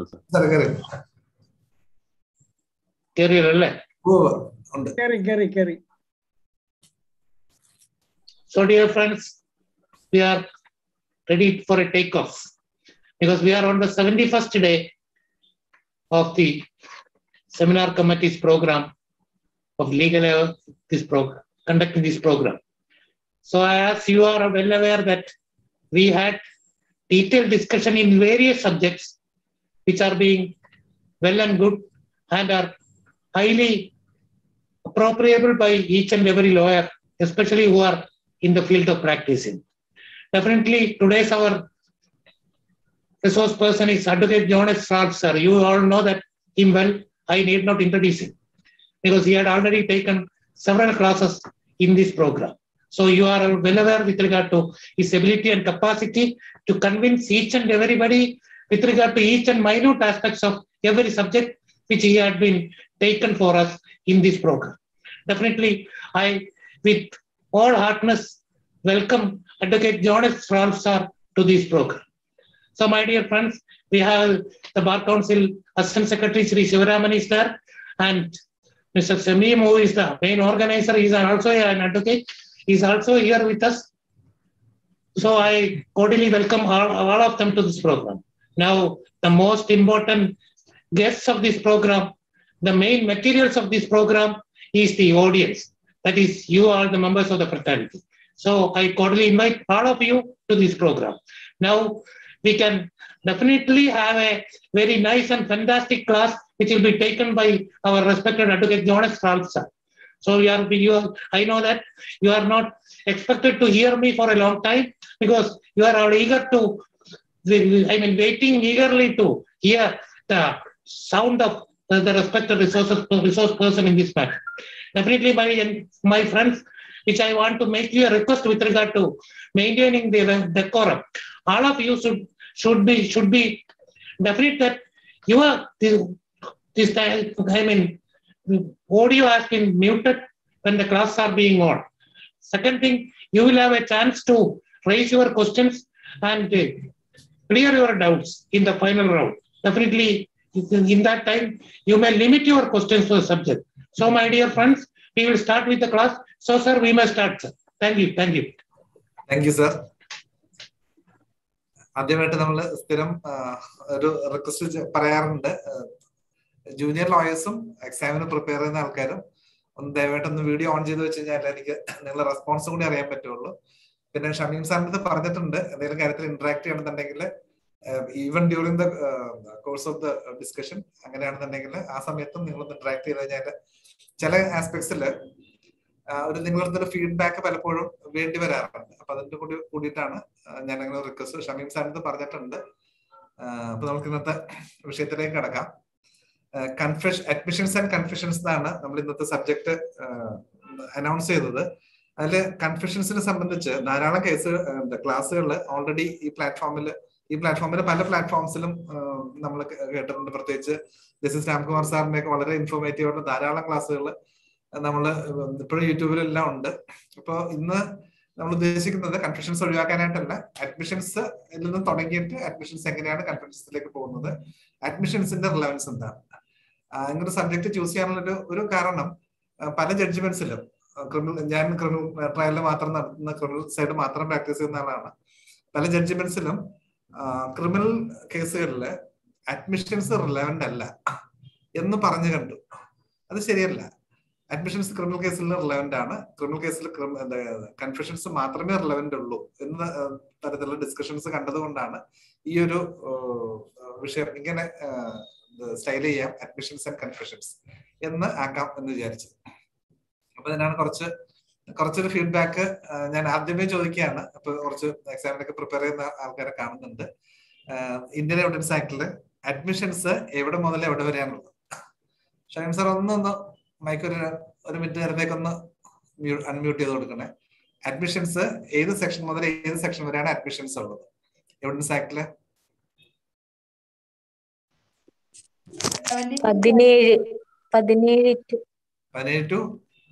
കയറിയിട്ടുണ്ടല്ലോ sir sir കയറി കയറിയല്ലേ ഓ ഉണ്ട് കയറി കയറി കയറി So, dear friends, we are ready for a takeoff because we are on the 71st day of the seminar committee's program of legal aid, this program, conducting this program. So, as you are well aware that we had detailed discussion in various subjects which are being well and good and are highly appropriable by each and every lawyer, especially who are in the field of practicing. Definitely, today's our resource person is Advocate John S. Sharp, sir. You all know that him well. I need not introduce him because he had already taken several classes in this program. So you are well aware with regard to his ability and capacity to convince each and everybody with regard to each and minute aspects of every subject which he had been taken for us in this program. Definitely, I, with all heartness, welcome Advocate John S. Ralph sir to this program. So, my dear friends, we have the Bar Council Assistant Secretary Sri Shivaraman is there, and Mr. Samim, who is the main organizer, is also an advocate, is also here with us. So, I cordially welcome all, all of them to this program. Now, the most important guests of this program, the main materials of this program is the audience. That is, you are the members of the fraternity. So I cordially invite all of you to this program. Now we can definitely have a very nice and fantastic class which will be taken by our respected advocate Jonas Ralph sir. So you are, you are, I know that you are not expected to hear me for a long time because you are all eager to, I mean, waiting eagerly to hear the sound of the, the respected resources, resource person in this matter. Definitely, my, my friends, which I want to make you a request with regard to maintaining the decorum. All of you should should be should be definite that you are this, this time, I mean audio has been muted when the classes are being on. Second thing, you will have a chance to raise your questions and uh, clear your doubts in the final round. Definitely, in that time, you may limit your questions to the subject. So, my dear friends, we will start with the class. So, sir, we must start, sir. Thank you. Thank you. Thank you sir ആദ്യമായിട്ട് നമ്മൾ സ്ഥിരം ഒരു request പറയാറുണ്ട് junior ലോയേഴ്സും എക്സാമിന് prepare ചെയ്യുന്ന ആൾക്കാരും ഒന്ന് ദയവായിട്ട് ഒന്ന് വീഡിയോ ഓൺ ചെയ്ത് വെച്ച് കഴിഞ്ഞാൽ എനിക്ക് നിങ്ങളുടെ റെസ്പോൺസും കൂടി അറിയാൻ പറ്റുള്ളൂ പിന്നെ ഷമീം സാറിന്റെ പറഞ്ഞിട്ടുണ്ട് എന്തെങ്കിലും കാര്യത്തിൽ ഇന്ററാക്ട് ചെയ്യണമെന്നുണ്ടെങ്കിൽ even during the course of the discussion അങ്ങനെയാണെന്നുണ്ടെങ്കിൽ ആ സമയത്തും നിങ്ങൾ ഇന്ററാക്ട് ചെയ്ത് കഴിഞ്ഞാൽ ചില ആസ്പെക്ട്സിൽ ഒരു നിങ്ങളുടെ ഒരു ഫീഡ്ബാക്ക് പലപ്പോഴും വേണ്ടി വരാറുണ്ട് അപ്പൊ അതിന്റെ കൂടി കൂടിയിട്ടാണ് ഞാൻ അങ്ങനെ റിക്വസ്റ്റ് ഷമീം സാറിന് പറഞ്ഞിട്ടുണ്ട് അപ്പൊ നമുക്ക് ഇന്നത്തെ വിഷയത്തിലേക്ക് കടക്കാം കൺഫ്യൂഷൻ അഡ്മിഷൻസ് ആൻഡ് കൺഫ്യൂഷൻസ് എന്നാണ് നമ്മൾ ഇന്നത്തെ സബ്ജക്ട് അനൗൺസ് ചെയ്തത് അതിൽ കൺഫ്യൂഷൻസിനെ സംബന്ധിച്ച് ധാരാളം കേസ് ക്ലാസ്സുകൾ ഓൾറെഡി ഈ പ്ലാറ്റ്ഫോമിൽ ഈ പ്ലാറ്റ്ഫോമിൽ പല പ്ലാറ്റ്ഫോംസിലും നമ്മൾ കേട്ടിട്ടുണ്ട് പ്രത്യേകിച്ച് ജസ്റ്റിസ് രാംകുമാർ സാറിന്റെ ഒക്കെ വളരെ ഇൻഫോർമേറ്റീവ് ആയിട്ടുള്ള ധാരാളം ക്ലാസ്സുകൾ നമ്മൾ ഇപ്പോഴും യൂട്യൂബിലെല്ലാം ഉണ്ട് അപ്പോൾ ഇന്ന് നമ്മൾ ഉദ്ദേശിക്കുന്നത് കൺഫ്യൂഷൻസ് ഒഴിവാക്കാനായിട്ടല്ല അഡ്മിഷൻസ് നിന്ന് തുടങ്ങിയിട്ട് അഡ്മിഷൻസ് എങ്ങനെയാണ് കൺഫ്യൂഷൻസിലേക്ക് പോകുന്നത് അഡ്മിഷൻസിന്റെ റിലവൻസ് എന്താണ് ഇങ്ങനൊരു സബ്ജക്ട് ചൂസ് ചെയ്യാനുള്ള ഒരു ഒരു കാരണം പല ജഡ്ജ്മെന്റ്സിലും ക്രിമിനൽ ഞാൻ ക്രിമിനൽ ട്രയലിൽ മാത്രം നടത്തുന്ന ക്രിമിനൽ സൈഡ് മാത്രം പ്രാക്ടീസ് ചെയ്യുന്ന ആളാണ് പല ജഡ്ജ്മെന്റ്സിലും ക്രിമിനൽ കേസുകളിൽ അഡ്മിഷൻസ് റിലവന്റ് അല്ല എന്ന് പറഞ്ഞു കണ്ടു അത് ശരിയല്ല അഡ്മിഷൻസ് ക്രിമിനൽ കേസിൽ റിലവന്റ് ആണ് ക്രിമിനൽ കേസിൽ കൺഫ്യൂഷൻസ് മാത്രമേ റിലവന്റ് ഉള്ളൂ എന്ന തരത്തിലുള്ള ഡിസ്കഷൻസ് കണ്ടതുകൊണ്ടാണ് ഈ ഒരു വിഷയം ഇങ്ങനെ സ്റ്റൈൽ ചെയ്യാം അഡ്മിഷൻസ് ആൻഡ് കൺഫ്യൂഷൻസ് എന്ന് ആക്കാം എന്ന് വിചാരിച്ചു അപ്പൊ അതിനാണ് കുറച്ച് കുറച്ചൊരു ഫീഡ്ബാക്ക് ഞാൻ ആദ്യമേ ചോദിക്കുകയാണ് അപ്പൊ കുറച്ച് എക്സാമിനൊക്കെ പ്രിപ്പയർ ചെയ്യുന്ന ആൾക്കാരെ കാണുന്നുണ്ട് ഇന്ത്യൻ എവിഡൻസ് ആക്ടില് അഡ്മിഷൻസ് എവിടെ മുതൽ എവിടെ വരെയാണുള്ളത് ഷൈൻ സാർ ഒന്നൊന്ന് മൈക്ക് ഒരു ഒരു മിനിറ്റ് നേരത്തേക്കൊന്ന് അൺമ്യൂട്ട് ചെയ്ത് കൊടുക്കണേ അഡ്മിഷൻസ് ഏത് സെക്ഷൻ മുതൽ ഏത് സെക്ഷൻ വരെയാണ് അഡ്മിഷൻസ് ഉള്ളത് എവിഡൻസ് ആക്ടില് പതിനേഴ് പതിനേഴ് ടു പതിനേഴ് two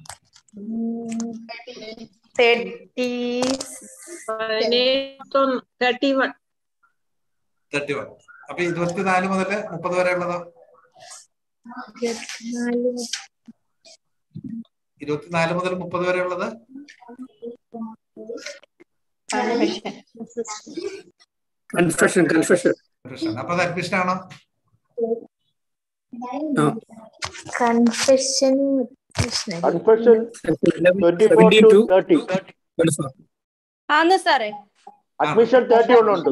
thirty thirty one thirty one അപ്പൊ ഇരുപത്തിനാല് മുതൽ മുപ്പത് വരെ ഉള്ളതോ ഇരുപത്തിനാല് ഇരുപത്തിനാല് മുതൽ മുപ്പത് വരെ ഉള്ളത് കൺഫെഷൻ കൺഫെഷൻ കൺഫ്യൂഷൻ അപ്പൊ അത് അഡ്മിഷൻ ആണോ confession confession twenty four seventeen two two thirty ആന്ന് സാറേ അഡ്മിഷൻ തേർട്ടി ഉണ്ട്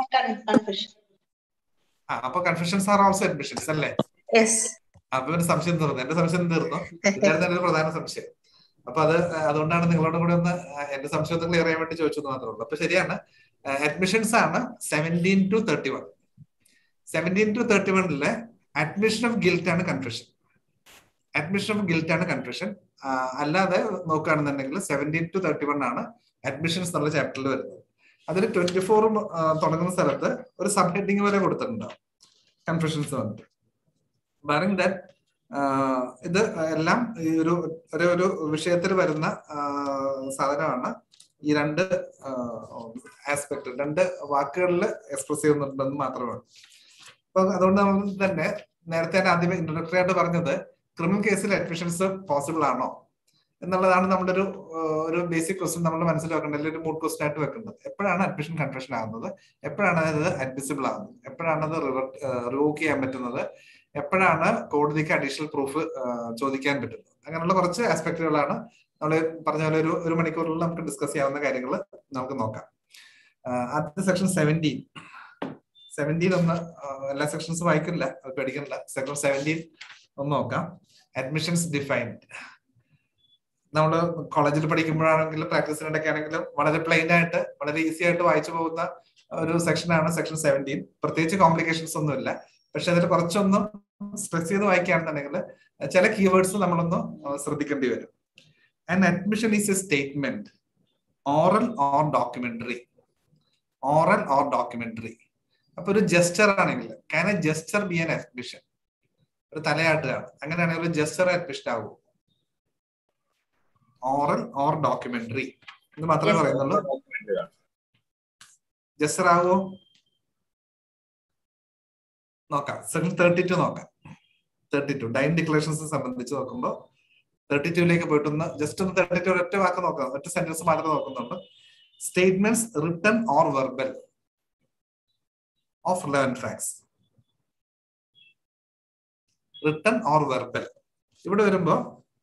ആ അപ്പൊ കൺഫ്യൂഷൻസ് ആർ ഓൾസോ അഡ്മിഷൻസ് അല്ലേ യെസ് അപ്പൊ ഒരു സംശയം തീർന്നു എന്റെ സംശയം തീർന്നു ഇതായിരുന്നു എന്റെ ഒരു പ്രധാന സംശയം അപ്പൊ അത് അതുകൊണ്ടാണ് നിങ്ങളോട് കൂടെ ഒന്ന് എന്റെ സംശയം ഒന്ന് ക്ലിയർ ചെയ്യാൻ വേണ്ടി ചോദിച്ചത് മാത്രമേ ഉള്ളൂ അപ്പൊ ശരിയാണ് അഡ്മിഷൻസ് ആണ് seventeen two thirty one seventeen two thirty വണ്ണിലെ അഡ്മിഷൻ ഓഫ് ഗിൽറ്റ് ആണ് കൺഫ്യൂഷൻ അഡ്മിഷൻ ഓഫ് ഗിൽറ്റ് ആണ് കൺഫ്യൂഷൻ അല്ലാതെ നോക്കുകയാണെന്നുണ്ടെങ്കിൽ സെവൻറ്റീൻ ടു തേർട്ടി വൺ ആണ് അഡ്മിഷൻസ് എന്നുള്ള ചാപ്റ്ററിൽ വരുന്നത് അതിൽ ട്വന്റി ഫോർ തുടങ്ങുന്ന സ്ഥലത്ത് ഒരു സബ് ഹെഡിങ് പോലെ കൊടുത്തിട്ടുണ്ടാവും കൺഫ്യൂഷൻസ് വന്നിട്ട് ബാറിംഗ് ദാറ്റ് ഇത് എല്ലാം ഈ ഒരു ഒരു ഒരു വിഷയത്തിൽ വരുന്ന സാധനമാണ് ഈ രണ്ട് ആസ്പെക്ട് രണ്ട് വാക്കുകളിൽ എക്സ്പ്രസ് ചെയ്യുന്നുണ്ടെന്ന് മാത്രമേ ഉള്ളൂ അപ്പൊ അതുകൊണ്ട് നമ്മൾ തന്നെ നേരത്തെ ഞാൻ ആദ്യം ഇൻട്രൊഡക്ടറി ആയിട്ട് പറഞ്ഞത് ക്രിമിനൽ കേസിൽ അഡ്മിഷൻസ് പോസിബിൾ ആണോ എന്നുള്ളതാണ് നമ്മുടെ ഒരു ഒരു ബേസിക് ക്വസ്റ്റ്യൻ നമ്മുടെ മനസ്സിൽ വെക്കേണ്ടത് അല്ലെങ്കിൽ ഒരു മൂഡ് ക്വസ്റ്റ്യൻ ആയിട്ട് വെക്കുന്നത് എപ്പോഴാണ് അഡ്മിഷൻ കൺഫ്യൂഷൻ ആകുന്നത് എപ്പോഴാണ് അത് അഡ്മിസിബിൾ ആകുന്നത് എപ്പോഴാണ് അത് റിവോക്ക് ചെയ്യാൻ പറ്റുന്നത് എപ്പോഴാണ് കോടതിക്ക് അഡീഷണൽ പ്രൂഫ് ചോദിക്കാൻ പറ്റുന്നത് അങ്ങനെയുള്ള കുറച്ച് ആസ്പെക്ടുകളാണ് നമ്മൾ പറഞ്ഞ പോലെ ഒരു ഒരു മണിക്കൂറിൽ നമുക്ക് ഡിസ്കസ് ചെയ്യാവുന്ന കാര്യങ്ങൾ നമുക്ക് നോക്കാം ആദ്യത്തെ സെക്ഷൻ സെവൻറ്റീൻ സെവൻറ്റീൻ ഒന്ന് എല്ലാ സെക്ഷൻസും വായിക്കില്ല അത് പേടിക്കണില്ല സെക്ഷൻ സെവൻറ്റീൻ ഒന്ന് നോക്കാം അഡ്മിഷൻസ് ഡിഫൈൻഡ് നമ്മൾ കോളേജിൽ പഠിക്കുമ്പോഴാണെങ്കിലും പ്രാക്ടീസിനിടയ്ക്ക് ആണെങ്കിലും വളരെ പ്ലെയിൻ ആയിട്ട് വളരെ ഈസി ആയിട്ട് വായിച്ചു പോകുന്ന ഒരു സെക്ഷനാണ് സെക്ഷൻ സെവൻറ്റീൻ പ്രത്യേകിച്ച് കോംപ്ലിക്കേഷൻസ് ഒന്നുമില്ല പക്ഷെ അതിൽ കുറച്ചൊന്നും സ്ട്രെസ് ചെയ്ത് വായിക്കുകയാണെന്നുണ്ടെങ്കിൽ ചില കീവേഡ്സ് നമ്മളൊന്ന് ശ്രദ്ധിക്കേണ്ടി വരും and admission is a statement oral or documentary oral or documentary അപ്പൊ ഒരു ജസ്റ്റർ ആണെങ്കിൽ can a gesture be an admission ഒരു തലയാട്ടുകയാണ് അങ്ങനെയാണെങ്കിൽ ഒരു ജസ്റ്റർ അഡ്മിഷൻ ആകും ഓറൽ ഓർ ഡോക്യുമെന്ററി ഇത് മാത്രമേ പറയുന്നുള്ളൂ ജസ്റ്റർ ആകുമോ നോക്കാം സെക്ഷൻ തേർട്ടി ടു നോക്കാം തേർട്ടി ടു ഡൈൻ ഡിക്ലറേഷൻസ് സംബന്ധിച്ച് നോക്കുമ്പോൾ തേർട്ടി ടുവിലേക്ക് പോയിട്ടൊന്ന് ജസ്റ്റ് ഒന്ന് തേർട്ടി ടു ഒറ്റ വാക്ക് നോക്കാം ഒറ്റ സെന്റൻസ് മാത്രമേ നോക്കുന്നുണ്ട് statements written or verbal of relevant facts written or verbal ഇവിടെ വരുമ്പോ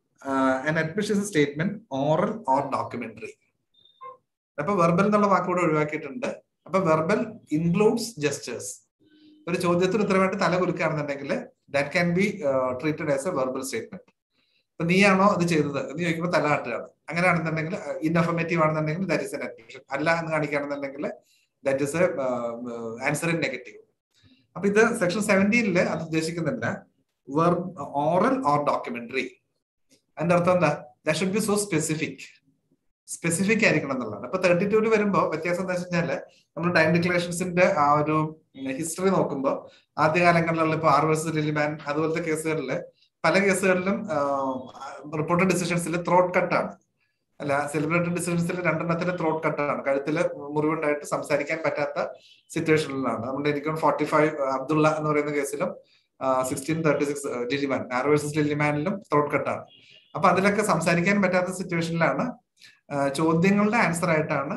an admission statement oral or documentary അപ്പൊ വെർബൽ എന്നുള്ള വാക്ക് കൂടെ ഒഴിവാക്കിയിട്ടുണ്ട് അപ്പൊ വെർബൽ ഇൻക്ലൂഡ്സ് ജസ്റ്റേഴ്സ് ഒരു ചോദ്യത്തിന് ഉത്തരമായിട്ട് തല കുലുക്കുകയാണെന്നുണ്ടെങ്കിൽ that can be treated as a verbal statement അപ്പൊ നീയാണോ അത് ചെയ്തത് എന്ന് ചോദിക്കുമ്പോൾ തല ആട്ടുകയാണ് അങ്ങനെയാണെന്നുണ്ടെങ്കിൽ ഇൻഅഫർമേറ്റീവ് ആണെന്നുണ്ടെങ്കിൽ ദാറ്റ് ഇസ് എൻ അഡ്മിഷൻ അല്ല എന്ന് കാണിക്കുകയാണെന്നുണ്ടെങ്കിൽ that is a answer in negative അപ്പൊ ഇത് സെക്ഷൻ സെവൻറ്റീനില് അത് ഉദ്ദേശിക്കുന്നില്ല വെർ ഓറൽ ഓർ ഡോക്യുമെന്ററി അതിന്റെ അർത്ഥം എന്താ that should be so specific specific ആയിരിക്കണം എന്നുള്ളതാണ് അപ്പൊ തേർട്ടി ടൂല് വരുമ്പോൾ വ്യത്യാസം എന്താ വെച്ചാല് നമ്മൾ ഡൈൻ ഡിക്ലറേഷൻസിന്റെ ആ ഒരു ഹിസ്റ്ററി നോക്കുമ്പോൾ ആദ്യകാലങ്ങളിലുള്ള ഇപ്പൊ ആർ വേഴ്സസ് ലിലിമാൻ അതുപോലത്തെ കേസുകളിൽ പല കേസുകളിലും റിപ്പോർട്ടഡ് ഡിസിഷൻസിൽ ത്രോട്ട് കട്ടാണ് അല്ല സെലിബ്രേറ്റഡ് ഡിസിഷൻസിൽ രണ്ടെണ്ണത്തിൽ ത്രോട്ട് കട്ടാണ് കഴുത്തിൽ മുറിവുണ്ടായിട്ട് സംസാരിക്കാൻ പറ്റാത്ത സിറ്റുവേഷനിലാണ് നമ്മുടെ എനിക്ക് ഫോർട്ടി ഫൈവ് അബ്ദുള്ള എന്ന് പറയുന്ന കേസിലും സിക്സ്റ്റീൻ തേർട്ടി സിക്സ് ലിലിമാൻ ആർ വേഴ്സസ് ലിലിമാനിലും ത്രോട്ട് കട്ടാണ് അപ്പൊ അതിലൊക്കെ സംസാരിക്കാൻ പറ്റാത്ത സിറ്റുവേഷനിലാണ് ചോദ്യങ്ങളുടെ ആൻസർ ആയിട്ടാണ്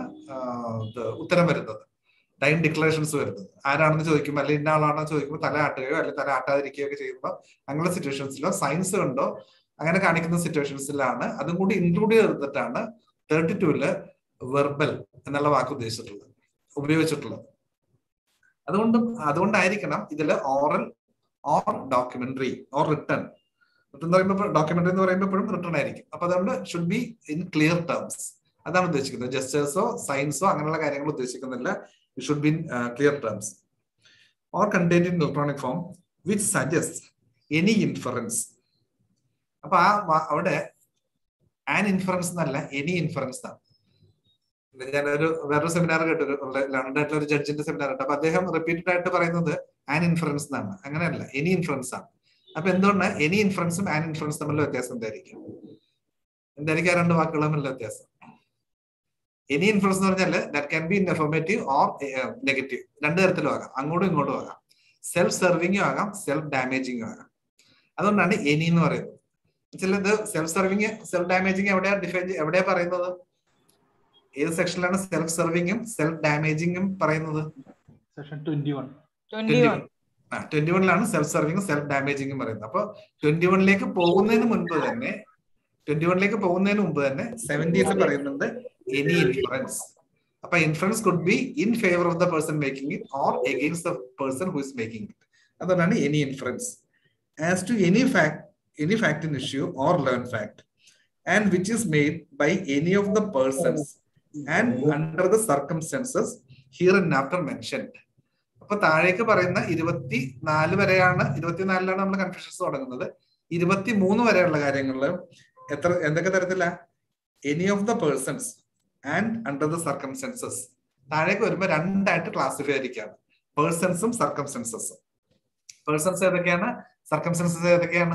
ഉത്തരം വരുന്നത് ഡൈൻ ഡിക്ലറേഷൻസ് വരുന്നത് ആരാണെന്ന് ചോദിക്കുമ്പോൾ അല്ലെങ്കിൽ ഇന്ന ആളാണെന്ന് ചോദിക്കുമ്പോൾ തല ആട്ടുകയോ അല്ലെങ്കിൽ തല ആട്ടാതിരിക്കുകയോ ഒക്കെ ചെയ്യുമ്പോൾ അങ്ങനെയുള്ള സിറ്റുവേഷൻസിലോ സയൻസ് കണ്ടോ അങ്ങനെ കാണിക്കുന്ന സിറ്റുവേഷൻസിലാണ് അതും കൂടി ഇൻക്ലൂഡ് ചെയ്തിട്ടാണ് തേർട്ടി ടൂല് വെർബൽ എന്നുള്ള വാക്ക് ഉദ്ദേശിച്ചിട്ടുള്ളത് ഉപയോഗിച്ചിട്ടുള്ളത് അതുകൊണ്ട് അതുകൊണ്ടായിരിക്കണം ഇതിൽ oral or documentary or written written എന്ന് പറയുമ്പോൾ ഡോക്യുമെന്ററി എന്ന് പറയുമ്പോൾ എപ്പോഴും റിട്ടേൺ ആയിരിക്കും അപ്പൊ അതുകൊണ്ട് should be in clear terms അതാണ് ഉദ്ദേശിക്കുന്നത് ജസ്റ്റേഴ്സോ സയൻസോ അങ്ങനെയുള്ള കാര്യങ്ങൾ ഉദ്ദേശിക്കുന്നില്ല it should be in clear terms or contained in electronic form which suggest any inference അപ്പൊ ആ അവിടെ ആൻ ഇൻഫറൻസ് എന്നല്ല എനി ഇൻഫറൻസ് ആണ് ഞാനൊരു വേറൊരു സെമിനാർ കേട്ടു ലണ്ടൻ ആയിട്ടുള്ള ഒരു ജഡ്ജിന്റെ സെമിനാർ കേട്ടു അപ്പൊ അദ്ദേഹം റിപ്പീറ്റഡ് ആയിട്ട് പറയുന്നത് ആൻ ഇൻഫറൻസ് എന്നാണ് അങ്ങനെയല്ല എനി ഇൻഫറൻസ് ആണ് അപ്പൊ എന്തുകൊണ്ട് എനി ഇൻഫറൻസും ആൻ ഇൻഫറൻസ് തമ്മിലുള്ള വ്യത്യാസം എന്തായിരിക്കും എന്തായിരിക്കും ആ രണ്ട് വാക്കുകൾ തമ്മിലുള്ള വ്യത്യാസം എനി ഇൻഫറൻസ് എന്ന് പറഞ്ഞാൽ that can be informative or negative രണ്ട് തരത്തിലും ആകാം അങ്ങോട്ടും ഇങ്ങോട്ടും ആകാം സെൽഫ് സെർവിങ്ങും ആകാം സെൽഫ് ഡാമേജിങ്ങും ആകാം അതുകൊണ്ടാണ് എനി എന്ന് പറയുന്നത് ചിലത് സെൽഫ് സെർവിങ് സെൽഫ് ഡാമേജിങ് എവിടെയാ ഡിഫൈൻ എവിടെയാ പറയുന്നത് ഏത് സെക്ഷനിലാണ് സെൽഫ് സെർവിങ്ങും സെൽഫ് ഡാമേജിങ്ങും പറയുന്നത് section twenty one twenty one ആ ട്വന്റി വണ്ണിലാണ് സെൽഫ് സെർവിങ്ങും സെൽഫ് ഡാമേജിങ്ങും പറയുന്നത് അപ്പൊ ട്വന്റി വണ്ണിലേക്ക് പോകുന്നതിന് മുൻപ് തന്നെ ട്വന്റി വണ്ണിലേക്ക് പോകുന്നതിന് മുമ്പ് തന്നെ സെവൻറ്റീനിൽ പറയുന്നുണ്ട് എനി ഇൻഫറൻസ് അപ്പൊ inference could be in favour of the person making it or against the person who is making it അതുകൊണ്ടാണ് any inference as to any fact any fact in issue or relevant fact and which is made by any of the persons and under the circumstances hereinafter mentioned അപ്പൊ താഴേക്ക് പറയുന്ന ഇരുപത്തി നാല് വരെയാണ് ഇരുപത്തിനാലിലാണ് നമ്മൾ confusions തുടങ്ങുന്നത് ഇരുപത്തി മൂന്ന് വരെയുള്ള കാര്യങ്ങളിൽ എത്ര എന്തൊക്കെ തരത്തില any of the persons and under the circumstances താഴേക്ക് വരുമ്പോൾ രണ്ടായിട്ട് ക്ലാസിഫൈ ആയിരിക്കുകയാണ് പേഴ്സൺസും സർക്കംസ്റ്റൻസസും പേഴ്സൺസ് ഏതൊക്കെയാണ് സർക്കംസ്റ്റൻസസ് ഏതൊക്കെയാണ്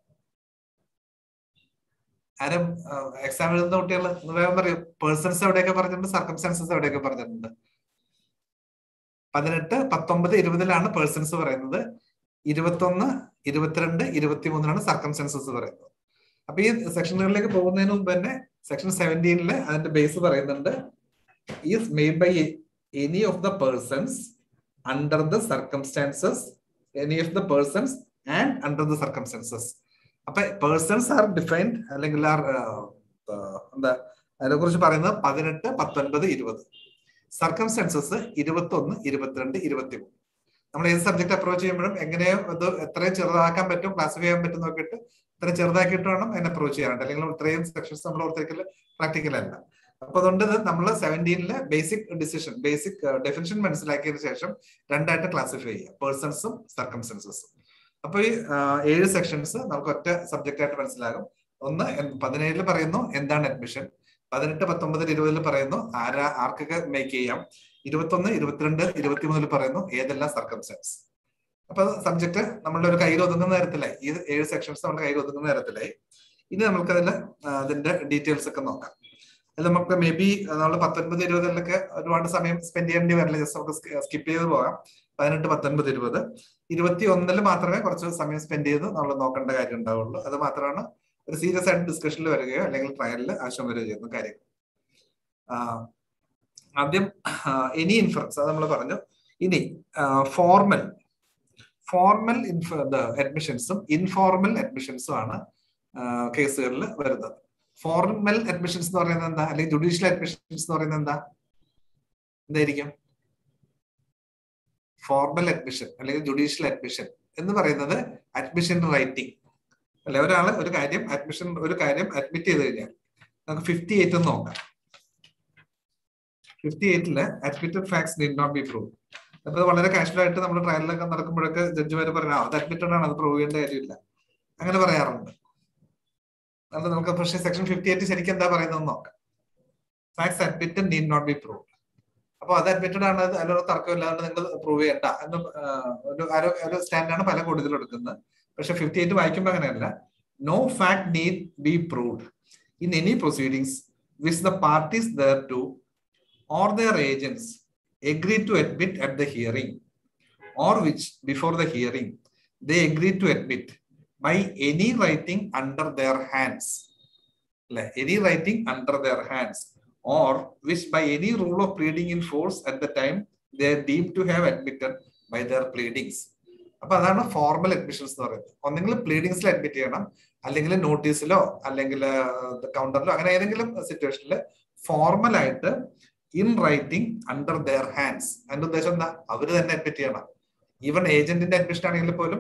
ആരും എക്സാം എഴുതുന്ന കുട്ടികൾ ഒന്ന് വേഗം പറയൂ പേഴ്സൺസ് എവിടെയൊക്കെ പറഞ്ഞിട്ടുണ്ട് സർക്കംസ്റ്റൻസസ് എവിടെയൊക്കെ പറഞ്ഞിട്ടുണ്ട് പതിനെട്ട് പത്തൊമ്പത് ഇരുപതിലാണ് പേഴ്സൺസ് പറയുന്നത് ഇരുപത്തൊന്ന് ഇരുപത്തിരണ്ട് ഇരുപത്തിമൂന്നിലാണ് സർക്കംസ്റ്റൻസസ് പറയുന്നത് അപ്പൊ ഈ സെക്ഷനുകളിലേക്ക് പോകുന്നതിന് മുമ്പ് തന്നെ സെക്ഷൻ സെവൻറ്റീനില് അതിന്റെ ബേസ് പറയുന്നുണ്ട് is made by any of the persons under the circumstances any of the persons and under the circumstances അപ്പൊ പേഴ്സൺസ് ആർ ഡിഫൈൻഡ് അല്ലെങ്കിൽ ആർ എന്താ അതിനെ കുറിച്ച് പറയുന്നത് പതിനെട്ട് പത്തൊൻപത് ഇരുപത് സർക്കംസ്റ്റൻസസ് ഇരുപത്തി ഒന്ന് ഇരുപത്തിരണ്ട് ഇരുപത്തി മൂന്ന് നമ്മൾ ഏത് സബ്ജക്ട് അപ്രോച്ച് ചെയ്യുമ്പോഴും എങ്ങനെയോ ഇത് എത്രയും ചെറുതാക്കാൻ പറ്റും ക്ലാസിഫൈ ചെയ്യാൻ പറ്റും നോക്കിയിട്ട് ഇത്ര ചെറുതാക്കിയിട്ട് വേണം അതിനെ അപ്രോച്ച് ചെയ്യാനായിട്ട് അല്ലെങ്കിൽ ഇത്രയും സെക്ഷൻസ് നമ്മൾ ഓർത്തേക്കൽ പ്രാക്ടിക്കൽ അല്ല അപ്പൊ അതുകൊണ്ട് ഇത് നമ്മൾ സെവൻറ്റീനിലെ ബേസിക് ഡിസിഷൻ ബേസിക് ഡെഫിനിഷൻ മനസ്സിലാക്കിയതിനു ശേഷം രണ്ടായിട്ട് ക്ലാസിഫൈ ചെയ്യാം പേഴ്സൺസും സർക്കംസ്റ്റൻസസും അപ്പൊ ഈ ഏഴ് സെക്ഷൻസ് നമുക്ക് ഒറ്റ സബ്ജക്റ്റ് ആയിട്ട് മനസ്സിലാകും ഒന്ന് പതിനേഴില് പറയുന്നു എന്താണ് അഡ്മിഷൻ പതിനെട്ട് പത്തൊമ്പതിൽ ഇരുപതിൽ പറയുന്നു ആരാ ആർക്കൊക്കെ മേക്ക് ചെയ്യാം ഇരുപത്തൊന്ന് ഇരുപത്തിരണ്ട് ഇരുപത്തിമൂന്നിൽ പറയുന്നു ഏതെല്ലാം സർക്കംസ്റ്റൻസ് അപ്പൊ സബ്ജക്ട് നമ്മളുടെ ഒരു കയ്യിൽ ഒതുങ്ങുന്ന തരത്തിലായി ഈ ഏഴ് സെക്ഷൻസ് നമ്മുടെ കയ്യിൽ ഒതുങ്ങുന്ന തരത്തിലായി ഇനി നമുക്ക് അതിൽ അതിന്റെ ഡീറ്റെയിൽസ് ഒക്കെ നോക്കാം അതിൽ നമുക്ക് മേ ബി നമ്മൾ പത്തൊൻപത് ഇരുപതിലൊക്കെ ഒരുപാട് സമയം സ്പെൻഡ് ചെയ്യേണ്ടി വരില്ല ജസ്റ്റ് നമുക്ക് സ്കിപ്പ് ചെയ്ത് പോകാം പതിനെട്ട് പത്തൊൻപത് ഇരുപത് ഇരുപത്തി ഒന്നില് മാത്രമേ കുറച്ച് സമയം സ്പെൻഡ് ചെയ്ത് നമ്മൾ നോക്കേണ്ട കാര്യം ഉണ്ടാവുള്ളൂ അത് മാത്രമാണ് ഒരു സീരിയസ് ആയിട്ട് ഡിസ്കഷനിൽ വരികയോ അല്ലെങ്കിൽ ട്രയലിൽ ആവശ്യം വരികയോ ചെയ്യുന്ന കാര്യം ആദ്യം എനി ഇൻഫറൻസ് അത് നമ്മൾ പറഞ്ഞു ഇനി ഫോർമൽ ഫോർമൽ ഇൻഫ അഡ്മിഷൻസും ഇൻഫോർമൽ അഡ്മിഷൻസും ആണ് കേസുകളിൽ വരുന്നത് ഫോർമൽ അഡ്മിഷൻസ് എന്ന് പറയുന്നത് എന്താ അല്ലെങ്കിൽ ജുഡീഷ്യൽ അഡ്മിഷൻസ് എന്ന് പറയുന്നത് എന്താ എന്തായിരിക്കും ഫോർമൽ അഡ്മിഷൻ അല്ലെങ്കിൽ ജുഡീഷ്യൽ അഡ്മിഷൻ എന്ന് പറയുന്നത് അഡ്മിഷൻ റൈറ്റിംഗ് അല്ലെ ഒരാള് ഒരു കാര്യം അഡ്മിഷൻ ഒരു കാര്യം അഡ്മിറ്റ് ചെയ്ത് കഴിഞ്ഞാൽ നമുക്ക് ഫിഫ്റ്റി എയ്റ്റ് ഒന്ന് നോക്കാം ഫിഫ്റ്റി എയ്റ്റില് admitted facts need not be prove അപ്പൊ വളരെ കാഷ്വൽ ആയിട്ട് നമ്മൾ ട്രയലിലൊക്കെ നടക്കുമ്പോഴൊക്കെ ജഡ്ജിമാര് പറഞ്ഞാൽ അത് അഡ്മിറ്റഡ് ആണ് അത് പ്രൂവ് ചെയ്യേണ്ട കാര്യമില്ല അങ്ങനെ പറയാറുണ്ട് അത് നമുക്ക് പക്ഷേ സെക്ഷൻ ഫിഫ്റ്റി എയ്റ്റ് ശരിക്കും എന്താ പറയുന്നത് നോക്കാം facts admitted need not be prove അപ്പൊ അത് അഡ്മിറ്റഡ് ആണ് അതിലൊരു തർക്കമില്ലാതെ നിങ്ങൾ പ്രൂവ് ചെയ്യണ്ട എന്ന് ഒരു ഒരു സ്റ്റാൻഡാണ് പല കൂടുതലും എടുക്കുന്നത് പക്ഷെ ഫിഫ്റ്റി എയ്റ്റ് വായിക്കുമ്പോൾ അങ്ങനെയല്ല no fact need be proved in any proceedings which the parties thereto or their agents agree to admit at the hearing or which before the hearing they agree to admit by any writing under their hands any writing under their hands or which by any rule of pleading in force at the time they are deemed to have admitted by their pleadings അപ്പൊ അതാണ് formal admissions എന്ന് പറയുന്നത് ഒന്നെങ്കിൽ പ്ലീഡിങ്സിൽ admit ചെയ്യണം അല്ലെങ്കിൽ നോട്ടീസിലോ അല്ലെങ്കിൽ കൗണ്ടറിലോ അങ്ങനെ ഏതെങ്കിലും സിറ്റുവേഷനിൽ ഫോർമൽ ആയിട്ട് in writing under their hands അതിന്റെ ഉദ്ദേശം എന്താ അവര് തന്നെ അഡ്മിറ്റ് ചെയ്യണം ഈവൻ ഏജന്റിന്റെ അഡ്മിഷൻ ആണെങ്കിൽ പോലും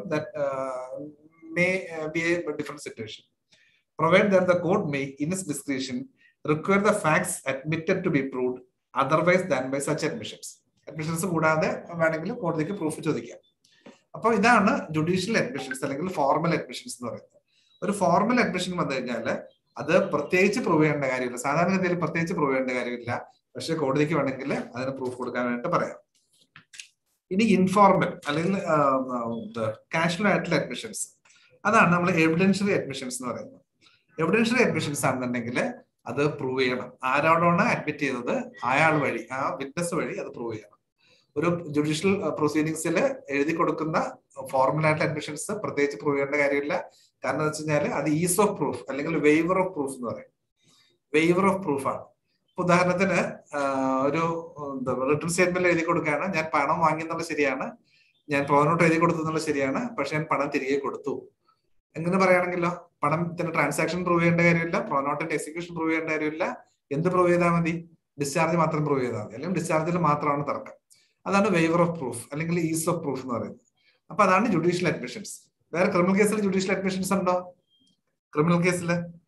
may be a different situation provide that the court may in its discretion require the facts admitted to be proved otherwise than by such admissions admissions കൂടാതെ വേണമെങ്കിൽ കോടതിക്ക് പ്രൂഫ് ചോദിക്കാം അപ്പോൾ ഇതാണ് ജുഡീഷ്യൽ അഡ്മിഷൻസ് അല്ലെങ്കിൽ formal admissions എന്ന് പറയുന്നത് ഒരു ഫോർമൽ അഡ്മിഷൻ വന്നു കഴിഞ്ഞാൽ അത് പ്രത്യേകിച്ച് പ്രൂവ് ചെയ്യേണ്ട കാര്യമില്ല സാധാരണഗതിയിൽ പ്രത്യേകിച്ച് പ്രൂവ് ചെയ്യേണ്ട കാര്യമില്ല പക്ഷെ കോടതിക്ക് വേണമെങ്കിൽ അതിന് പ്രൂഫ് കൊടുക്കാനായിട്ട് പറയാം ഇനി ഇൻഫോർമൽ അല്ലെങ്കിൽ കാഷ്വൽ ആയിട്ടുള്ള അഡ്മിഷൻസ് അതാണ് നമ്മൾ എവിഡൻഷ്യറി അഡ്മിഷൻസ് എന്ന് പറയുന്നത് എവിഡൻഷ്യറി അഡ്മിഷൻസ് ആണെന്നുണ്ടെങ്കിൽ അത് പ്രൂവ് ചെയ്യണം ആരോടാണ് അഡ്മിറ്റ് ചെയ്തത് അയാൾ വഴി ആ വിറ്റ്നസ് വഴി അത് പ്രൂവ് ചെയ്യണം ഒരു ജുഡീഷ്യൽ പ്രൊസീഡിങ്സിൽ എഴുതി കൊടുക്കുന്ന ഫോർമൽ ആയിട്ടുള്ള അഡ്മിഷൻസ് പ്രത്യേകിച്ച് പ്രൂവ് ചെയ്യേണ്ട കാര്യമില്ല കാരണം എന്ന് വെച്ച് കഴിഞ്ഞാൽ അത് ഈസ് ഓഫ് പ്രൂഫ് അല്ലെങ്കിൽ വെയ്വർ ഓഫ് പ്രൂഫ് എന്ന് പറയും വെയ്വർ ഓഫ് പ്രൂഫ് ആണ് ഇപ്പൊ ഉദാഹരണത്തിന് ആഹ് ഒരു എന്താ റിട്ടേൺ സ്റ്റേറ്റ്മെന്റ് എഴുതി കൊടുക്കുകയാണ് ഞാൻ പണം വാങ്ങിയെന്നുള്ള ശരിയാണ് ഞാൻ പ്രോനോട്ട് എഴുതി കൊടുത്തു എന്നുള്ളത് ശരിയാണ് പക്ഷെ ഞാൻ പണം തിരികെ കൊടുത്തു എങ്ങനെ പറയുകയാണെങ്കിലോ പണത്തിന്റെ ട്രാൻസാക്ഷൻ പ്രൂവ് ചെയ്യേണ്ട കാര്യമില്ല പ്രോനോട്ടിന്റെ എക്സിക്യൂഷൻ പ്രൂവ് ചെയ്യേണ്ട കാര്യമില്ല എന്ത് പ്രൂവ് ചെയ്താൽ മതി ഡിസ്ചാർജ് മാത്രം പ്രൂവ് ചെയ്താൽ മതി അല്ലെങ്കിൽ ഡിസ്ചാർജിൽ മാത്രമാണ് തർക്കം അതാണ് വെയ്വർ ഓഫ് പ്രൂഫ് അല്ലെങ്കിൽ ഈസ് ഓഫ് പ്രൂഫ് എന്ന് പറയുന്നത് അപ്പൊ അതാണ് ജുഡീഷ്യൽ അഡ്മിഷൻസ് വേറെ ക്രിമിനൽ കേസിൽ ജുഡീഷ്യൽ അഡ്മിഷൻസ് ഉണ്ടോ ക്രിമിനൽ കേസിൽ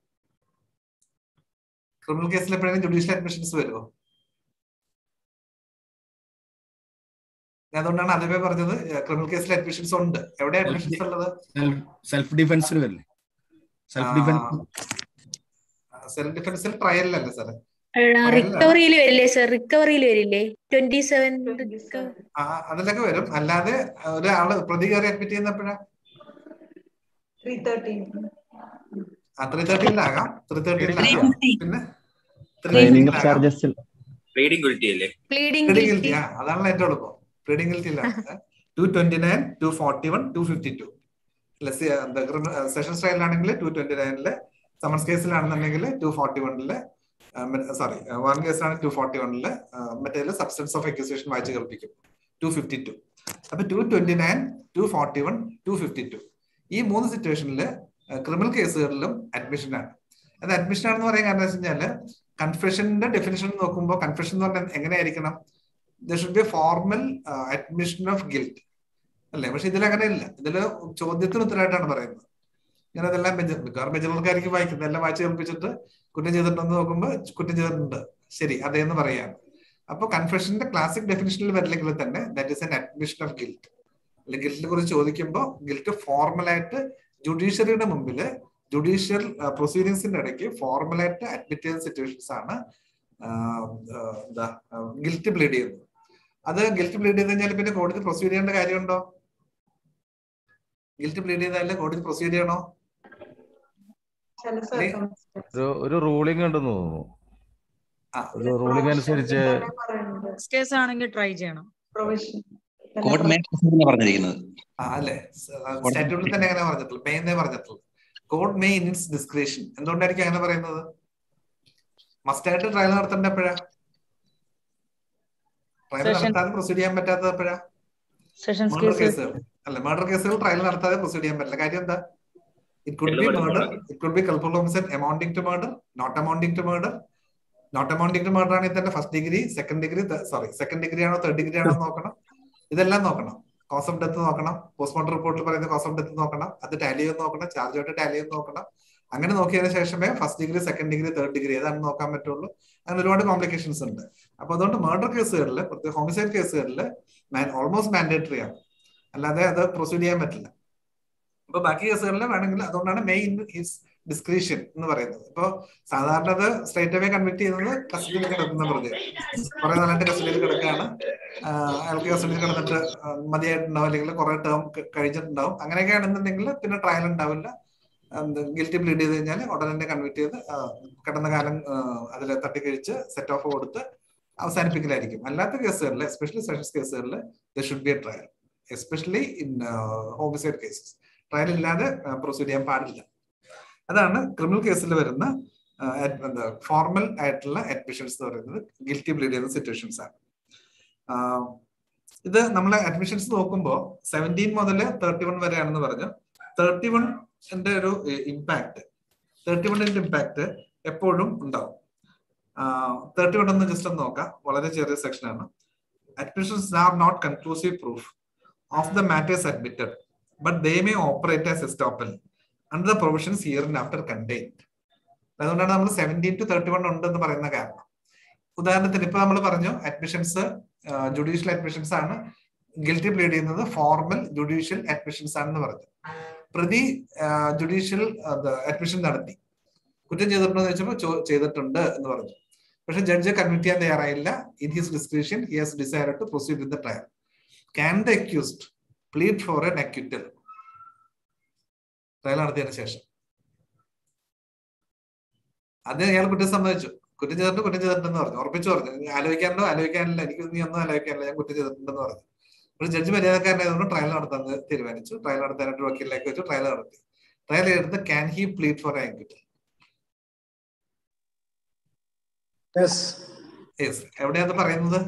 ക്രിമിനൽ കേസിൽ എപ്പോഴെങ്കിലും ജുഡീഷ്യൽ അഡ്മിഷൻസ് വരുമോ ഞാൻ അതുകൊണ്ടാണ് അതേ പറഞ്ഞത് ക്രിമിനൽ കേസിൽ അഡ്മിഷൻസ് ഉണ്ട് എവിടെ അഡ്മിഷൻസ് ഉള്ളത് സെൽഫ് ഡിഫൻസിന് വരില്ലേ സെൽഫ് ഡിഫൻസ് സെൽഫ് ഡിഫൻസിൽ ട്രയലിലല്ലേ സാറേ റിക്കവറിയിൽ വരില്ലേ സർ റിക്കവറിയിൽ വരില്ലേ ട്വന്റി സെവൻ ആ അതിലൊക്കെ വരും അല്ലാതെ ഒരാള് പ്രതി കയറി അഡ്മിറ്റ് ചെയ്യുന്നപ്പോഴാ ആ ത്രീ തേർട്ടീനിലാകാം ത്രീ തേർട്ടീനിലാകാം പിന്നെ ട്രെയിനിങ് ചാർജസിൽ പ്ലീഡിംഗ് ഗിൽറ്റി അല്ലേ പ്ലീഡിംഗ് പ്ലീഡിംഗ് ഗിൽറ്റി ആ അതാണല്ലോ ഏറ്റവും എളുപ്പം പ്ലീഡിംഗ് ഗിൽറ്റി ഇല്ല two twenty nine two forty one two fifty two sessions ട്രയലിലാണെങ്കിൽ ടു ട്വന്റി നയനില് സമൻസ് കേസിലാണെന്നുണ്ടെങ്കിൽ ടു ഫോർട്ടി വണ്ണില് സോറി വൺ കേസിലാണ് ടു ഫോർട്ടി വണ്ണില് മറ്റേതിൽ സബ്സ്റ്റൻസ് ഓഫ് അക്യൂസിയേഷൻ വായിച്ച് കേൾപ്പിക്കും ടു ഫിഫ്റ്റി ടു അപ്പൊ two twenty nine two forty one two fifty two ഈ മൂന്ന് സിറ്റുവേഷനിൽ ക്രിമിനൽ കേസുകളിലും അഡ്മിഷൻ ആണ് അത് അഡ്മിഷൻ ആണെന്ന് പറയാൻ കാരണം വെച്ച് കഴിഞ്ഞാല് കൺഫെഷന്റെ ഡെഫിനേഷൻ നോക്കുമ്പോൾ കൺഫെഷൻ എന്ന് പറഞ്ഞാൽ എങ്ങനെയായിരിക്കണം there should be formal admission of guilt അല്ലേ പക്ഷെ ഇതിൽ അങ്ങനെ ഇല്ല ഇതില് ചോദ്യത്തിന് ഉത്തരമായിട്ടാണ് പറയുന്നത് ഇങ്ങനെ അതെല്ലാം മിക്കവാറും ബെഞ്ചുകൾക്കായിരിക്കും വായിക്കുന്നത് എല്ലാം വായിച്ച് കേൾപ്പിച്ചിട്ട് കുറ്റം ചെയ്തിട്ടുണ്ടെന്ന് നോക്കുമ്പോൾ കുറ്റം ചെയ്തിട്ടുണ്ട് ശരി അതേന്ന് പറയാണ് അപ്പൊ കൺഫെഷന്റെ ക്ലാസിക് ഡെഫിനിഷനിൽ വരില്ലെങ്കിൽ തന്നെ that is an admission of guilt അല്ലെങ്കിൽ ഗിൽറ്റിനെ കുറിച്ച് ചോദിക്കുമ്പോൾ ഗിൽറ്റ് ഫോർമലായിട്ട് ജുഡീഷ്യറിയുടെ മുമ്പിൽ ജുഡീഷ്യൽ പ്രൊസീഡിങ്സിന്റെ ഇടയ്ക്ക് ഫോർമലായിട്ട് അഡ്മിറ്റ് ചെയ്യുന്ന സിറ്റുവേഷൻസ് ആണ് എന്താ ഗിൽറ്റ് പ്ലീഡ് ചെയ്യുന്നത് അത് ഗിൽറ്റ് പ്ലീഡ് ചെയ്ത് കഴിഞ്ഞാൽ പിന്നെ കോടതി പ്രൊസീഡ് ചെയ്യേണ്ട കാര്യമുണ്ടോ ഗിൽറ്റ് പ്ലീഡ് ചെയ്താലേ കോടതി പ്രൊസീഡ് ചെയ്യണോ ഒരു ഒരു റൂളിംഗ് ഉണ്ടെന്ന് തോന്നുന്നു ഒരു റൂളിംഗ് അനുസരിച്ച് കേസ് ആണെങ്കിൽ ട്രൈ ചെയ്യണം കോർട്ട് മേൽ പറഞ്ഞിരിക്കുന്നത് ആ അല്ലെ സ്റ്റാറ്റ്യൂട്ടിൽ തന്നെ അങ്ങനെ പറഞ്ഞിട്ടുള്ളൂ മേ എന്നേ പറഞ്ഞിട്ടുള്ളൂ court may in its discretion എന്തുകൊണ്ടായിരിക്കും അങ്ങനെ പറയുന്നത് മസ്റ്റ് ആയിട്ട് ട്രയൽ നടത്തേണ്ട എപ്പോഴാ ട്രയൽ നടത്താതെ പ്രൊസീഡ് ചെയ്യാൻ പറ്റാത്തത് എപ്പോഴാ മർഡർ കേസുകൾ അല്ല മർഡർ കേസുകൾ ട്രയൽ നടത്താതെ പ്രൊസീഡ് ചെയ്യാൻ പറ്റില്ല കാര്യം എന്താ it could be murder it could be culpable homicide amounting to murder not amounting to murder not amounting to murder ആണെങ്കിൽ തന്നെ first degree second degree sorry second degree ആണോ തേർഡ് ഡിഗ്രി ആണോ നോക്കണം ഇതെല്ലാം നോക്കണം കോസ് ഓഫ് ഡെത്ത് നോക്കണം postmortem റിപ്പോർട്ടിൽ പറയുന്ന കോസ് ഓഫ് ഡെത്ത് നോക്കണം അത് ടാലി ചെയ്ത് നോക്കണം ചാർജ് ആയിട്ട് ടാലി ചെയ്ത് നോക്കണം അങ്ങനെ നോക്കിയതിനു ശേഷമേ first degree second degree third degree ഏതാണ് നോക്കാൻ പറ്റുള്ളൂ അങ്ങനെ ഒരുപാട് കോംപ്ലിക്കേഷൻസ് ഉണ്ട് അപ്പൊ അതുകൊണ്ട് മർഡർ കേസുകളിൽ പ്രത്യേക ഹോമിസൈഡ് കേസുകളിൽ ഓൾമോസ്റ്റ് മാൻഡേറ്ററി ആണ് അല്ലാതെ അത് പ്രൊസീഡ് ചെയ്യാൻ പറ്റില്ല അപ്പൊ ബാക്കി കേസുകളിൽ വേണമെങ്കിൽ അതുകൊണ്ടാണ് മെയിൻ ഈസ് ഡിസ്ക്രീഷൻ എന്ന് പറയുന്നത് ഇപ്പൊ സാധാരണ അത് സ്ട്രേറ്റ് അവേ കൺവിക്ട് ചെയ്യുന്നത് കസ്റ്റഡിയിൽ കിടക്കുന്ന പ്രതി കുറെ നാളായിട്ട് കസ്റ്റഡിയിൽ കിടക്കുകയാണ് അയാൾക്ക് കസ്റ്റഡിയിൽ കിടന്നിട്ട് മതിയായിട്ടുണ്ടാവും അല്ലെങ്കിൽ കുറെ ടേം കഴിച്ചിട്ടുണ്ടാവും അങ്ങനെയൊക്കെ ആണെന്നുണ്ടെങ്കിൽ പിന്നെ ട്രയൽ ഉണ്ടാവില്ല ഗിൽറ്റി പ്ലീഡ് ചെയ്ത് കഴിഞ്ഞാൽ ഉടനെ തന്നെ കൺവിക്ട് ചെയ്ത് കിടന്ന കാലം അതിൽ തട്ടിക്കഴിച്ച് സെറ്റ് ഓഫ് കൊടുത്ത് അവസാനിപ്പിക്കലായിരിക്കും അല്ലാത്ത കേസുകളിൽ എസ്പെഷ്യലി സെഷൻസ് കേസുകളിൽ the should be a trial especially in homicide cases trial ഇല്ലാതെ പ്രൊസീഡ് ചെയ്യാൻ പാടില്ല അതാണ് ക്രിമിനൽ കേസിൽ വരുന്ന എന്താ ഫോർമൽ ആയിട്ടുള്ള അഡ്മിഷൻസ് എന്ന് പറയുന്നത് ഗിൽറ്റി പ്ലീഡ് ചെയ്യുന്ന സിറ്റുവേഷൻസ് ആണ് ഇത് നമ്മൾ അഡ്മിഷൻസ് നോക്കുമ്പോൾ സെവൻറ്റീൻ മുതൽ തേർട്ടി വൺ വരെയാണെന്ന് പറഞ്ഞു തേർട്ടി വണ്ണിന്റെ ഒരു ഇമ്പാക്ട് തേർട്ടി വണ്ണിന്റെ ഇമ്പാക്ട് എപ്പോഴും ഉണ്ടാവും തേർട്ടി വൺ ഒന്ന് ജസ്റ്റ് ഒന്ന് നോക്കാം വളരെ ചെറിയ സെക്ഷനാണ് admissions are not conclusive proof of the matters admitted but they may operate as estoppel under the provisions here and after contained അതുകൊണ്ടാണ് നമ്മൾ സെവൻറ്റീൻ ടു തേർട്ടി വൺ ഉണ്ടെന്ന് പറയുന്ന കാരണം ഉദാഹരണത്തിന് ഇപ്പൊ നമ്മൾ പറഞ്ഞു അഡ്മിഷൻസ് ജുഡീഷ്യൽ അഡ്മിഷൻസ് ആണ് ഗിൽറ്റി പ്ലീഡ് ചെയ്യുന്നത് ഫോർമൽ ജുഡീഷ്യൽ അഡ്മിഷൻസ് ആണെന്ന് പറഞ്ഞു പ്രതി ജുഡീഷ്യൽ അഡ്മിഷൻ നടത്തി കുറ്റം ചെയ്തിട്ടുണ്ടോ എന്ന് വെച്ചപ്പോൾ ചെയ്തിട്ടുണ്ട് എന്ന് പറഞ്ഞു പക്ഷെ ജഡ്ജ് കൺവിറ്റ് ചെയ്യാൻ തയ്യാറായില്ല in his description he has decide to proceed with the trial can the accused plead for an acquittal trial നടത്തിയതിനു ശേഷം അത് അയാൾ കുറ്റം സമ്മതിച്ചു കുറ്റം ചെയ്തിട്ടുണ്ട് കുറ്റം ചെയ്തിട്ടുണ്ടെന്ന് പറഞ്ഞു ഉറപ്പിച്ചു പറഞ്ഞു "നീ ആലോചിക്കാനുണ്ടോ ആലോചിക്കാനില്ല എനിക്ക് നീ ഒന്നും ആലോചിക്കാനില്ല ഞാൻ കുറ്റം ചെയ്തിട്ടുണ്ടെന്ന് പറഞ്ഞു ഒരു ജഡ്ജി മര്യാദക്കാരനായതുകൊണ്ട് ട്രയൽ നടത്താൻ തീരുമാനിച്ചു ട്രയൽ നടത്താനായിട്ട് വക്കീലിലേക്ക് വെച്ചു ട്രയൽ നടത്തി ട്രയൽ എടുത്ത് ക്യാൻ ഹി പ്ലീഡ് ഫോർ ആംഗ്വിറ്റി യെസ് എവിടെയാണ് പറയുന്നത്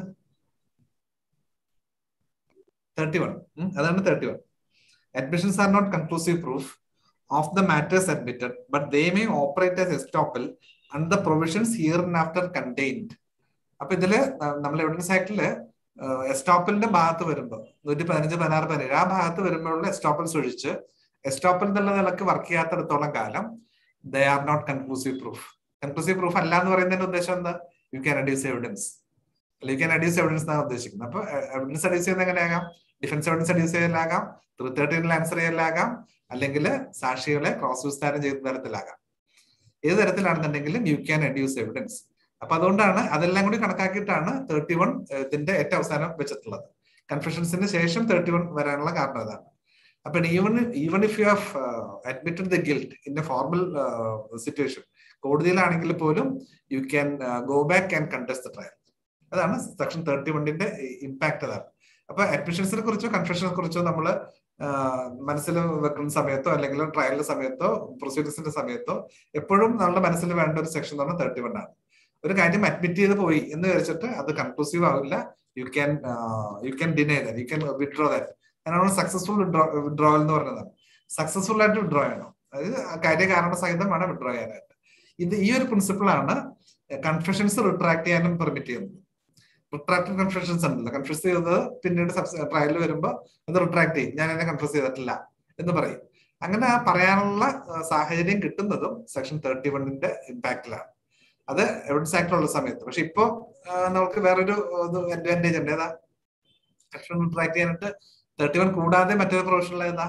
തേർട്ടി വൺ അതാണ് thirty one admissions are not conclusive proof of the matters admitted but they may operate as estoppel under the provisions here after contained അപ്പൊ ഇതില് നമ്മൾ evidence ആക്ടില് എസ്റ്റോപ്പലിന്റെ ഭാഗത്ത് വരുമ്പോ നൂറ്റി പതിനഞ്ച് പതിനാറ് പതിനേഴ് ആ ഭാഗത്ത് വരുമ്പോഴുള്ള എസ്റ്റോപ്പൽസ് ഒഴിച്ച് എസ്റ്റോപ്പൽ എന്നുള്ള നിലക്ക് വർക്ക് ചെയ്യാത്തിടത്തോളം കാലം they are not conclusive proof conclusive proof അല്ല എന്ന് പറയുന്നതിന്റെ ഉദ്ദേശം എന്താ യു ക്യാൻ അഡ്യൂസ് എവിഡൻസ് അല്ല യു ക്യാൻ അഡ്യൂസ് എവിഡൻസ് എന്നാണ് ഉദ്ദേശിക്കുന്നത് അപ്പൊ എവിഡൻസ് അഡ്യൂസ് ചെയ്യുന്നത് എങ്ങനെയാകാം ഡിഫൻസ് എവിഡൻസ് അഡ്യൂസ് ചെയ്യലാകാം ത്രീ തേർട്ടീനിൽ ആൻസർ ചെയ്യലാകാം അല്ലെങ്കിൽ സാക്ഷികളെ ക്രോസ് വിസ്താരം ചെയ്ത തരത്തിലാകാം ഏത് തരത്തിലാണെന്നുണ്ടെങ്കിലും യു ക്യാൻ അഡ്യൂസ് എവിഡൻസ് അപ്പൊ അതുകൊണ്ടാണ് അതെല്ലാം കൂടി കണക്കാക്കിയിട്ടാണ് തേർട്ടി വൺ ഇതിന്റെ ഏറ്റവും അവസാനം വെച്ചിട്ടുള്ളത് കൺഫ്യൂഷൻസിന് ശേഷം തേർട്ടി വൺ വരാനുള്ള കാരണം അതാണ് അപ്പൊ even even if you have admitted the guilt in a formal situation കോടതിയിലാണെങ്കിൽ പോലും you can go back and contest the trial അതാണ് സെക്ഷൻ തേർട്ടി വണ്ണിന്റെ ഇമ്പാക്ട് അതാണ് അപ്പൊ അഡ്മിഷൻസിനെ കുറിച്ചോ കൺഫ്യൂഷനെ കുറിച്ചോ നമ്മൾ മനസ്സിൽ വെക്കുന്ന സമയത്തോ അല്ലെങ്കിൽ ട്രയലിന്റെ സമയത്തോ പ്രൊസീഡിയർസിന്റെ സമയത്തോ എപ്പോഴും നമ്മുടെ മനസ്സിൽ വേണ്ട ഒരു സെക്ഷൻ എന്ന് പറഞ്ഞാൽ തേർട്ടി വൺ ആണ് ഒരു കാര്യം അഡ്മിറ്റ് ചെയ്ത് പോയി എന്ന് വിചാരിച്ചിട്ട് അത് കൺക്ലൂസീവ് ആവില്ല you can you can deny that you can withdraw that അതിനാണ് സക്സസ്ഫുൾ വിഡ്രോവൽ എന്ന് പറയുന്നത് സക്സസ്ഫുൾ ആയിട്ട് വിഡ്രോ ചെയ്യണം അതായത് കാര്യ കാരണ സഹിതം വേണം വിഡ്രോ ചെയ്യാനായിട്ട് ഇത് ഈ ഒരു പ്രിൻസിപ്പിൾ ആണ് കൺഫ്യൂഷൻസ് റിട്രാക്ട് ചെയ്യാനും പെർമിറ്റ് ചെയ്യുന്നത് റിട്രാക്ട് കൺഫ്യൂഷൻസ് ഉണ്ടല്ലോ കൺഫ്യൂസ് ചെയ്തത് പിന്നീട് ട്രയലിൽ വരുമ്പോൾ അത് റിട്രാക്ട് ചെയ്യും ഞാൻ എന്നെ കൺഫ്യൂസ് ചെയ്തിട്ടില്ല എന്ന് പറയും അങ്ങനെ ആ പറയാനുള്ള സാഹചര്യം കിട്ടുന്നതും സെക്ഷൻ തേർട്ടി വണ്ണിന്റെ ഇമ്പാക്റ്റിലാണ് അത് എവിഡൻസ് ആക്ടിലുള്ള സമയത്ത് പക്ഷെ ഇപ്പോ നമുക്ക് വേറൊരു അഡ്വാൻറ്റേജ് ഉണ്ട് ഏതാ കൺഫ്യൂഷൻ റിട്രാക്ട് ചെയ്യാനായിട്ട് തേർട്ടി വൺ കൂടാതെ മറ്റൊരു പ്രൊഫഷണൽ ഏതാ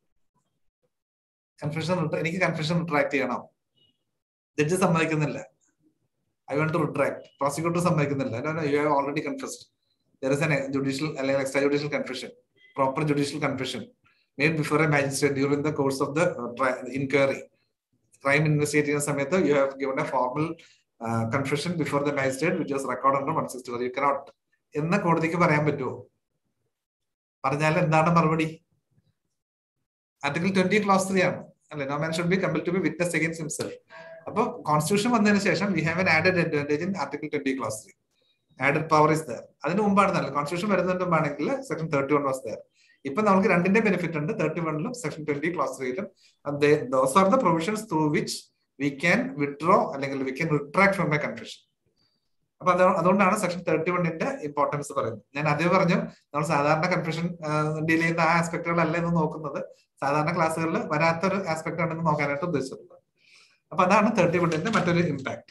കൺഫ്യൂഷൻ എനിക്ക് കൺഫ്യൂഷൻ റിട്രാക്ട് ചെയ്യണം ജഡ്ജ് സമ്മതിക്കുന്നില്ല I want to retract prosecutor സമ്മതിക്കുന്നില്ല you have already confessed there is an judicial അല്ലെങ്കിൽ extra judicial confession proper judicial confession made before a magistrate during the course of the inquiry crime investigate ചെയ്യുന്ന സമയത്ത് you have given a formal confession before the magistrate which was record under one sixty four you cannot എന്ന് കോടതിക്ക് പറയാൻ പറ്റുമോ പറഞ്ഞാൽ എന്താണ് മറുപടി article twenty clause three ആണ് അല്ലെ no man should be compel to be witness against himself അപ്പൊ കോൺസ്റ്റിറ്റ്യൂഷൻ വന്നതിന് ശേഷം we have an added advantage in article twenty clause three added power is there അതിന് മുമ്പാണ് നല്ല കോൺസ്റ്റിറ്റ്യൂഷൻ വരുന്നതിന് മുമ്പാണെങ്കിൽ section thirty one was there ഇപ്പൊ നമുക്ക് രണ്ടിന്റെ ബെനിഫിറ്റ് ഉണ്ട് തേർട്ടി വണ്ണിലും സെക്ഷൻ ട്വന്റി ക്ലാസ് ത്രീയിലും those are the provisions through which we can withdraw അല്ലെങ്കിൽ we can retract from a confusion അപ്പൊ അതുകൊണ്ടാണ് സെക്ഷൻ തേർട്ടി വണ്ണിന്റെ ഇമ്പോർട്ടൻസ് പറയുന്നത് ഞാൻ അതേ പറഞ്ഞു നമ്മൾ സാധാരണ കൺഫ്യൂഷൻ ഡീൽ ചെയ്യുന്ന ആ ആസ്പെക്ടുകളല്ല എന്ന് നോക്കുന്നത് സാധാരണ ക്ലാസ്സുകളിൽ വരാത്തൊരു ആസ്പെക്ട് ആണെന്ന് നോക്കാനായിട്ട് ഉദ്ദേശിച്ചിട്ടുള്ളത് അപ്പൊ അതാണ് തേർട്ടി വണ്ണിന്റെ മറ്റൊരു ഇമ്പാക്ട്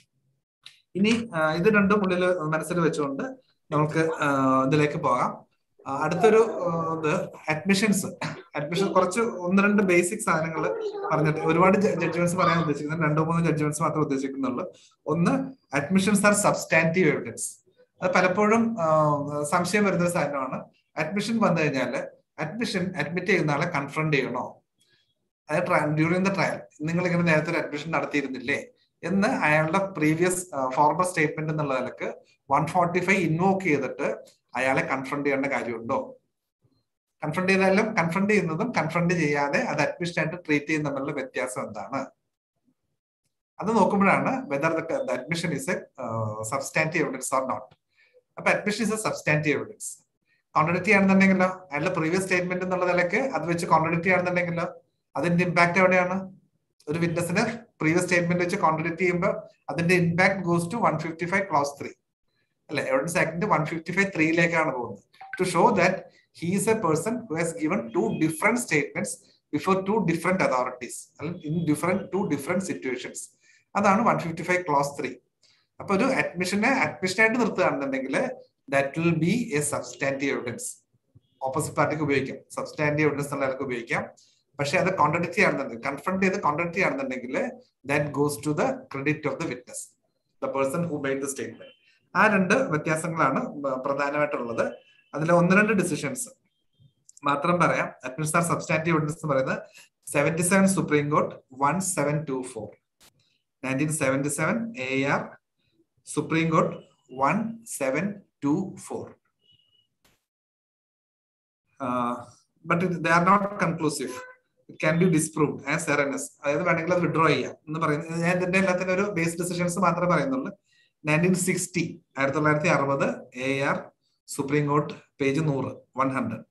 ഇനി ഇത് രണ്ടും ഉള്ളിൽ മനസ്സിൽ വെച്ചുകൊണ്ട് നമുക്ക് ഇതിലേക്ക് പോകാം അടുത്തൊരു ഇത് അഡ്മിഷൻസ് അഡ്മിഷൻ കുറച്ച് ഒന്ന് രണ്ട് ബേസിക് സാധനങ്ങൾ പറഞ്ഞിട്ട് ഒരുപാട് ജഡ്ജ്മെന്റ്സ് പറയാൻ ഉദ്ദേശിക്കുന്നത് രണ്ടോ മൂന്നോ ജഡ്ജ്മെന്റ്സ് മാത്രമേ ഉദ്ദേശിക്കുന്നുള്ളൂ ഒന്ന് അഡ്മിഷൻസ് ആർ സബ്സ്റ്റാൻറ്റീവ് എവിഡൻസ് അത് പലപ്പോഴും സംശയം വരുന്ന ഒരു സാധനമാണ് അഡ്മിഷൻ വന്നു കഴിഞ്ഞാൽ അഡ്മിഷൻ അഡ്മിറ്റ് ചെയ്യുന്ന ആളെ കൺഫ്രണ്ട് ചെയ്യണോ അതായത് ഡ്യൂറിങ് ദ ട്രയൽ നിങ്ങൾ ഇങ്ങനെ നേരത്തെ ഒരു അഡ്മിഷൻ നടത്തിയിരുന്നില്ലേ എന്ന് അയാളുടെ പ്രീവിയസ് ഫോർമൽ സ്റ്റേറ്റ്മെന്റ് എന്നുള്ള നിലക്ക് വൺ ഫോർട്ടി ഫൈവ് ഇൻവോക്ക് ചെയ്തിട്ട് അയാളെ കൺഫ്രണ്ട് ചെയ്യേണ്ട കാര്യമുണ്ടോ കൺഫ്രണ്ട് ചെയ്താലും കൺഫ്രണ്ട് ചെയ്യുന്നതും കൺഫ്രണ്ട് ചെയ്യാതെ അത് അഡ്മിഷൻ ആയിട്ട് ട്രീറ്റ് ചെയ്യുന്ന തമ്മിലുള്ള വ്യത്യാസം എന്താണ് അത് നോക്കുമ്പോഴാണ് whether the admission is a substantive evidence or not അപ്പൊ admission is a substantive evidence contradict ആണെന്നുണ്ടെങ്കിലോ അയാളുടെ പ്രീവിയസ് സ്റ്റേറ്റ്മെന്റ് എന്നുള്ള നിലക്ക് അത് വെച്ച് കോൺട്രഡിക്റ്റ് ആണെന്നുണ്ടെങ്കിലോ അതിന്റെ ഇമ്പാക്ട് എവിടെയാണ് ഒരു വിറ്റ്നസിന് പ്രീവിയസ് സ്റ്റേറ്റ്മെന്റ് വെച്ച് കോൺട്രഡിക്റ്റ് ചെയ്യുമ്പോൾ അതിന്റെ impact goes to one fifty five clause three അല്ലെ എവിഡൻസ് ആക്ടിന്റെ വൺ ഫിഫ്റ്റി ഫൈവ് ത്രീയിലേക്കാണ് പോകുന്നത് to show that he is a person who has given two different statements before two different authorities അല്ലെങ്കിൽ in different to different situations അതാണ് one fifty five clause three അപ്പൊ ഒരു അഡ്മിഷനെ അഡ്മിഷനായിട്ട് നിർത്തുകയാണെന്നുണ്ടെങ്കിൽ that will be a substantive evidence opposite പാർട്ടിക്ക് ഉപയോഗിക്കാം substantive evidence എന്നുള്ള ആൾക്ക് ഉപയോഗിക്കാം പക്ഷെ അത് കോൺട്രഡിക്റ്റ് ചെയ്യുന്നുണ്ടെങ്കിൽ കൺഫ്രണ്ട് ചെയ്ത് കോൺട്രഡിക്റ്റ് ചെയ്യുന്നുണ്ടെങ്കിൽ that goes to the credit of the witness the person who made the statement ആ രണ്ട് വ്യത്യാസങ്ങളാണ് പ്രധാനമായിട്ടുള്ളത് അതിൽ ഒന്ന് രണ്ട് ഡിസിഷൻസ് മാത്രം പറയാം അഡ്മിനിസ്ട്രാർ സബ്സ്റ്റാൻറ്റീവ് എവിഡൻസ് എന്ന് പറയുന്നത് seventy seven supreme court one seven two four nineteen seventy seven A R supreme court one seven two four but they are not conclusive it can be disprove as erroneous അതായത് വേണമെങ്കിൽ അത് withdraw ചെയ്യാം എന്ന് പറയുന്നത് ഞാൻ ഇതിന്റെ എല്ലാത്തിനും ഒരു ബേസ് ഡിസിഷൻസ് മാത്രമേ പറയുന്നുള്ളൂ നയൻറ്റീൻ സിക്സ്റ്റി ആയിരത്തി തൊള്ളായിരത്തി അറുപത് A R supreme court page നൂറ് വൺ ഹൺഡ്രഡ്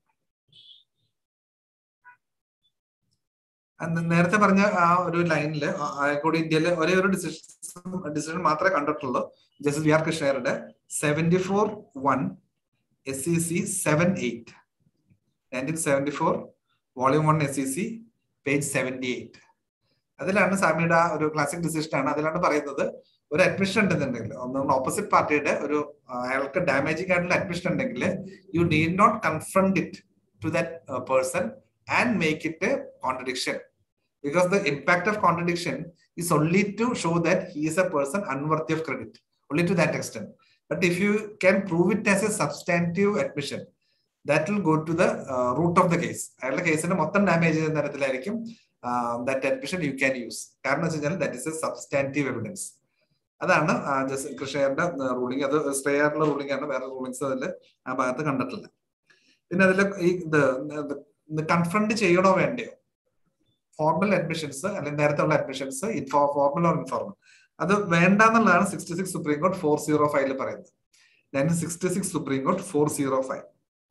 നേരത്തെ പറഞ്ഞ ആ ഒരു ലൈനിൽ കൂടി ഇന്ത്യയിൽ ഒരേ ഒരു ഡിസിഷൻ ഡിസിഷൻ മാത്രമേ കണ്ടിട്ടുള്ളൂ ജസ്റ്റിസ് വി ആർ കൃഷ്ണയുടെ seventy four one S C C seven eight nineteen seventy four volume one S C C page seventy eight അതിലാണ് സ്വാമിയുടെ ആ ഒരു ക്ലാസിക് ഡിസിഷൻ ആണ് അതിലാണ് പറയുന്നത് ഒരു അഡ്മിഷൻ ഉണ്ടെന്നുണ്ടെങ്കിൽ നമ്മൾ ഓപ്പോസിറ്റ് പാർട്ടിയുടെ ഒരു അയാൾക്ക് ഡാമേജിങ് ആയിട്ടുള്ള അഡ്മിഷൻ ഉണ്ടെങ്കിൽ you need not confront it to that person and make it a contradiction because the impact of contradiction is only to show that he is a person unworthy of credit, only to that extent. But if you can prove it as a substantive admission, that will go to the uh, root of the case. അയാളുടെ കേസിന് മൊത്തം damage ചെയ്യുന്ന തരത്തിലായിരിക്കും that admission you can use കാരണം വെച്ച് കഴിഞ്ഞാൽ that is a substantive evidence അതാണ് കൃഷ്ണയുടെ റൂളിംഗ് അത് ശ്രേയാറുള്ള റൂളിംഗ് ആണ് വേറെ റൂളിംഗ്സ് അതിൽ ആ ഭാഗത്ത് കണ്ടിട്ടില്ല പിന്നെ അതിൽ ഈ ഇത് കൺഫ്രണ്ട് ചെയ്യണോ വേണ്ടയോ ഫോർമൽ അഡ്മിഷൻസ് അല്ലെങ്കിൽ നേരത്തെ ഉള്ള admissions info formal or informal അത് വേണ്ട എന്നുള്ളതാണ് sixty six supreme court four zero ഫൈവില് പറയുന്നത് nineteen sixty six supreme court four zero five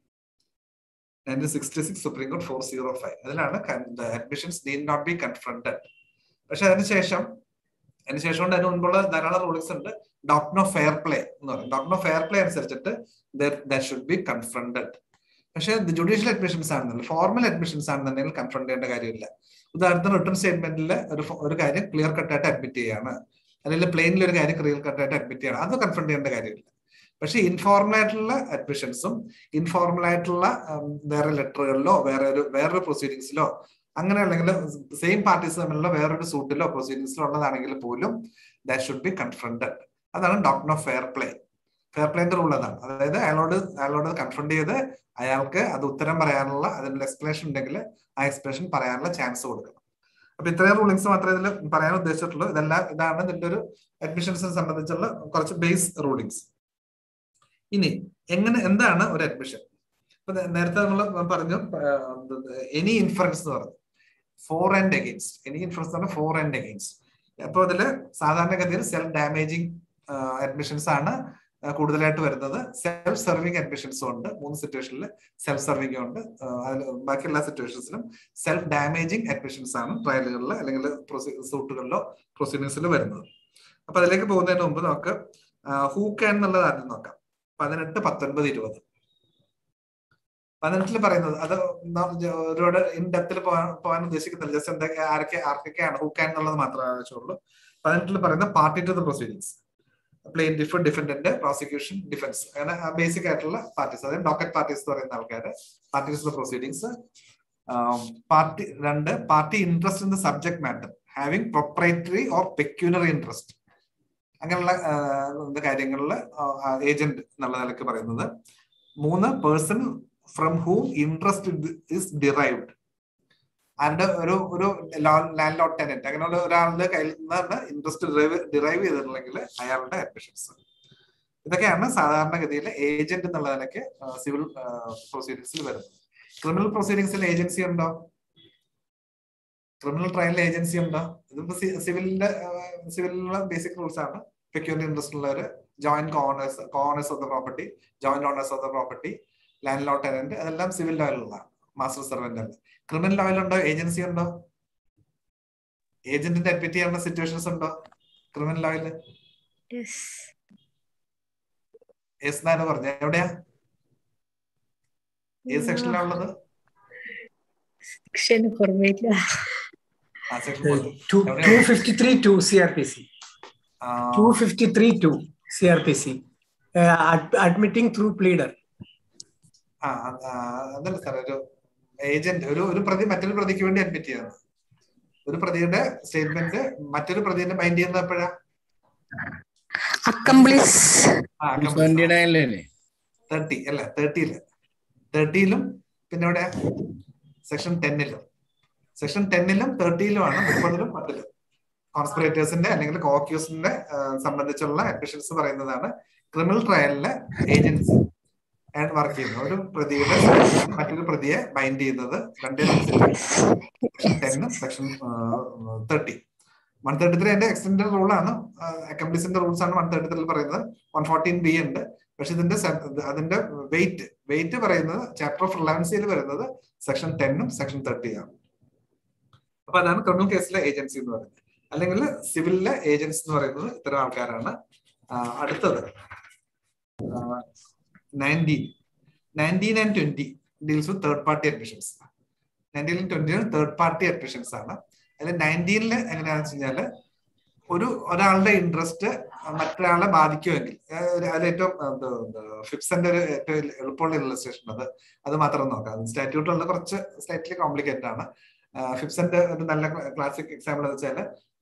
nineteen sixty six supreme court four zero five അതിലാണ് admissions need not be confronted പക്ഷെ അതിനുശേഷം അതിനുശേഷം കൊണ്ട് അതിന് മുൻപുള്ള ധാരാളം റൂളിംഗ്സ് ഉണ്ട് ഡോക്ടർ ഓഫ് ഫെയർ പ്ലേ എന്ന് പറയും ഡോക്ടർ ഓഫ് ഫെയർ പ്ലേ അനുസരിച്ചിട്ട് ദാറ്റ് ഷുഡ് ബി കൺഫ്രണ്ടഡ് പക്ഷെ ജുഡീഷ്യൽ അഡ്മിഷൻസ് ആണെന്നുണ്ടെങ്കിൽ ഫോർമൽ അഡ്മിഷൻസ് ആണെന്നുണ്ടെങ്കിൽ കൺഫ്രണ്ട് ചെയ്യേണ്ട കാര്യമില്ല ഉദാഹരണത്തിന് റിട്ടേൺ സ്റ്റേറ്റ്മെന്റിൽ ഒരു ഒരു കാര്യം ക്ലിയർ കട്ടായിട്ട് അഡ്മിറ്റ് ചെയ്യാണ് അല്ലെങ്കിൽ പ്ലെയിനിൽ ഒരു കാര്യം ക്ലിയർ കട്ടായിട്ട് അഡ്മിറ്റ് ചെയ്യണം അത് കൺഫ്രണ്ട് ചെയ്യേണ്ട കാര്യമില്ല പക്ഷെ ഇൻഫോർമൽ ആയിട്ടുള്ള അഡ്മിഷൻസും ഇൻഫോർമൽ ആയിട്ടുള്ള വേറെ ലെറ്ററുകളിലോ വേറെ ഒരു വേറൊരു പ്രൊസീഡിങ്സിലോ അങ്ങനെ അല്ലെങ്കിൽ സെയിം പാർട്ടീസ് തമ്മിലുള്ള വേറൊരു സൂട്ടിലോ പ്രൊസീഡിങ്സിലോ ഉള്ളതാണെങ്കിൽ പോലും ദാറ്റ് ഷുഡ് ബി കൺഫ്രണ്ടഡ് അതാണ് doctrine of fair play fair പ്ലേന്റെ റൂൾ അതാണ് അതായത് അയാളോട് അയാളോട് കൺഫ്രണ്ട് ചെയ്ത് അയാൾക്ക് അത് ഉത്തരം പറയാനുള്ള അതിനുള്ള എക്സ്പ്ലനേഷൻ ഉണ്ടെങ്കിൽ ആ എക്സ്പ്ലനേഷൻ പറയാനുള്ള ചാൻസ് കൊടുക്കണം അപ്പൊ ഇത്രയും റൂളിങ്സ് മാത്രമേ ഇതിൽ പറയാൻ ഉദ്ദേശിച്ചിട്ടുള്ളൂ ഇതെല്ലാം ഇതാണ് ഇതിന്റെ ഒരു അഡ്മിഷൻസിനെ സംബന്ധിച്ചുള്ള കുറച്ച് ബേസ് റൂളിങ്സ് ഇനി എങ്ങനെ എന്താണ് ഒരു അഡ്മിഷൻ ഇപ്പൊ നേരത്തെ നമ്മൾ പറഞ്ഞു എനി ഇൻഫറൻസ് എന്ന് പറഞ്ഞു for and against any inference എന്ന് പറഞ്ഞാൽ ഫോർ ആൻഡ് അഗെയിൻസ്റ്റ് അപ്പൊ ഇതില് സാധാരണഗതിയിൽ സെൽഫ് ഡാമേജിങ് അഡ്മിഷൻസ് ആണ് കൂടുതലായിട്ട് വരുന്നത് സെൽഫ് സർവിങ് അഡ്മിഷൻസും ഉണ്ട് മൂന്ന് സിറ്റുവേഷനിൽ സെൽഫ് സർവിങ് ഉണ്ട് അതിൽ ബാക്കി എല്ലാ സിറ്റുവേഷൻസിലും സെൽഫ് ഡാമേജിങ് അഡ്മിഷൻസ് ആണ് ട്രയലുകളിൽ അല്ലെങ്കിൽ സൂട്ടുകളിലോ പ്രൊസീഡിങ്സിലോ വരുന്നത് അപ്പൊ അതിലേക്ക് പോകുന്നതിന് മുമ്പ് നമുക്ക് ഹൂ ക്യാൻ എന്നുള്ളത് ആദ്യം നോക്കാം പതിനെട്ട് പത്തൊൻപത് ഇരുപത് പതിനെട്ടിൽ പറയുന്നത് അത് ഒരുപാട് ഇൻ ഡെപ്തിൽ പോകാൻ പോകാൻ ഉദ്ദേശിക്കുന്നില്ല ജസ്റ്റ് എന്തൊക്കെ ആരൊക്കെ ആർക്കൊക്കെയാണ് ഹൂ ക്യാൻ എന്നുള്ളത് മാത്രമേ ആവശ്യമുള്ളൂ പതിനെട്ടിൽ പറയുന്ന party to the proceedings plaintiff defendant prosecution defence അങ്ങനെ ബേസിക് ആയിട്ടുള്ള പാർട്ടീസ് അതായത് ഡോക്കറ്റ് പാർട്ടീസ് എന്ന് പറയുന്ന ആൾക്കാർ പാർട്ടീസ് ഓഫ് പ്രൊസീഡിങ്സ് പാർട്ടി രണ്ട് party interest in the subject matter having proprietary or pecuniary interest അങ്ങനെയുള്ള കാര്യങ്ങളിൽ ഏജന്റ് എന്നുള്ള നിലക്ക് പറയുന്നത് മൂന്ന് person from whom interest is derived ആരുടെ ഒരു ഒരു ലാൻഡ് ലോട്ട് ടെനന്റ് അങ്ങനെയുള്ള ഒരാളുടെ കയ്യിൽ നിന്നാണ് ഇൻട്രസ്റ്റ് ഡിറൈവ് ചെയ്തിട്ടുണ്ടെങ്കിൽ അയാളുടെ അഡ്മിഷൻസ് ഇതൊക്കെയാണ് സാധാരണഗതിയിൽ ഏജന്റ് എന്നുള്ള നിലയ്ക്ക് സിവിൽ പ്രൊസീഡിങ്സിൽ വരുന്നത് ക്രിമിനൽ പ്രൊസീഡിങ്സിൽ ഏജൻസി ഉണ്ടോ ക്രിമിനൽ ട്രയലിൽ ഏജൻസി ഉണ്ടോ ഇതിപ്പോ സിവിലിന്റെ സിവിലിലുള്ള ബേസിക് റൂൾസ് ആണ് പെക്യൂലർ ഇൻട്രസ്റ്റ് ഉള്ളവര് joint coowners coowners of the property joint owners of the property landlord tenant അതെല്ലാം സിവിൽ ലോയിലുള്ളതാണ് മാസ്റ്റർ സെർവന്റ് അല്ല ക്രിമിനൽ ലോയിൽ ഉണ്ടോ ഏജൻസി ഉണ്ടോ ഏജന്റിന്റെ അഡ്മിറ്റ് ചെയ്യാനുള്ള സിറ്റുവേഷൻസ് ഉണ്ടോ ക്രിമിനൽ ലോയില് എസ് എന്നാണ് പറഞ്ഞ എവിടെയാ ഏത് സെക്ഷനിലാണ് ഉള്ളത് സെക്ഷൻ ഓർമ്മയില്ല ആ section two fifty three two C R P C two fifty three two C R P C admitting through pleader ആ അതല്ല സാർ ഒരു ഏജന്റ് ഒരു ഒരു പ്രതി മറ്റൊരു പ്രതിക്ക് വേണ്ടി അഡ്മിറ്റ് ചെയ്യുന്നത് ഒരു പ്രതിയുടെ സ്റ്റേറ്റ്മെന്റ് മറ്റൊരു പ്രതിന്റെ മൈൻഡ് ചെയ്യുന്നത് എപ്പോഴാ തേർട്ടി അല്ല തേർട്ടിയില് തേർട്ടിയിലും പിന്നെ ഇവിടെ സെക്ഷൻ ടെന്നിലും സെക്ഷൻ ടെന്നിലും തേർട്ടിയിലുമാണ് മുപ്പതിലും പത്തിലും കോൺസ്പിറേറ്റേഴ്സിന്റെ അല്ലെങ്കിൽ കോക്യൂസിന്റെ സംബന്ധിച്ചുള്ള അഡ്മിഷൻസ് പറയുന്നതാണ് ക്രിമിനൽ ട്രയലിലെ ഏജൻസി ആയിട്ട് വർക്ക് ചെയ്യുന്നത് ഒരു പ്രതിയുടെ മറ്റൊരു പ്രതിയെ ബൈൻഡ് ചെയ്യുന്നത് രണ്ടേ സെക്ഷൻ ടെന്നും section thirty one thirty three അതിന്റെ എക്സ്റ്റൻഡ് റൂളാണ് അക്കംപ്ലീസിന്റെ റൂൾസ് ആണ് വൺ തേർട്ടി ത്രീ പറയുന്നത് വൺ ഫോർട്ടീൻ ബി ഉണ്ട് പക്ഷെ ഇതിന്റെ അതിന്റെ വെയിറ്റ് വെയിറ്റ് പറയുന്നത് ചാപ്റ്റർ ഓഫ് റിലവൻസിയിൽ വരുന്നത് സെക്ഷൻ ടെന്നും സെക്ഷൻ തേർട്ടിയാണ് അപ്പൊ അതാണ് ക്രിമിനൽ കേസിലെ ഏജൻസി എന്ന് പറയുന്നത് അല്ലെങ്കിൽ സിവിലിലെ ഏജൻസി എന്ന് പറയുന്നത് ഇത്തരം ആൾക്കാരാണ് അടുത്തത് nineteen nineteen and twenty deals with third party admissions nineteen ട്വന്റിയിൽ തേർഡ് പാർട്ടി അഡ്മിഷൻസ് ആണ് അതിൽ നയൻറ്റീനില് എങ്ങനെയാണെന്ന് വെച്ച് കഴിഞ്ഞാല് ഒരു ഒരാളുടെ ഇൻട്രസ്റ്റ് മറ്റൊരാളെ ബാധിക്കുമെങ്കിൽ അതിൽ ഏറ്റവും ഫിപ്സന്റെ ഒരു ഏറ്റവും എളുപ്പമുള്ള ഇല്ലസ്ട്രേഷൻ അത് അത് മാത്രം നോക്കാം സ്റ്റാറ്റ്യൂട്ടുള്ള കുറച്ച് സ്ലൈറ്റ്ലി കോംപ്ലിക്കേറ്റഡ് ആണ് ഫിപ്സന്റെ ഒരു നല്ല ക്ലാസിക് എക്സാമ്പിൾ എന്ന് വെച്ചാൽ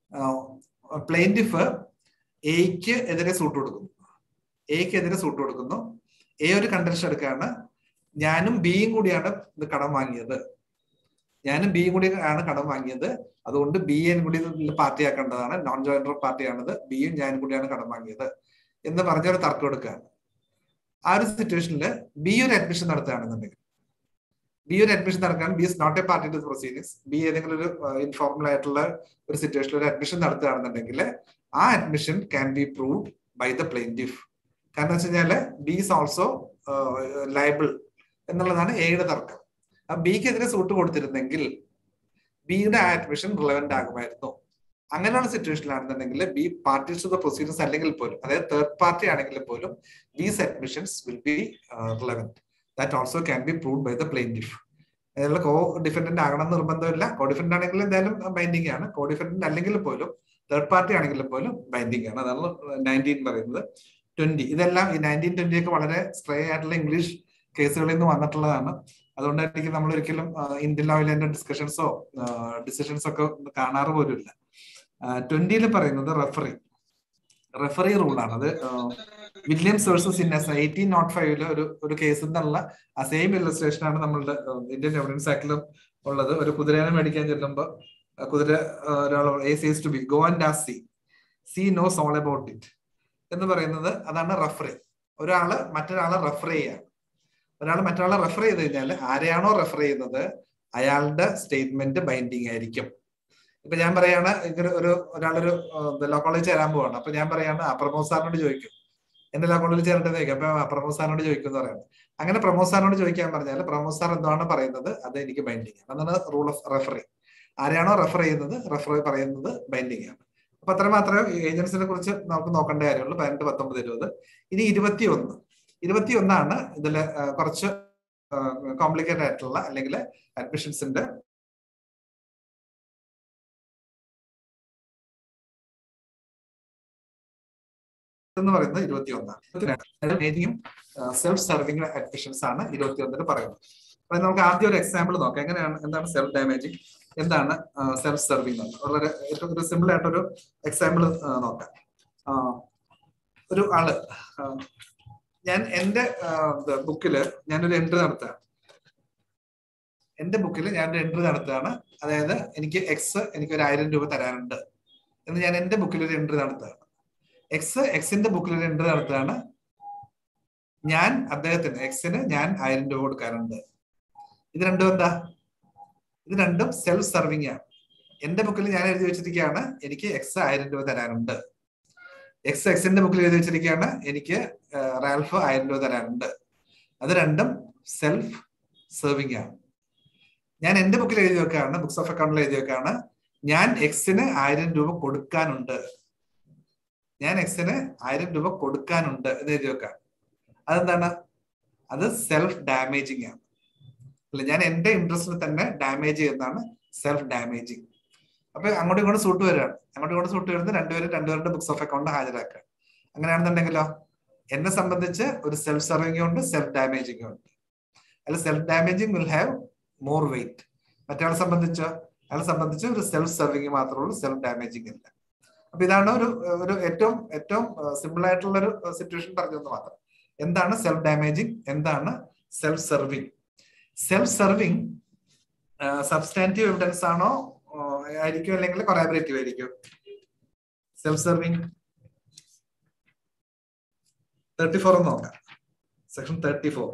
പ്ലെയിന്റിഫ് എക്ക് എതിരെ സൂട്ട് കൊടുക്കുന്നു എക്ക് എതിരെ സൂട്ട് കൊടുക്കുന്നു എ ഒരു കണ്ടൻഷൻ എടുക്കുകയാണ് ഞാനും ബിയും കൂടിയാണ് ഇത് കടം വാങ്ങിയത് ഞാനും ബിയും കൂടി ആണ് കടം വാങ്ങിയത് അതുകൊണ്ട് ബി എൻ കൂടി പാർട്ടിയാക്കേണ്ടതാണ് നോൺ ജോയിനർ പാർട്ടിയാണിത് ബിയും ഞാനും കൂടിയാണ് കടം വാങ്ങിയത് എന്ന് പറഞ്ഞ ഒരു തർക്കം എടുക്കുകയാണ് ആ ഒരു സിറ്റുവേഷനിൽ ബി ഒരു അഡ്മിഷൻ നടത്തുകയാണെന്നുണ്ടെങ്കിൽ ബി ഒരു അഡ്മിഷൻ നടക്കാൻ B is not a party to proceedings B ഏതെങ്കിലും ഒരു ഇൻഫോർമൽ ആയിട്ടുള്ള ഒരു സിറ്റുവേഷനിൽ ഒരു അഡ്മിഷൻ നടത്തുകയാണെന്നുണ്ടെങ്കിൽ ആ admission can be proved by the plaintiff കാരണം വെച്ച് കഴിഞ്ഞാല് ബി ഇസ് ഓൾസോ ലൈബിൾ എന്നുള്ളതാണ് എയുടെ തർക്കം ആ ബിക്ക് എതിരെ സൂട്ട് കൊടുത്തിരുന്നെങ്കിൽ ബിയുടെ ആ അഡ്മിഷൻ റിലവന്റ് ആകുമായിരുന്നു അങ്ങനെയുള്ള സിറ്റുവേഷനിലാണെന്നുണ്ടെങ്കിൽ B parties to the proceedings അല്ലെങ്കിൽ പോലും അതായത് തേർഡ് പാർട്ടി ആണെങ്കിൽ പോലും these admissions will be relevant that also can be prove by the plaintiff അതായത് കോ ഡിഫൻഡന്റ് ആകണം നിർബന്ധമില്ല കോ ഡിഫൻഡന്റ് ആണെങ്കിൽ എന്തായാലും ബൈൻഡിങ് ആണ് കോ ഡിഫൻഡന്റ് അല്ലെങ്കിൽ പോലും തേർഡ് പാർട്ടി ആണെങ്കിൽ പോലും ബൈൻഡിങ് ആണ് അതാണ് നയൻറ്റീൻ പറയുന്നത് ട്വന്റി ഇതെല്ലാം ഈ നയൻറ്റീൻ ട്വന്റി ഒക്കെ വളരെ സ്ട്രേ ആയിട്ടുള്ള ഇംഗ്ലീഷ് കേസുകളിൽ നിന്ന് വന്നിട്ടുള്ളതാണ് അതുകൊണ്ടായിരിക്കും നമ്മൾ ഒരിക്കലും ഇന്ത്യൻ ലോയിൽ അതിന്റെ ഡിസ്കഷൻസോ ഡിസിഷൻസോ ഒക്കെ കാണാറ് പോലും ഇല്ല ട്വന്റിയിൽ പറയുന്നത് റെഫറി റെഫറി റൂളാണ് അത് Williams versus Innes eighteen nought ഫൈവില് ഒരു ഒരു കേസിൽ നിന്നുള്ള ആ സെയിം ഇല്ലസ്ട്രേഷൻ ആണ് നമ്മളുടെ ഇന്ത്യൻ എവിഡൻസ് ആക്ടിലും ഉള്ളത് ഒരു കുതിരേനെ മേടിക്കാൻ ചെല്ലുമ്പോൾ കുതിര ഒരാൾ A says to B go and ആ C C knows all about it എന്ന് പറയുന്നത് അതാണ് റെഫറി ഒരാള് മറ്റൊരാളെ റെഫർ ചെയ്യുക ഒരാൾ മറ്റൊരാളെ റെഫർ ചെയ്ത് കഴിഞ്ഞാൽ ആരെയാണോ റെഫർ ചെയ്യുന്നത് അയാളുടെ സ്റ്റേറ്റ്മെന്റ് ബൈൻഡിങ് ആയിരിക്കും ഇപ്പൊ ഞാൻ പറയാണ് ഇങ്ങനെ ഒരു ഒരാളൊരു ലോ കോളേജ് ചേരാൻ പോവാണ് അപ്പൊ ഞാൻ പറയാണ് ആ പ്രമോദ് സാറിനോട് ചോദിക്കും എന്റെ ലോ കോളേജിൽ ചേരട്ടെ ചോദിക്കും അപ്പൊ പ്രമോദ് സാറിനോട് ചോദിക്കും എന്ന് പറയുന്നത് അങ്ങനെ പ്രമോദ് സാറിനോട് ചോദിക്കാൻ പറഞ്ഞാൽ പ്രമോദ് സാർ എന്താണ് പറയുന്നത് അത് എനിക്ക് ബൈൻഡിങ് ആണ് അതാണ് റൂൾ ഓഫ് റെഫറി ആരെയാണോ റെഫർ ചെയ്യുന്നത് റെഫർ പറയുന്നത് ബൈൻഡിങ് ആണ് അപ്പൊ അത്ര മാത്രമേ ഏജൻസിനെ കുറിച്ച് നമുക്ക് നോക്കേണ്ട കാര്യമുള്ളൂ പതിനെട്ട് പത്തൊമ്പത് ഇരുപത് ഇനി ഇരുപത്തി ഒന്ന് ഇരുപത്തി ഒന്നാണ് ഇതിൽ കുറച്ച് കോംപ്ലിക്കേറ്റഡ് ആയിട്ടുള്ള അല്ലെങ്കിൽ അഡ്മിഷൻസിന്റെ എന്ന് പറയുന്നത് ഇരുപത്തി ഒന്നാണ് സെൽഫ് സർവിംഗ് അഡ്മിഷൻസ് ആണ് ഇരുപത്തി ഒന്നിന് പറയുന്നത് അപ്പൊ നമുക്ക് ആദ്യം ഒരു എക്സാമ്പിൾ നോക്കാം എങ്ങനെയാണ് എന്താണ് സെൽഫ് ഡാമേജിങ് എന്താണ് സെൽഫ് സർവിംഗ് വളരെ ഏറ്റവും ഒരു സിമ്പിൾ ആയിട്ടൊരു എക്സാമ്പിൾ നോക്കാം ഒരു ആള് ഞാൻ എന്റെ ബുക്കില് ഞാനൊരു എൻട്രി നടത്തുകയാണ് എന്റെ ബുക്കിൽ ഞാനൊരു എൻട്രി നടത്തുകയാണ് അതായത് എനിക്ക് എക്സ് എനിക്ക് ഒരു ആയിരം രൂപ തരാനുണ്ട് എന്ന് ഞാൻ എന്റെ ബുക്കിൽ ഒരു എൻട്രി നടത്തുകയാണ് എക്സ് എക്സിന്റെ ബുക്കിൽ ഒരു എൻട്രി നടത്തുകയാണ് ഞാൻ അദ്ദേഹത്തിന് എക്സിന് ഞാൻ ആയിരം രൂപ കൊടുക്കാറുണ്ട് ഇത് രണ്ടും എന്താ ഇത് രണ്ടും സെൽഫ് സർവിങ് ആണ് എന്റെ ബുക്കിൽ ഞാൻ എഴുതി വെച്ചിരിക്കുകയാണ് എനിക്ക് എക്സ് ആയിരം രൂപ തരാനുണ്ട് എക്സ് എക്സിന്റെ ബുക്കിൽ എഴുതി വെച്ചിരിക്കുകയാണ് എനിക്ക് റാൽഫ് ആയിരം രൂപ തരാനുണ്ട് അത് രണ്ടും സെൽഫ് സെർവിങ് ആണ് ഞാൻ എന്റെ ബുക്കിൽ എഴുതി വെക്കുകയാണ് ബുക്സ് ഓഫ് അക്കൗണ്ടിൽ എഴുതി വെക്കുകയാണ് ഞാൻ എക്സിന് ആയിരം രൂപ കൊടുക്കാനുണ്ട് ഞാൻ എക്സിന് ആയിരം രൂപ കൊടുക്കാനുണ്ട് എന്ന് എഴുതി വെക്കാം അതെന്താണ് അത് സെൽഫ് ഡാമേജിങ് ആണ് അല്ല ഞാൻ എന്റെ ഇൻട്രസ്റ്റിന് തന്നെ ഡാമേജ് ചെയ്യുന്നതാണ് സെൽഫ് ഡാമേജിങ് അപ്പൊ അങ്ങോട്ടും ഇങ്ങോട്ടും സൂട്ട് വരികയാണ് അങ്ങോട്ടും ഇങ്ങോട്ടും സൂട്ട് വരുന്നത് രണ്ടുപേരും രണ്ടുപേരുടെ ബുക്സ് ഓഫ് അക്കൗണ്ട് ഹാജരാക്കുക അങ്ങനെയാണെന്നുണ്ടെങ്കിലോ എന്നെ സംബന്ധിച്ച് ഒരു സെൽഫ് സർവിംഗ് ഉണ്ട് സെൽഫ് ഡാമേജിങ് ഉണ്ട് അല്ല self damaging will have more weight മറ്റയാളെ സംബന്ധിച്ചോ അയാളെ സംബന്ധിച്ച് ഒരു സെൽഫ് സർവിംഗ് മാത്രമേ ഉള്ളൂ സെൽഫ് ഡാമേജിങ് ഇല്ല അപ്പൊ ഇതാണ് ഒരു ഒരു ഏറ്റവും ഏറ്റവും സിമ്പിൾ ആയിട്ടുള്ള ഒരു സിറ്റുവേഷൻ പറഞ്ഞതെന്ന് മാത്രം എന്താണ് സെൽഫ് ഡാമേജിങ് എന്താണ് self serving self serving substantive evidence ആണോ ആയിരിക്കും അല്ലെങ്കിൽ കൊറാബറേറ്റീവ് ആയിരിക്കും സെൽഫ് സർവിങ് തേർട്ടി ഫോർ എന്ന് നോക്കാം section thirty four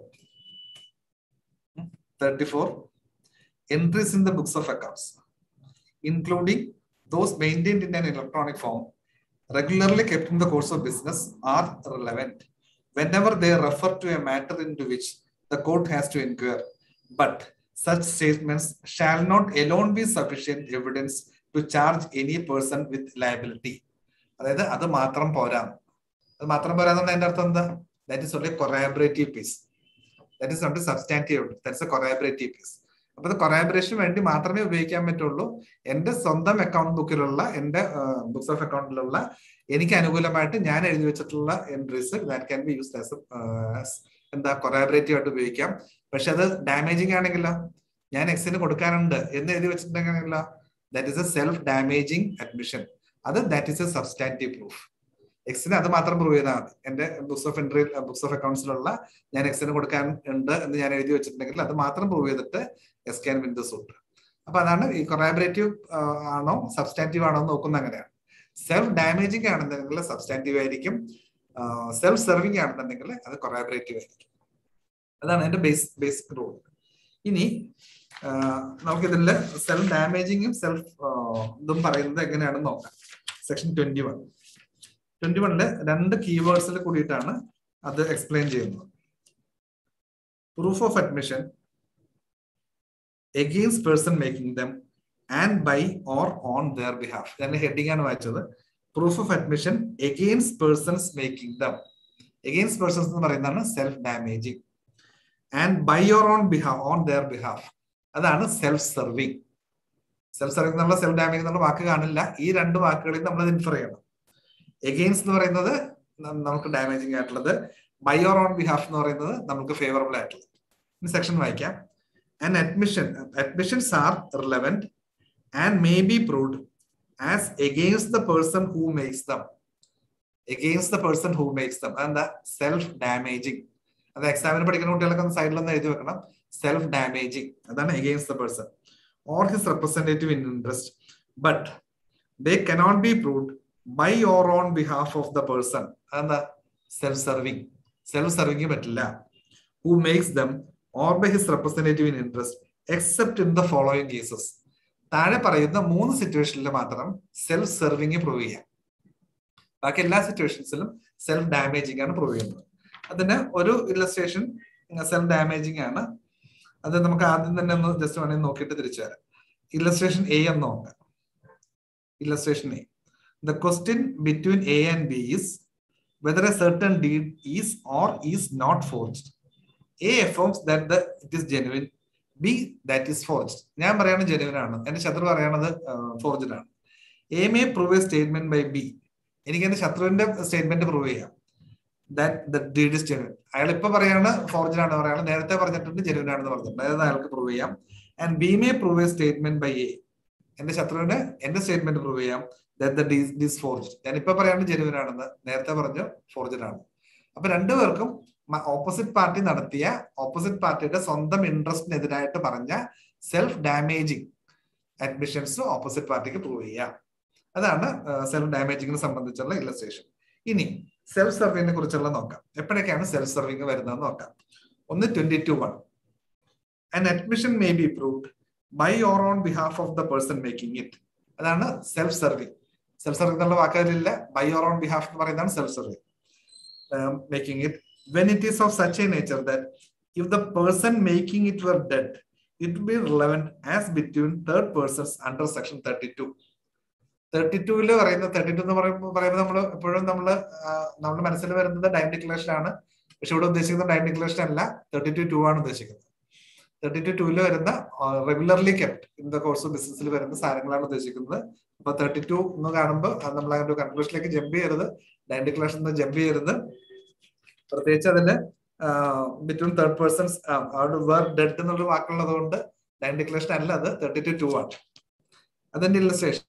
thirty four entries in the books of accounts including those maintained in an electronic form, regularly kept in the course of business, are relevant whenever they refer to a matter into which the court has to inquire. But such statements shall not alone be sufficient evidence to charge any person with liability. അതായത് അത് മാത്രം പോരാ അത് മാത്രം പോരാ എന്നുള്ള അതിന്റെ അർത്ഥം എന്താ that is only corroborative piece that is not substantive that's a corroborative piece അപ്പൊ ഇത് കൊറാബറേഷന് വേണ്ടി മാത്രമേ ഉപയോഗിക്കാൻ പറ്റുള്ളൂ എന്റെ സ്വന്തം അക്കൗണ്ട് ബുക്കിലുള്ള എന്റെ ബുക്സ് ഓഫ് അക്കൗണ്ടിലുള്ള എനിക്ക് അനുകൂലമായിട്ട് ഞാൻ എഴുതി വെച്ചിട്ടുള്ള entries that can be used as എന്താ കൊറാബറേറ്റീവ് ആയിട്ട് ഉപയോഗിക്കാം പക്ഷെ അത് ഡാമേജിങ് ആണെങ്കിലോ ഞാൻ എക്സിന് കൊടുക്കാനുണ്ട് എന്ന് എഴുതി വെച്ചിട്ടുണ്ടെങ്കിലോ that is a self damaging admission അത് that is a substantive proof എക്സിന് അത് മാത്രം പ്രൂവ് ചെയ്താൽ മതി എന്റെ books of entry books of അക്കൗണ്ട്സിലുള്ള ഞാൻ എക്സിന് കൊടുക്കാൻ ഉണ്ട് എന്ന് ഞാൻ എഴുതി വെച്ചിട്ടുണ്ടെങ്കിൽ അത് മാത്രം പ്രൂവ് ചെയ്തിട്ട് X can win the suit അപ്പൊ അതാണ് ഈ കൊറാബറേറ്റീവ് ആണോ സബ്സ്റ്റാൻറ്റീവ് ആണോ എന്ന് നോക്കുന്ന അങ്ങനെയാണ് സെൽഫ് ഡാമേജിങ് ആണെന്നുണ്ടെങ്കിൽ സബ്സ്റ്റാൻറ്റീവ് ആയിരിക്കും സെൽഫ് സെർവിങ് ആണെന്നുണ്ടെങ്കിൽ അത് കൊറാബറേറ്റീവ് ആയിരിക്കും അതാണ് അതിന്റെ ബേസ് ബേസിക് റൂൾ ഇനി നമുക്കിതിൽ സെൽഫ് ഡാമേജിങ്ങും സെൽഫ് ഇതും പറയുന്നത് എങ്ങനെയാണെന്ന് നോക്കാം സെക്ഷൻ ട്വന്റി വൺ ട്വന്റി വണ്ണില് രണ്ട് കീവേഡ്സിൽ കൂടിയിട്ടാണ് അത് എക്സ്പ്ലെയിൻ ചെയ്യുന്നത് proof of admission against person making them and by or on their behalf ഞാൻ ഹെഡിങ് ആണ് വായിച്ചത് proof of admission against persons making them against persons എന്ന് പറയുന്നതാണ് self damaging and by or on behalf on their behalf അതാണ് self serving self serving എന്നുള്ള self damage എന്നുള്ള വാക്ക് കാണില്ല ഈ രണ്ട് വാക്കുകളിൽ നമ്മൾ ഇൻഫർ ചെയ്യണം എഗെയിൻസ്റ്റ് എന്ന് പറയുന്നത് നമുക്ക് ഡാമേജിങ് ആയിട്ടുള്ളത് ബൈ ഓർ ഓൺ ബിഹാഫ് എന്ന് പറയുന്നത് നമുക്ക് ഫേവറബിൾ ആയിട്ടുള്ളത് ഇനി സെക്ഷൻ വായിക്കാം an admission admissions are relevant and may be proved as against the person who makes them against the person who makes them എന്താ സെൽഫ് ഡാമേജിങ് അത് എക്സാമിന് പഠിക്കുന്ന കുട്ടികളൊക്കെ സൈഡിലൊന്ന് എഴുതി വെക്കണം സെൽഫ് ഡാമേജിങ് അതാണ് against the person or his representative in interest but they cannot be proved by or on behalf of the person അതെന്താ സെൽഫ് സർവിങ് സെൽഫ് സർവിങ് പറ്റില്ല who makes them or by his representative in interest except in the following cases താഴെ പറയുന്ന മൂന്ന് സിറ്റുവേഷനിൽ മാത്രം self serving prove ചെയ്യാം ബാക്കി എല്ലാ സിറ്റുവേഷൻസിലും സെൽഫ് ഡാമേജിങ് ആണ് പ്രൂവ് ചെയ്യുന്നത് അതിന് ഒരു ഇല്ലസ്ട്രേഷൻ സെൽഫ് ഡാമേജിങ് ആണ് അത് നമുക്ക് ആദ്യം തന്നെ ഒന്ന് ജസ്റ്റ് വേണമെങ്കിൽ നോക്കിയിട്ട് തിരിച്ചു വരാം ഇല്ലസ്ട്രേഷൻ എ എന്ന് നോക്കാം illustration A the question between A and B is whether A certain deed is or is not forged A affirms that the it is genuine B that is forged ഞാൻ പറയാണ് genuine ആണ് എന്റെ ശത്രു പറയണത് forged ആണ് A may prove a statement by B എനിക്ക് എന്റെ ശത്രുവിന്റെ സ്റ്റേറ്റ്മെന്റ് പ്രൂവ് ചെയ്യാം that the deed is genuine അയാൾ ഇപ്പൊ പറയാണ് ഫോർജ്ഡ് ആണ് പറയാണ് നേരത്തെ പറഞ്ഞിട്ടുണ്ട് ജെനുവിൻ ആണെന്ന് പറഞ്ഞിട്ടുണ്ട് അതായത് അയാൾക്ക് പ്രൂവ് ചെയ്യാം and B may prove a statement by A എന്റെ ശത്രുവിന്റെ എന്റെ സ്റ്റേറ്റ്മെന്റ് പ്രൂവ് ചെയ്യാം ദാറ്റ് ദ ഡിസ് ഫോർജ്ഡ് ഞാൻ ഇപ്പൊ പറയാണ് ജെനുവിൻ ആണെന്ന് നേരത്തെ പറഞ്ഞു ഫോർജ്ഡ് ആണ് അപ്പൊ രണ്ടുപേർക്കും ഓപ്പോസിറ്റ് പാർട്ടി നടത്തിയ ഓപ്പോസിറ്റ് പാർട്ടിയുടെ സ്വന്തം ഇൻട്രസ്റ്റിനെതിരായിട്ട് പറഞ്ഞ സെൽഫ് ഡാമേജിങ് അഡ്മിഷൻസ് ഓപ്പോസിറ്റ് പാർട്ടിക്ക് പ്രൂവ് ചെയ്യാം അതാണ് സെൽഫ് ഡാമേജിങ്ങിനെ സംബന്ധിച്ചുള്ള ഇല്ലസ്ട്രേഷൻ ഇനി സെൽഫ് സർവിങ്ങിനെ കുറിച്ചുള്ള നോക്കാം എപ്പോഴൊക്കെയാണ് സെൽഫ് സർവിങ് വരുന്നതെന്ന് നോക്കാം ഒന്ന് twenty two one an admission may be proved by or on behalf of the person making it അതാണ് സെൽഫ് സർവിങ് സെൽഫ് സർവിങ് എന്നുള്ള വാക്കുകളില്ല ബൈ ഓർ ഓൺ ബിഹാഫ് എന്ന് പറയുന്നതാണ് self serving making it when it is of such a nature that if the person making it were dead, it will be relevant as between third persons under section 32. Thirty ടൂവില് പറയുന്ന thirty to എന്ന് പറയുമ്പോൾ പറയുമ്പോൾ നമ്മൾ എപ്പോഴും നമ്മൾ നമ്മുടെ മനസ്സിൽ വരുന്നത് ഡൈം ഡിക്ലറേഷൻ ആണ് പക്ഷെ ഇവിടെ ഉദ്ദേശിക്കുന്നത് ഡൈം ഡിക്ലറേഷൻ അല്ല തേർട്ടി ടു ടു ആണ് ഉദ്ദേശിക്കുന്നത് തേർട്ടി ടു ടൂവില് വരുന്ന regularly kept in the course of ബിസിനസ്സിൽ വരുന്ന സാധനങ്ങളാണ് ഉദ്ദേശിക്കുന്നത് അപ്പൊ തേർട്ടി ടു എന്ന് കാണുമ്പോൾ നമ്മൾ അതിന്റെ കൺക്ലൂഷനിലേക്ക് ജമ്പ് ചെയ്യരുത് ഡൈം ഡിക്ലറേഷൻ ജമ്പ് ചെയ്യരുത് പ്രത്യേകിച്ച് അതില് ബിറ്റ്വീൻ തേർഡ് പേഴ്സൺസ് അവിടെ വേർ ഡെഡ് എന്നുള്ള വാക്കുള്ളത് കൊണ്ട് ലൈൻ ഡിക്ലറേഷൻ അല്ല അത് തേർട്ടി ടു ടു ആണ് അതിന്റെ ഇല്ലസ്ട്രേഷൻ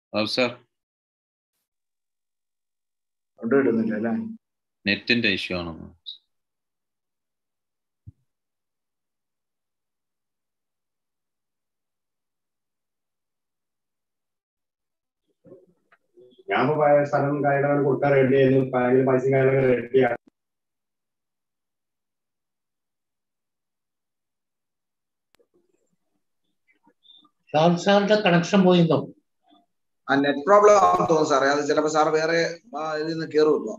സാർ അവിടെ ഇടുന്നില്ല അല്ലേ നെറ്റിന്റെ ഇഷ്യൂ ആണെന്ന് ഞാൻ ഇപ്പൊ പഴയ സ്ഥലം കാര്യങ്ങളൊക്കെ കൊടുക്കാൻ റെഡി ആയിരുന്നു ബാങ്കിൽ പൈസ കാര്യങ്ങളൊക്കെ റെഡിയാണ് ഷാം സാറിന്റെ കണക്ഷൻ പോയിന്നോ ആ നെറ്റ് പ്രോബ്ലം ആണെന്ന് തോന്നുന്നു സാറേ അത് ചിലപ്പോ സാർ വേറെ ആ, ഇതിൽ നിന്ന് കയറുമല്ലോ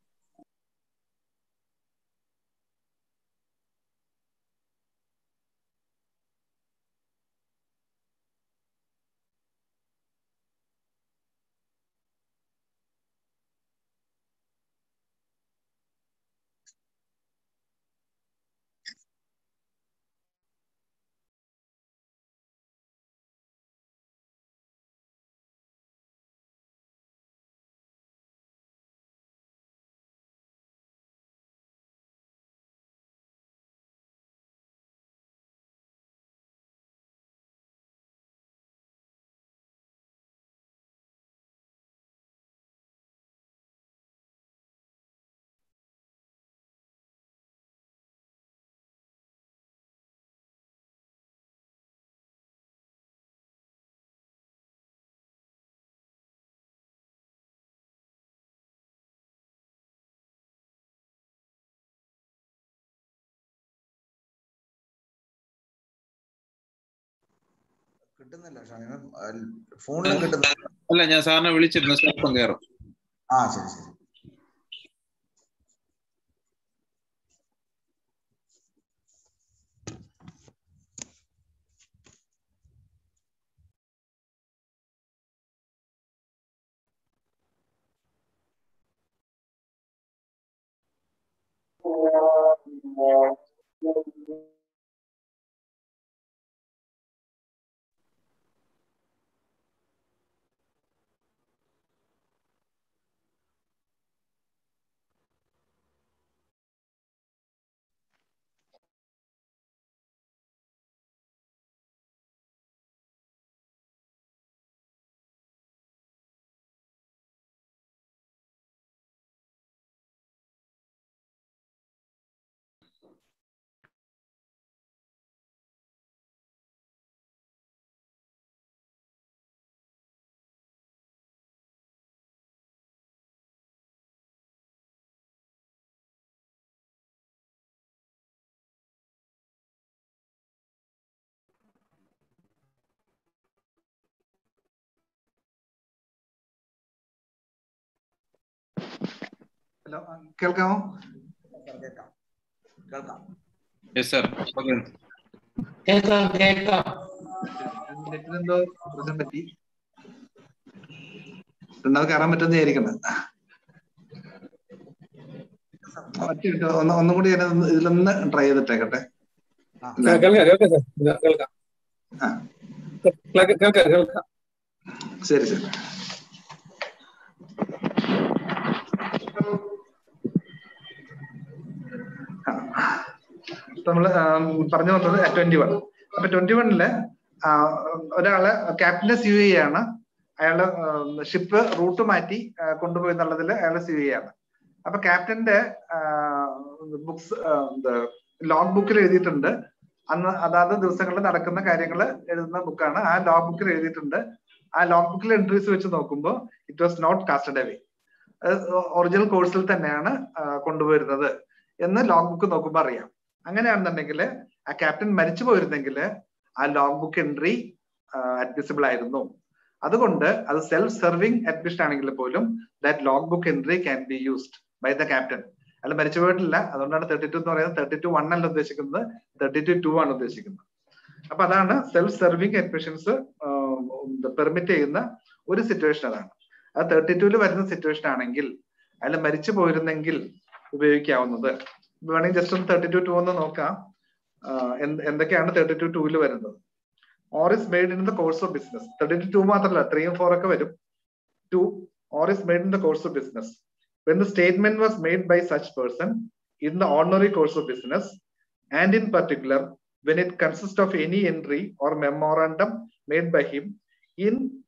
കിട്ടുന്നില്ല ഷാമിന് ഫോണിലും കിട്ടുന്നില്ല അല്ല ഞാൻ സാറിനെ വിളിച്ചിരുന്നു സാർ ഇപ്പം കയറും ആ ശരി ശരി ഹലോ കേൾക്കാമോ കേൾക്കാം കേൾക്കാം യെസ് സാർ കേൾക്കാം കേൾക്കാം നെറ്റിനെന്തോ പ്രശ്നം പറ്റി രണ്ടാമത് കയറാൻ പറ്റുമെന്ന് വിചാരിക്കണം ഒറ്റ മിനിറ്റ് ഒന്ന് ഒന്നും കൂടി ഞാൻ ഒന്ന് ഇതിലൊന്ന് ട്രൈ ചെയ്തിട്ടേക്കട്ടെ കേൾക്കാം കേൾക്കാം സാർ കേൾക്കാം ആ. കേൾക്കാം കേൾക്കാം കേൾക്കാം ശരി ശരി നമ്മൾ പറഞ്ഞു വന്നത് ട്വന്റി വൺ അപ്പൊ ട്വന്റി വണ്ണില് ഒരാള് ക്യാപ്റ്റന്റെ സ്യൂ ചെയ്യാണ് അയാള് ഷിപ്പ് റൂട്ട് മാറ്റി ആ, കൊണ്ടുപോയി എന്നുള്ളതിൽ അയാൾ സ്യൂ ചെയ്യാണ് അപ്പൊ ക്യാപ്റ്റന്റെ ബുക്സ് ലോഗ് ബുക്കിൽ എഴുതിയിട്ടുണ്ട് അന്ന് അതാത് ദിവസങ്ങളിൽ നടക്കുന്ന കാര്യങ്ങൾ എഴുതുന്ന ബുക്കാണ് ആ ലോഗ് ബുക്കിൽ എഴുതിയിട്ടുണ്ട് ആ ലോഗ് ബുക്കിൽ എൻട്രീസ് വെച്ച് നോക്കുമ്പോൾ it was not casted away original കോഴ്സിൽ തന്നെയാണ് ആ, കൊണ്ടുപോയിരുന്നത് എന്ന് ലോഗ് ബുക്ക് നോക്കുമ്പോൾ അറിയാം അങ്ങനെയാണെന്നുണ്ടെങ്കിൽ ആ ക്യാപ്റ്റൻ മരിച്ചു പോയിരുന്നെങ്കിൽ ആ ലോഗ് ബുക്ക് എൻട്രി അഡ്മിസിബിൾ ആയിരുന്നു അതുകൊണ്ട് അത് സെൽഫ് സെർവിംഗ് അഡ്മിഷൻ ആണെങ്കിൽ പോലും that log book entry can be used by the captain അയാൾ മരിച്ചു പോയിട്ടില്ല അതുകൊണ്ടാണ് തേർട്ടി ടു എന്ന് പറയുന്നത് തേർട്ടി ടു വൺ അല്ല ഉദ്ദേശിക്കുന്നത് തേർട്ടി ടു ടു ആണ് ഉദ്ദേശിക്കുന്നത് അപ്പൊ അതാണ് സെൽഫ് സെർവിംഗ് അഡ്മിഷൻസ് പെർമിറ്റ് ചെയ്യുന്ന ഒരു സിറ്റുവേഷൻ അതാണ് അത് തേർട്ടി ടുവിൽ വരുന്ന സിറ്റുവേഷൻ ആണെങ്കിൽ അയാൾ മരിച്ചു പോയിരുന്നെങ്കിൽ ഉപയോഗിക്കാവുന്നത് വേണമെങ്കിൽ ജസ്റ്റ് ഒന്ന് തേർട്ടി ടു ടു ഒന്ന് നോക്കാം ആഹ് എന്ത് എന്തൊക്കെയാണ് തേർട്ടി ടു ടൂവിൽ വരുന്നത് or is made in the course of business thirty two two മാത്രമല്ല ത്രീയും ഫോർ ഒക്കെ വരും two or is made in the course of business when the statement was made by such person in the ordinary course of business and in particular when it consists of any entry or memorandum made by him in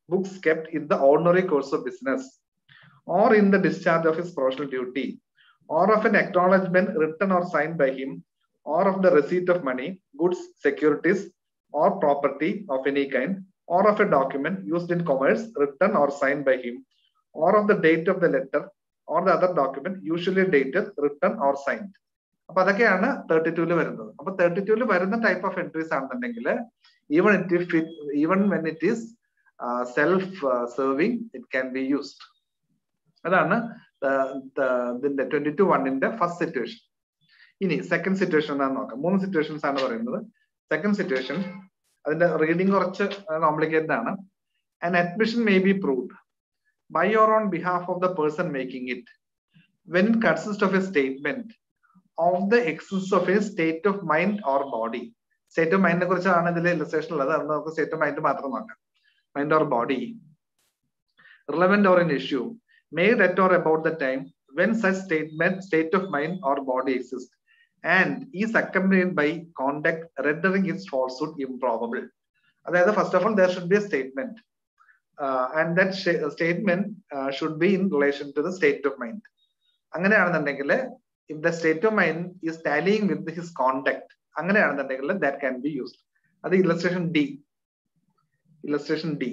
books kept in the ordinary course of business or in the discharge of his professional duty or of an acknowledgement written or signed by him or of the receipt of money, goods, securities, or property of any kind, or of a document used in commerce written or signed by him, or of the date of the letter or the other document usually dated, written or signed. അപ്പൊ അതൊക്കെയാണ് thirty ടൂല് വരുന്നത് അപ്പൊ thirty ടൂല് വരുന്ന type of entries ആണെന്നുണ്ടെങ്കിൽ even it even when it is self serving it can be used അതാണ് ഇതിന്റെ twenty two വണ്ണിന്റെ ഫസ്റ്റ് സിറ്റുവേഷൻ ഇനി സെക്കൻഡ് സിറ്റുവേഷൻ എന്താണെന്ന് നോക്കാം മൂന്ന് സിറ്റുവേഷൻസ് ആണ് പറയുന്നത് സെക്കൻഡ് സിറ്റുവേഷൻ അതിന്റെ റീഡിംഗ് കുറച്ച് കോംപ്ലിക്കേറ്റഡ് ആണ് and admission may be proved by or on behalf of the person making it when it consist of a statement of the exist of a state of mind or body state of മൈൻഡിനെ കുറിച്ചാണ് ഇതിൽ illustration ഉള്ളത് അത് നമുക്ക് state of mind മാത്രം നോക്കാം mind or body relevant or in issue made at or about the time when such statement, state of mind or body exists and is accompanied by conduct rendering its falsehood improbable. അതായത് first of all there should be a statement and that statement should be in relation to the state of mind അങ്ങനെയാണെന്നുണ്ടെങ്കിൽ if the state of mind is tallying with his conduct അങ്ങനെയാണെന്നുണ്ടെങ്കിൽ that can be used അത് illustration D illustration D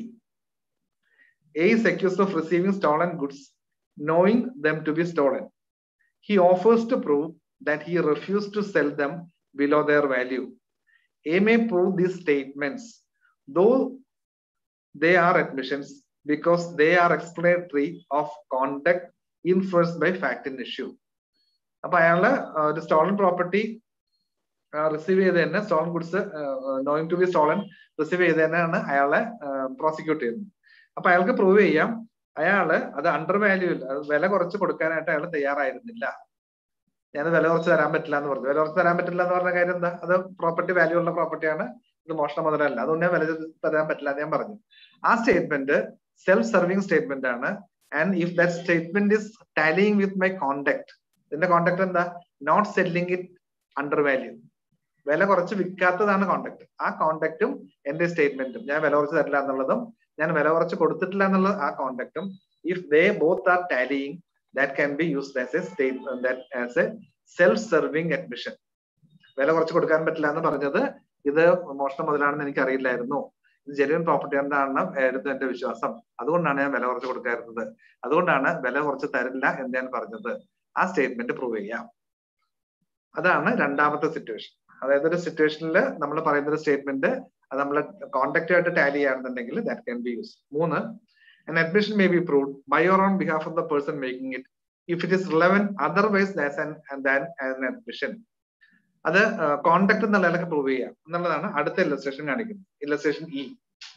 A is accused of receiving stolen goods, knowing them to be stolen. He offers to prove that he refused to sell them below their value. A may prove these statements, though they are admissions, because they are explanatory of conduct influenced by fact in issue. അപ്പൊ അയാള് ഒരു stolen property receive ചെയ്ത് തന്നെ stolen goods knowing to be stolen receive ചെയ്ത് തന്നെയാണ് അയാളെ prosecute ചെയ്യുന്നത് അപ്പൊ അയാൾക്ക് പ്രൂവ് ചെയ്യാം അയാള് അത് അണ്ടർ വാല്യൂ അത് വില കുറച്ച് കൊടുക്കാനായിട്ട് അയാൾ തയ്യാറായിരുന്നില്ല ഞാൻ വില കുറച്ച് തരാൻ പറ്റില്ല എന്ന് പറഞ്ഞു വില കുറച്ച് തരാൻ പറ്റില്ല എന്ന് പറഞ്ഞ കാര്യം എന്താ അത് പ്രോപ്പർട്ടി വാല്യൂ ഉള്ള പ്രോപ്പർട്ടിയാണ് ഇത് മോഷണ മുതലല്ല അതുകൊണ്ട് ഞാൻ വില തരാൻ പറ്റില്ല എന്ന് ഞാൻ പറഞ്ഞു ആ സ്റ്റേറ്റ്മെന്റ് സെൽഫ് സർവിങ് സ്റ്റേറ്റ്മെന്റ് ആണ് and if that statement is tallying with my conduct ഇതിന്റെ കോണ്ടാക്ട് എന്താ not selling it under value വില കുറച്ച് വിൽക്കാത്തതാണ് കോണ്ടാക്ട് ആ കോണ്ടാക്റ്റും എന്റെ സ്റ്റേറ്റ്മെന്റും ഞാൻ വില കുറച്ച് തരില്ല എന്നുള്ളതും ഞാൻ വില കുറച്ച് കൊടുത്തിട്ടില്ല എന്നുള്ള ആ കോണ്ടാക്റ്റും if they both are tallying that can be used as a state as a self serving admission വില കുറച്ച് കൊടുക്കാൻ പറ്റില്ല എന്ന് പറഞ്ഞത് ഇത് മോഷണം മുതലാണെന്ന് എനിക്ക് അറിയില്ലായിരുന്നു ഇത് ജെന്യൂൻ പ്രോപ്പർട്ടി എന്താണെന്ന് ആയിരുന്നു എന്റെ വിശ്വാസം അതുകൊണ്ടാണ് ഞാൻ വില കുറച്ച് കൊടുക്കാറുന്നത് അതുകൊണ്ടാണ് വില കുറച്ച് തരില്ല എന്ന് ഞാൻ പറഞ്ഞത് ആ സ്റ്റേറ്റ്മെന്റ് പ്രൂവ് ചെയ്യാം അതാണ് രണ്ടാമത്തെ സിറ്റുവേഷൻ അതായത് ഒരു സിറ്റുവേഷനിൽ നമ്മൾ പറയുന്ന ഒരു സ്റ്റേറ്റ്മെന്റ് അത് നമ്മൾ കോണ്ടാക്ട് ആയിട്ട് ടാലി ചെയ്യുകയാണെന്നുണ്ടെങ്കിൽ ദാറ്റ് ക്യാൻ ബി യൂസ് മൂന്ന് an admission may be proved by or on behalf of the person making it if it is relevant otherwise that's an than an admission അത് conduct എന്നുള്ള നിലക്ക് prove ചെയ്യാം എന്നുള്ളതാണ് അടുത്ത illustration കാണിക്കുന്നത് illustration E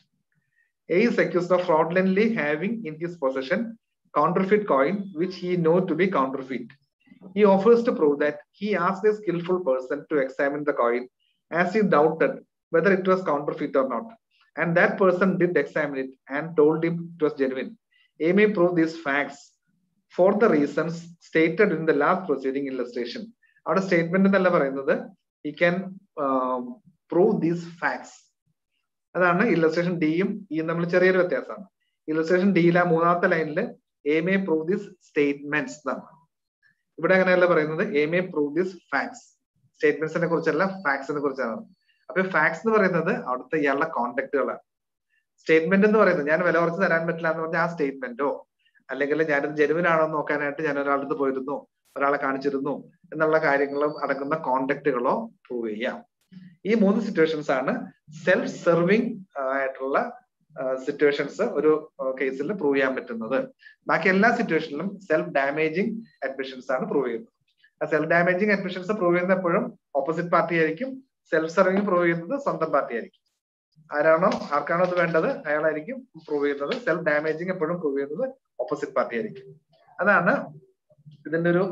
A is accused of fraudulently having in his possession counterfeit coin which he know to be counterfeit. He offers to prove that he asked a skillful person to examine the coin as he doubted whether it was counterfeit or not. And that person did examine it and told him it was genuine. A may prove these facts for the reasons stated in the last proceeding illustration. അവിടെ statement എന്നല്ല പറയുന്നത് he can uh, prove these facts. അതാണ് illustration ഡിയും ഇയും തമ്മിൽ ചെറിയൊരു വ്യത്യാസമാണ് illustration ഡിയിലെ മൂന്നാമത്തെ ലൈനിൽ A may prove this statements എന്നാണ് ഇവിടെ അങ്ങനെയല്ല പറയുന്നത് A may prove this facts സ്റ്റേറ്റ്മെന്റ്സിനെ കുറിച്ചല്ല ഫാക്ട്സിനെ കുറിച്ചാണ് അപ്പൊ ഫാക്ട്സ് എന്ന് പറയുന്നത് അവിടുത്തെ ഇയാളുടെ കോണ്ടാക്ടുകളാണ് സ്റ്റേറ്റ്മെന്റ് എന്ന് പറയുന്നത് ഞാൻ വില കുറച്ച് തരാൻ പറ്റില്ല എന്ന് പറഞ്ഞാൽ ആ സ്റ്റേറ്റ്മെന്റോ അല്ലെങ്കിൽ ഞാനത് ജെനുവിൻ ആണോ എന്ന് നോക്കാനായിട്ട് ഞാൻ ഒരാളുടെ അടുത്ത് പോയിരുന്നു ഒരാളെ കാണിച്ചിരുന്നു എന്നുള്ള കാര്യങ്ങളും അടങ്ങുന്ന കോണ്ടാക്റ്റുകളോ പ്രൂവ് ചെയ്യാം ഈ മൂന്ന് സിറ്റുവേഷൻസ് ആണ് സെൽഫ് സെർവിങ് ആയിട്ടുള്ള സിറ്റുവേഷൻസ് ഒരു കേസിൽ പ്രൂവ് ചെയ്യാൻ പറ്റുന്നത് ബാക്കി എല്ലാ സിറ്റുവേഷനിലും സെൽഫ് ഡാമേജിങ് അഡ്മിഷൻസ് ആണ് പ്രൂവ് ചെയ്യുന്നത് ആ സെൽഫ് ഡാമേജിങ് അഡ്മിഷൻസ് പ്രൂവ് ചെയ്യുന്ന എപ്പോഴും ഓപ്പോസിറ്റ് പാർട്ടി ആയിരിക്കും സെൽഫ് സെർവിങ് പ്രൂവ് ചെയ്യുന്നത് സ്വന്തം പാർട്ടി ആയിരിക്കും ആരാണോ ആർക്കാണോ അത് വേണ്ടത് അയാളായിരിക്കും പ്രൂവ് ചെയ്യുന്നത് സെൽഫ് ഡാമേജിങ് എപ്പോഴും പ്രൂവ് ചെയ്യുന്നത് ഓപ്പോസിറ്റ് പാർട്ടി ആയിരിക്കും അതാണ് ഇതിന്റെ ഒരു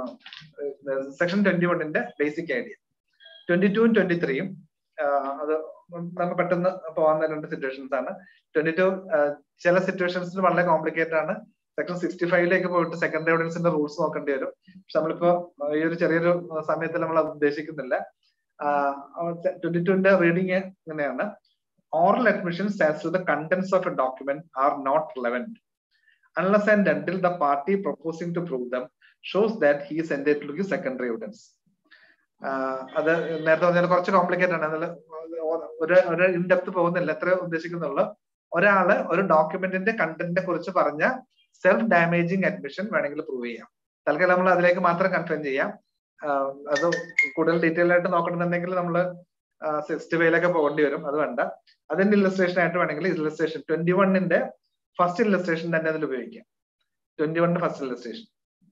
സെക്ഷൻ ട്വന്റി വണ്ണിന്റെ ബേസിക് ഐഡിയ ട്വന്റി ടൂവും ട്വന്റി ത്രീയും അത് നമുക്ക് പെട്ടെന്ന് പോകാവുന്ന രണ്ട് സിറ്റുവേഷൻസ് ആണ് ട്വന്റി ടു ചില സിറ്റുവേഷൻസിൽ വളരെ കോംപ്ലിക്കേറ്റഡ് ആണ് സെക്ഷൻ സിക്സ്റ്റി ഫൈവിലേക്ക് പോയിട്ട് സെക്കൻഡറി എവിഡൻസിന്റെ റൂൾസ് നോക്കേണ്ടി വരും പക്ഷെ നമ്മളിപ്പോ ഈ ഒരു ചെറിയൊരു സമയത്തിൽ നമ്മൾ അത് ഉദ്ദേശിക്കുന്നില്ല ട്വന്റി ടുവിന്റെ റീഡിങ് ഇങ്ങനെയാണ് oral admissions as to the contents of a document are not relevant unless and until the party proposing to prove them shows that he is entitled to give secondary evidence. ആഹ് അത് നേരത്തെ പറഞ്ഞാൽ കുറച്ച് complicated ആണ് അതിൽ ഒരു ഒരു in-depth പോകുന്നില്ല എത്ര ഉദ്ദേശിക്കുന്നുള്ളൂ ഒരാള് ഒരു ഡോക്യുമെന്റിന്റെ കണ്ടന്റിനെ കുറിച്ച് പറഞ്ഞ സെൽഫ് ഡാമേജിങ് അഡ്മിഷൻ വേണമെങ്കിൽ പ്രൂവ് ചെയ്യാം തൽക്കാലം നമ്മൾ അതിലേക്ക് മാത്രം കൺഫേം ചെയ്യാം ആഹ് അത് കൂടുതൽ ഡീറ്റെയിൽ ആയിട്ട് നോക്കണമെന്നുണ്ടെങ്കിൽ നമ്മൾ സിക്സ്റ്റി ഫൈവിലൊക്കെ പോകേണ്ടി വരും അത് വേണ്ട അതിന്റെ ഇല്ലസ്ട്രേഷൻ ആയിട്ട് വേണമെങ്കിൽ ഇല്ലസ്ട്രേഷൻ ട്വന്റി വണ്ണിന്റെ ഫസ്റ്റ് ഇല്ലസ്ട്രേഷൻ തന്നെ അതിൽ ഉപയോഗിക്കാം ട്വന്റി വണ്ണിന്റെ first illustration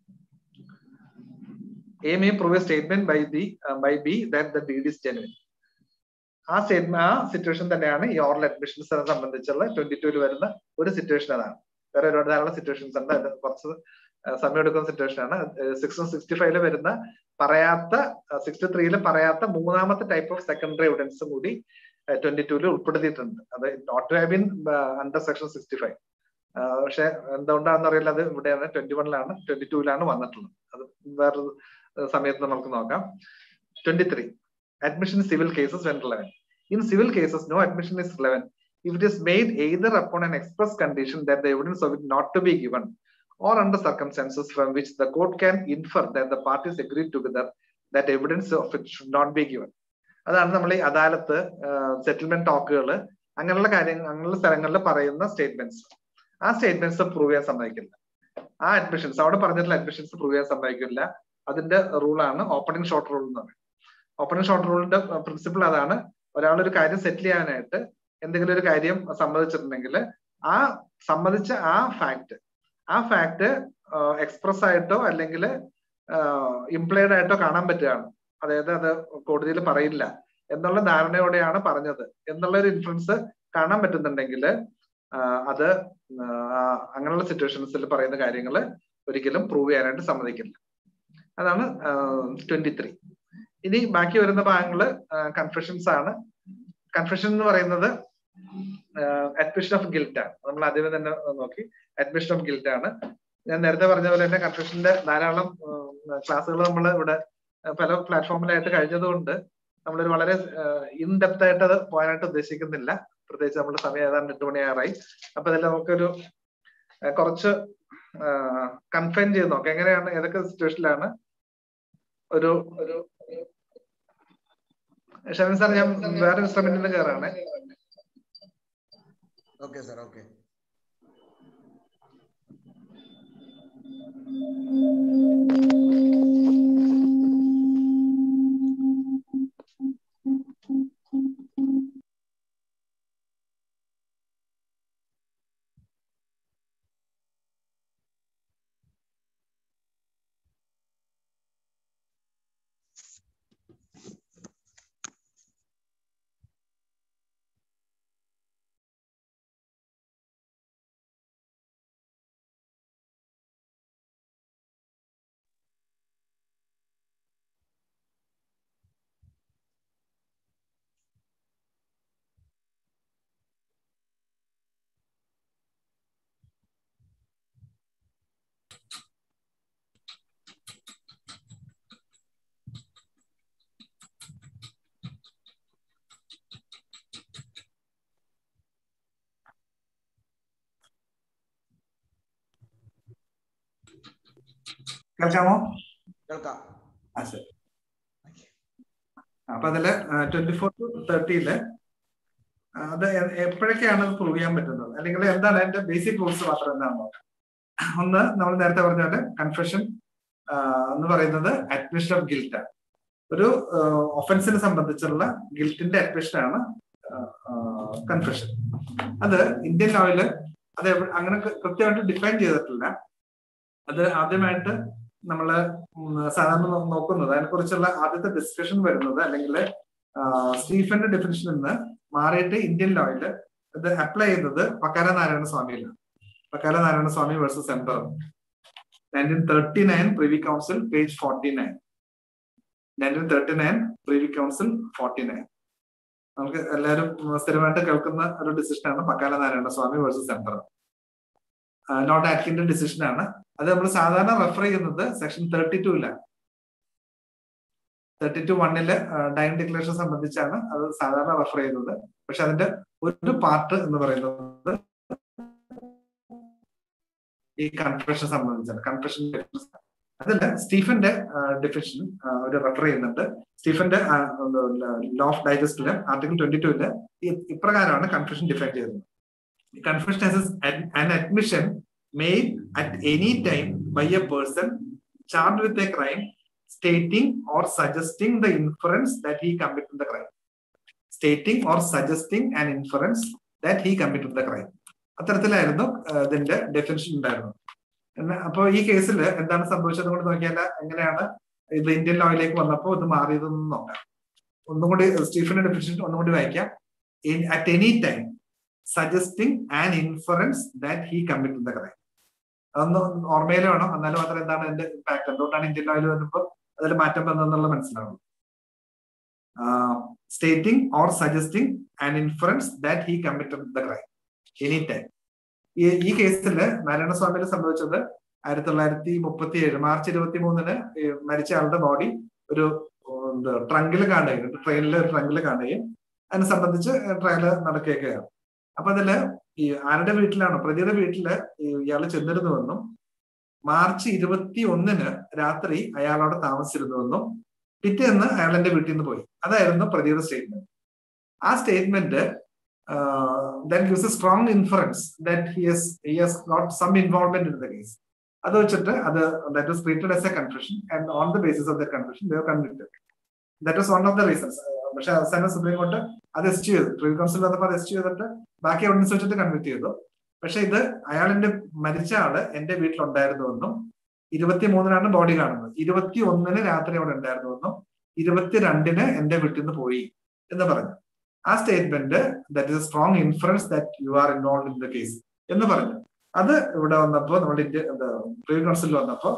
A may prove a statement by the uh, by B that the deed is genuine. ആ സ്റ്റേറ്റ്മെന്റ് ആ സിറ്റുവേഷൻ തന്നെയാണ് ഈ ഓറൽ അഡ്മിഷൻസ് സംബന്ധിച്ചുള്ള ട്വന്റി ടൂല് വരുന്ന ഒരു സിറ്റുവേഷൻ അതാണ് വേറെ ഒരുപാട് ധാരാളം സിറ്റുവേഷൻസ് ഉണ്ട് അത് കുറച്ച് സമയം എടുക്കുന്ന സിറ്റുവേഷൻ ആണ് സിക്സ് സിക്സ്റ്റി ഫൈവില് വരുന്ന പറയാത്ത സിക്സ്റ്റി ത്രീയില് പറയാത്ത മൂന്നാമത്തെ ടൈപ്പ് ഓഫ് സെക്കൻഡറി എവിഡൻസ് കൂടി ട്വന്റി ടൂല് ഉൾപ്പെടുത്തിയിട്ടുണ്ട് അത് not to have been under section sixty five പക്ഷെ എന്തുകൊണ്ടാണെന്ന് അറിയില്ല അത് ഇവിടെയാണ് ട്വന്റി വണ്ണിലാണ് ട്വന്റി ടൂലാണ് വന്നിട്ടുള്ളത് അത് വേറൊരു സമയത്ത് നമുക്ക് നോക്കാം twenty three admission civil cases when relevant. In civil cases, no admission is relevant if it is made either upon an express condition that the evidence of it not to be given or under circumstances from which the court can infer that the parties agreed together that evidence of it should not be given. അതാണ് നമ്മൾ ഈ അദാലത്ത് settlement ടോക്കുകൾ അങ്ങനെയുള്ള കാര്യങ്ങൾ അങ്ങനെയുള്ള സ്ഥലങ്ങളിൽ പറയുന്ന statements ആ statements prove ചെയ്യാൻ സമ്മതിക്കില്ല ആ അഡ്മിഷൻസ് അവിടെ പറഞ്ഞിട്ടുള്ള അഡ്മിഷൻസ് പ്രൂവ് ചെയ്യാൻ സമ്മതിക്കില്ല അതിന്റെ റൂളാണ് ഓപ്പണിംഗ് ഷോർട്ട് റൂൾ എന്ന് പറയുന്നത് ഓപ്പണിംഗ് ഷോർട്ട് റൂളിന്റെ പ്രിൻസിപ്പിൾ അതാണ് ഒരാൾ ഒരു കാര്യം സെറ്റിൽ ചെയ്യാനായിട്ട് എന്തെങ്കിലും ഒരു കാര്യം സമ്മതിച്ചിട്ടുണ്ടെങ്കിൽ ആ സമ്മതിച്ച ആ ഫാക്ട് ആ ഫാക്ട് എക്സ്പ്രസ് ആയിട്ടോ അല്ലെങ്കിൽ ഇംപ്ലൈഡ് ആയിട്ടോ കാണാൻ പറ്റുകയാണ് അതായത് അത് കോടതിയിൽ പറയില്ല എന്നുള്ള ധാരണയോടെയാണ് പറഞ്ഞത് എന്നുള്ള ഒരു ഇൻഫ്ലുവൻസ് കാണാൻ പറ്റുന്നുണ്ടെങ്കിൽ അത് അങ്ങനെയുള്ള സിറ്റുവേഷൻസിൽ പറയുന്ന കാര്യങ്ങൾ ഒരിക്കലും പ്രൂവ് ചെയ്യാനായിട്ട് സമ്മതിക്കില്ല അതാണ് ട്വന്റി ത്രീ ഇനി ബാക്കി വരുന്ന ഭാഗങ്ങള് കൺഫെഷൻസ് ആണ് കൺഫെഷൻ എന്ന് പറയുന്നത് അഡ്മിഷൻ ഓഫ് ഗിൽറ്റ് ആണ് നമ്മൾ ആദ്യമേ തന്നെ നോക്കി അഡ്മിഷൻ ഓഫ് ഗിൽറ്റ് ആണ് ഞാൻ നേരത്തെ പറഞ്ഞ പോലെ തന്നെ കൺഫെഷന്റെ ധാരാളം ക്ലാസ്സുകൾ നമ്മൾ ഇവിടെ പല പ്ലാറ്റ്ഫോമിലായിട്ട് കഴിഞ്ഞതുകൊണ്ട് നമ്മളൊരു വളരെ ഇൻ ഡെപ്ത് ആയിട്ട് അത് പോകാനായിട്ട് ഉദ്ദേശിക്കുന്നില്ല പ്രത്യേകിച്ച് നമ്മുടെ സമയം ഏതാണ്ട് എട്ട് മണിയാറായി അപ്പൊ അതിൽ നമുക്കൊരു കുറച്ച് കൺഫൈൻ ചെയ്ത് നോക്കാം എങ്ങനെയാണ് ഏതൊക്കെ സിറ്റുവേഷനിലാണ് ഒരു ഒരു ഷമീൻ സാർ ഞാൻ വേറെ ഇൻസ്ട്രുമെന്റിൽ കയറാണ് ഓക്കെ സാർ ഓക്കെ കേൾക്കാമോ കേൾക്കാം ആ ശരി അപ്പൊ അതില് ട്വന്റി ഫോർ ടു തേർട്ടിയില് അത് എപ്പോഴൊക്കെയാണ് പ്രൂവ് ചെയ്യാൻ പറ്റുന്നത് അല്ലെങ്കിൽ എന്താണ് അതിന്റെ ബേസിക് റൂൾസ് മാത്രം എന്താണ് നോക്കാം ഒന്ന് നമ്മൾ നേരത്തെ പറഞ്ഞ പോലെ കൺഫെഷൻ എന്ന് പറയുന്നത് അഡ്മിഷൻ ഓഫ് ഗിൽറ്റ് ആണ് ഒരു ഒഫൻസിനെ സംബന്ധിച്ചുള്ള ഗിൽറ്റിന്റെ അഡ്മിഷൻ ആണ് കൺഫെഷൻ അത് ഇന്ത്യൻ ലോയില് അത് അങ്ങനെ കൃത്യമായിട്ട് ഡിഫൈൻ ചെയ്തിട്ടില്ല അത് ആദ്യമായിട്ട് നമ്മള് സാധാരണ നോക്കുന്നത് അതിനെക്കുറിച്ചുള്ള ആദ്യത്തെ ഡിസ്കഷൻ വരുന്നത് അല്ലെങ്കിൽ സ്റ്റീഫന്റെ ഡെഫിനിഷനിൽ നിന്ന് മാറിയിട്ട് ഇന്ത്യൻ ലോയില് ഇത് അപ്ലൈ ചെയ്യുന്നത് പക്കാല നാരായണ സ്വാമിയിലാണ് Pakala Narayana Swami versus emperor nineteen thirty nine privy council page forty nine nineteen thirty nine privy council forty nine നമുക്ക് എല്ലാവരും സ്ഥിരമായിട്ട് കേൾക്കുന്ന ഒരു ഡിസിഷനാണ് Pakala Narayana Swami versus emperor not ആക്ടിന്റെ ഡിസിഷൻ ആണ് അത് നമ്മൾ സാധാരണ റെഫർ ചെയ്യുന്നത് സെക്ഷൻ തേർട്ടി ടൂലാണ് തേർട്ടി ടു വണ്ണില് ഡൈൻ ഡിക്ലറേഷൻ സംബന്ധിച്ചാണ് അത് സാധാരണ റെഫർ ചെയ്യുന്നത് പക്ഷെ അതിന്റെ ഒരു പാർട്ട് എന്ന് പറയുന്നത് ഈ കൺഫെഷൻ സംബന്ധിച്ചാണ് കൺഫെഷൻ അതില് സ്റ്റീഫന്റെ ഡിഫിഷൻ ഒരു റെഫർ ചെയ്യുന്നുണ്ട് സ്റ്റീഫന്റെ ലോ ഓഫ് ഡൈജസ്റ്റില് ആർട്ടിക്കിൾ ട്വന്റി ടുവില് ഇപ്രകാരമാണ് കൺഫെഷൻ ഡിഫൈൻ ചെയ്യുന്നത് confession as an admission made at any time by a person charged with a crime stating or suggesting the inference that he committed the crime stating or suggesting an inference that he committed the crime അത്തരത്തിലായിരുന്നു ഇതിന്റെ definition ഉണ്ടായിരുന്നത് അപ്പോൾ ഈ കേസിൽ എന്താണ് സംഭവിച്ചത് കൊണ്ട് നോക്കിയാൽ എങ്ങനെയാണ് ഇത് ഇന്ത്യൻ ലോയിലേക്ക് വന്നപ്പോൾ ഇത് മാറിയതെന്ന് നോക്കാം ഒന്നുകൂടി സ്റ്റീഫന്റെ ഡെഫിനിഷൻ ഒന്നുകൂടി വായിക്കാം at any time suggesting an inference that he commit the crime അതൊന്ന് ഓർമ്മയിൽ വേണം എന്നാലും മാത്രം എന്താണ് അതിന്റെ ഇമ്പാക്ട് എന്തുകൊണ്ടാണ് ഇന്ത്യൻ ലോയിൽ വരുമ്പോൾ അതിൽ മാറ്റം വന്നതെന്നുള്ള മനസ്സിലാവും stating or suggesting an inference that he committed the crime any time ഈ കേസിൽ നാരായണസ്വാമിയിൽ സംഭവിച്ചത് ആയിരത്തി തൊള്ളായിരത്തി മുപ്പത്തി ഏഴ് മാർച്ച് ഇരുപത്തി മൂന്നിന് മരിച്ച ആളുടെ ബോഡി ഒരു ട്രങ്കിൽ കാണുകയും ട്രെയിനിൽ ഒരു ട്രങ്കിൽ കാണുകയും അതിനെ സംബന്ധിച്ച് ട്രയല് നടക്കുകയൊക്കെയാണ് അപ്പൊ അതില് ഈ ആരുടെ വീട്ടിലാണോ പ്രതിയുടെ വീട്ടില് ഇയാൾ ചെന്നിരുന്നുവെന്നും മാർച്ച് ഇരുപത്തി ഒന്നിന് രാത്രി അയാളോട് താമസിച്ചിരുന്നുവെന്നും പിറ്റേന്ന് അയാൾ എന്റെ വീട്ടിൽ നിന്ന് പോയി അതായിരുന്നു പ്രതിയുടെ സ്റ്റേറ്റ്മെന്റ് ആ statement then gives a strong inference that he has he has not some involvement in the case അത് വെച്ചിട്ട് അത് that was treated as a confession and on the basis of the confession the convicted that was one of the reasons പക്ഷെ അവസാനം supreme court അത് എസ്റ്റ് ചെയ്തു pre council വന്നപ്പോൾ അത് എസ്റ്റ് ചെയ്തിട്ട് ബാക്കി എവിഡൻസ് വെച്ചിട്ട് കൺവിക്ട് ചെയ്തു പക്ഷെ ഇത് അയാളിന്റെ മരിച്ച ആള് എന്റെ വീട്ടിലുണ്ടായിരുന്നുവെന്നും ഇരുപത്തി മൂന്നിനാണ് ബോഡി കാണുന്നത് ഇരുപത്തി ഒന്നിന് രാത്രി അവിടെ ഉണ്ടായിരുന്നുവെന്നും ഇരുപത്തിരണ്ടിന് എന്റെ വീട്ടിൽ നിന്ന് പോയി എന്ന് പറഞ്ഞു ആ statement that is a strong inference that you are involve in the case എന്ന് പറഞ്ഞു അത് ഇവിടെ വന്നപ്പോ നമ്മുടെ ഇന്ത്യ പ്രീ കൗൺസിൽ വന്നപ്പോ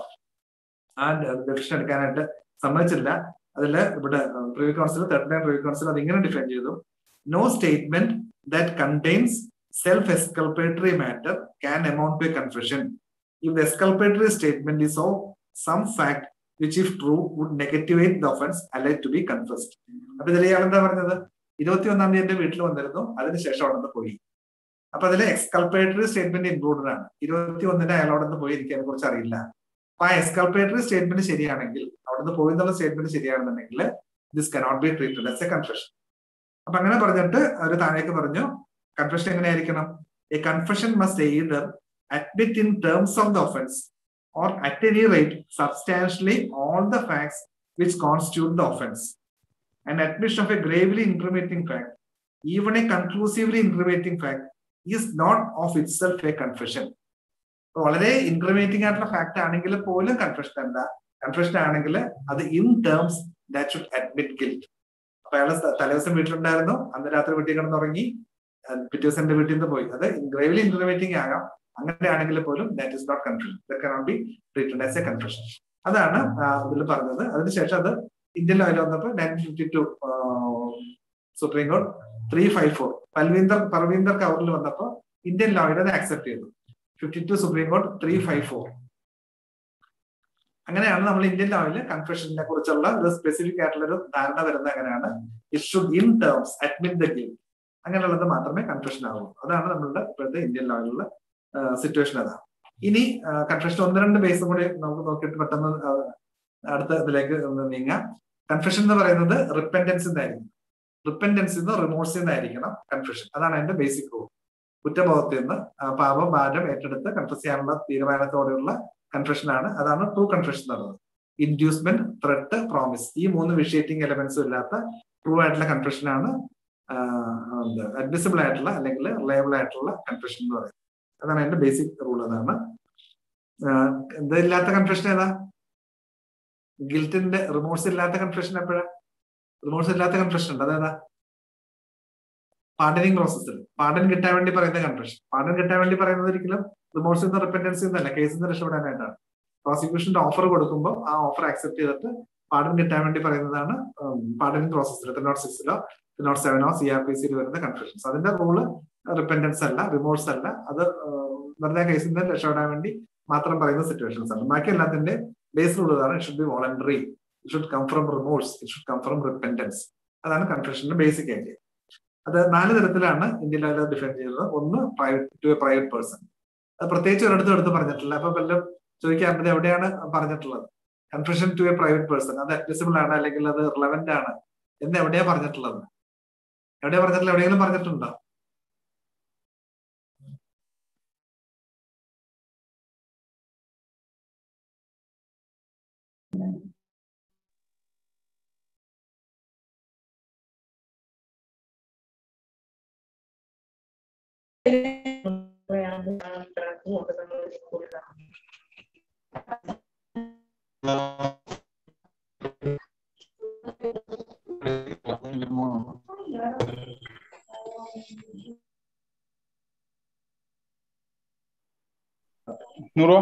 ആ ഡെസിഷൻ എടുക്കാനായിട്ട് സമ്മതിച്ചില്ല അതിൽ ഇവിടെ privy council thirty nine privy council അത് ഇങ്ങനെ ഡിഫൈൻ ചെയ്തു no statement that contains self exculpatory matter can amount to a confession if the exculpatory statement is of some fact which if true would negativate the offense alleged to be confessed അപ്പൊ ഇതിൽ ഇയാൾ എന്താ പറഞ്ഞത് ഇരുപത്തി ഒന്നാം തീയതി എന്റെ വീട്ടിൽ വന്നിരുന്നു അതിനുശേഷം അവിടെ നിന്ന് പോയി അപ്പൊ അതിൽ എക്സ്കൾപ്പേറ്ററി സ്റ്റേറ്റ്മെന്റ് ഇൻക്ലൂഡഡ് ആണ് ഇരുപത്തി ഒന്നിന് അയാൾ അവിടെ നിന്ന് പോയി എനിക്ക് അതിനെ കുറിച്ച് അറിയില്ല അപ്പൊ ആ എക്സ്കൾപ്പേറ്ററി സ്റ്റേറ്റ്മെന്റ് ശരിയാണെങ്കിൽ അവിടുന്ന് പോയി എന്നുള്ള സ്റ്റേറ്റ്മെന്റ് ശരിയാണെന്നുണ്ടെങ്കിൽ this cannot be treated as a confession അപ്പൊ അങ്ങനെ പറഞ്ഞിട്ട് അവർ താഴേക്ക് പറഞ്ഞു കൺഫെഷൻ എങ്ങനെയായിരിക്കണം a confession must either admit in terms of the offence or at any rate substantially all the facts which constitute the offence and admission of a gravely incriminating fact even a conclusively incriminating fact is not of itself a confession വളരെ incriminating ആയിട്ടുള്ള fact ആണെങ്കിൽ പോലും confession അല്ല confession ആണെങ്കിൽ അത് in terms that should admit guilt അപ്പൊ അയാൾ തലേദിവസം വീട്ടിലുണ്ടായിരുന്നു അന്ന് രാത്രി വീട്ടിൽ കിടന്നുറങ്ങി പിറ്റേ ദിവസം എന്റെ വീട്ടിൽ നിന്ന് പോയി അത് ഗ്രേവ്ലി ഇൻക്രിമേറ്റിംഗ് ആകാം അങ്ങനെയാണെങ്കിൽ പോലും that is not confusion that cannot be treated as a confusion അതാണ് ഇതിൽ പറഞ്ഞത് അതിനുശേഷം അത് ഇന്ത്യൻ ലോയിൽ വന്നപ്പോൾ nineteen fifty two Supreme Court three five four Palvinder Parvinder കവറിൽ വന്നപ്പോൾ ഇന്ത്യൻ ലോയിൽ അത് അക്സെപ്റ്റ് ചെയ്തു fifty two Supreme Court three five four അങ്ങനെയാണ് നമ്മൾ ഇന്ത്യൻ ലോയിൽ കൺഫെഷനെ കുറിച്ചുള്ള ഒരു സ്പെസിഫിക് ആയിട്ടുള്ള ഒരു ധാരണ വരുന്നത് അങ്ങനെയാണ് it should in terms admit the game അങ്ങനെയുള്ളത് മാത്രമേ കൺഫെഷൻ ആവുള്ളൂ അതാണ് നമ്മളുടെ ഇപ്പോഴത്തെ ഇന്ത്യൻ ലോയിലുള്ള സിറ്റുവേഷൻ അതാണ് ഇനി കൺഫെഷൻ ഒന്ന് രണ്ട് ബേസും കൂടി നമുക്ക് നോക്കിയിട്ട് പെട്ടെന്ന് അടുത്ത ഇതിലേക്ക് ഒന്ന് നീങ്ങാം കൺഫെഷൻ എന്ന് പറയുന്നത് റിപ്പൻഡൻസ് എന്നായിരിക്കും റിപ്പൻഡൻസ് നിന്ന് റിമോഴ്സിൽ നിന്നായിരിക്കണം കൺഫെഷൻ അതാണ് അതിന്റെ ബേസിക് റൂൾ കുറ്റബോധത്തിൽ നിന്ന് പാപം ഭാരം ഏറ്റെടുത്ത് കൺഫസ് ചെയ്യാനുള്ള തീരുമാനത്തോടെയുള്ള കൺഫെഷൻ ആണ് അതാണ് ട്രൂ കൺഫെഷൻ എന്നുള്ളത് ഇൻഡ്യൂസ്മെന്റ് ത്രെട്ട് പ്രോമിസ് ഈ മൂന്ന് വിഷയേറ്റിംഗ് എലമെന്റ്സും ഇല്ലാത്ത ട്രൂ ആയിട്ടുള്ള കൺഫെഷൻ ആണ് അഡ്മിസിബിൾ ആയിട്ടുള്ള അല്ലെങ്കിൽ റിലയബിൾ ആയിട്ടുള്ള കൺഫെഷൻ എന്ന് പറയുന്നത് അതാണ് അതിന്റെ ബേസിക് റൂൾ അതാണ് ഇതില്ലാത്ത കൺഫെഷൻ ഏതാ ഗിൽറ്റിന്റെ റിമോഴ്സ് ഇല്ലാത്ത കൺഫെഷൻ എപ്പോഴാ റിമോഴ്സ് ഇല്ലാത്ത കൺഫെഷൻ ഉണ്ട് അതേതാ പാർഡനിങ് പ്രോസസ്സിൽ പാർഡൻ കിട്ടാൻ വേണ്ടി പറയുന്ന കൺഫെഷൻ പാർഡൻ കിട്ടാൻ വേണ്ടി പറയുന്നത് ഒരിക്കലും റിമോഴ്സിൽ നിന്ന് റിപ്പൻഡൻസിൽ നിന്നല്ല കേസിൽ നിന്ന് രക്ഷപ്പെടാനായിട്ടാണ് പ്രോസിക്യൂഷന്റെ ഓഫർ കൊടുക്കുമ്പോൾ ആ ഓഫർ അക്സെപ്റ്റ് ചെയ്തിട്ട് പാർഡൻ കിട്ടാൻ വേണ്ടി പറയുന്നതാണ് പാർഡനിങ് പ്രോസസ്സിൽ ത്രീ നോട്ട് സിക്സിലോ ത്രീ നോട്ട് സെവനോ സി ആർ പി സിയിൽ വരുന്ന കൺഫെഷൻസ് അതിന്റെ റൂള് റിപ്പൻഡൻസ് അല്ല റിമോഴ്സ് അല്ല അത് വെറുതെ കേസിൽ നിന്ന് രക്ഷപ്പെടാൻ വേണ്ടി മാത്രം പറയുന്ന സിറ്റുവേഷൻസ് ആണ് ബാക്കി എല്ലാത്തിന്റെ ബേസ് റൂൾ ഇതാണ് it should be voluntary it should come from remorse it should come from repentance അതാണ് കൺഫെഷന്റെ ബേസിക് ഐഡിയ അത് നാല് തരത്തിലാണ് ഇന്ത്യയിൽ അത് ഡിഫൈൻ ചെയ്തത് ഒന്ന് private to a private person അത് പ്രത്യേകിച്ച് ഒരിടത്തും എടുത്ത് പറഞ്ഞിട്ടില്ല അപ്പൊ വല്ലതും ചോദിക്കാൻ എവിടെയാണ് പറഞ്ഞിട്ടുള്ളത് confession to a private person അത് അഡ്മിസിബിൾ ആണ് അല്ലെങ്കിൽ അത് റിലവന്റ് ആണ് എന്ന് എവിടെയാ പറഞ്ഞിട്ടുള്ളത് എവിടെയാ പറഞ്ഞിട്ടില്ല എവിടെയെങ്കിലും പറഞ്ഞിട്ടുണ്ടോ നൂറോ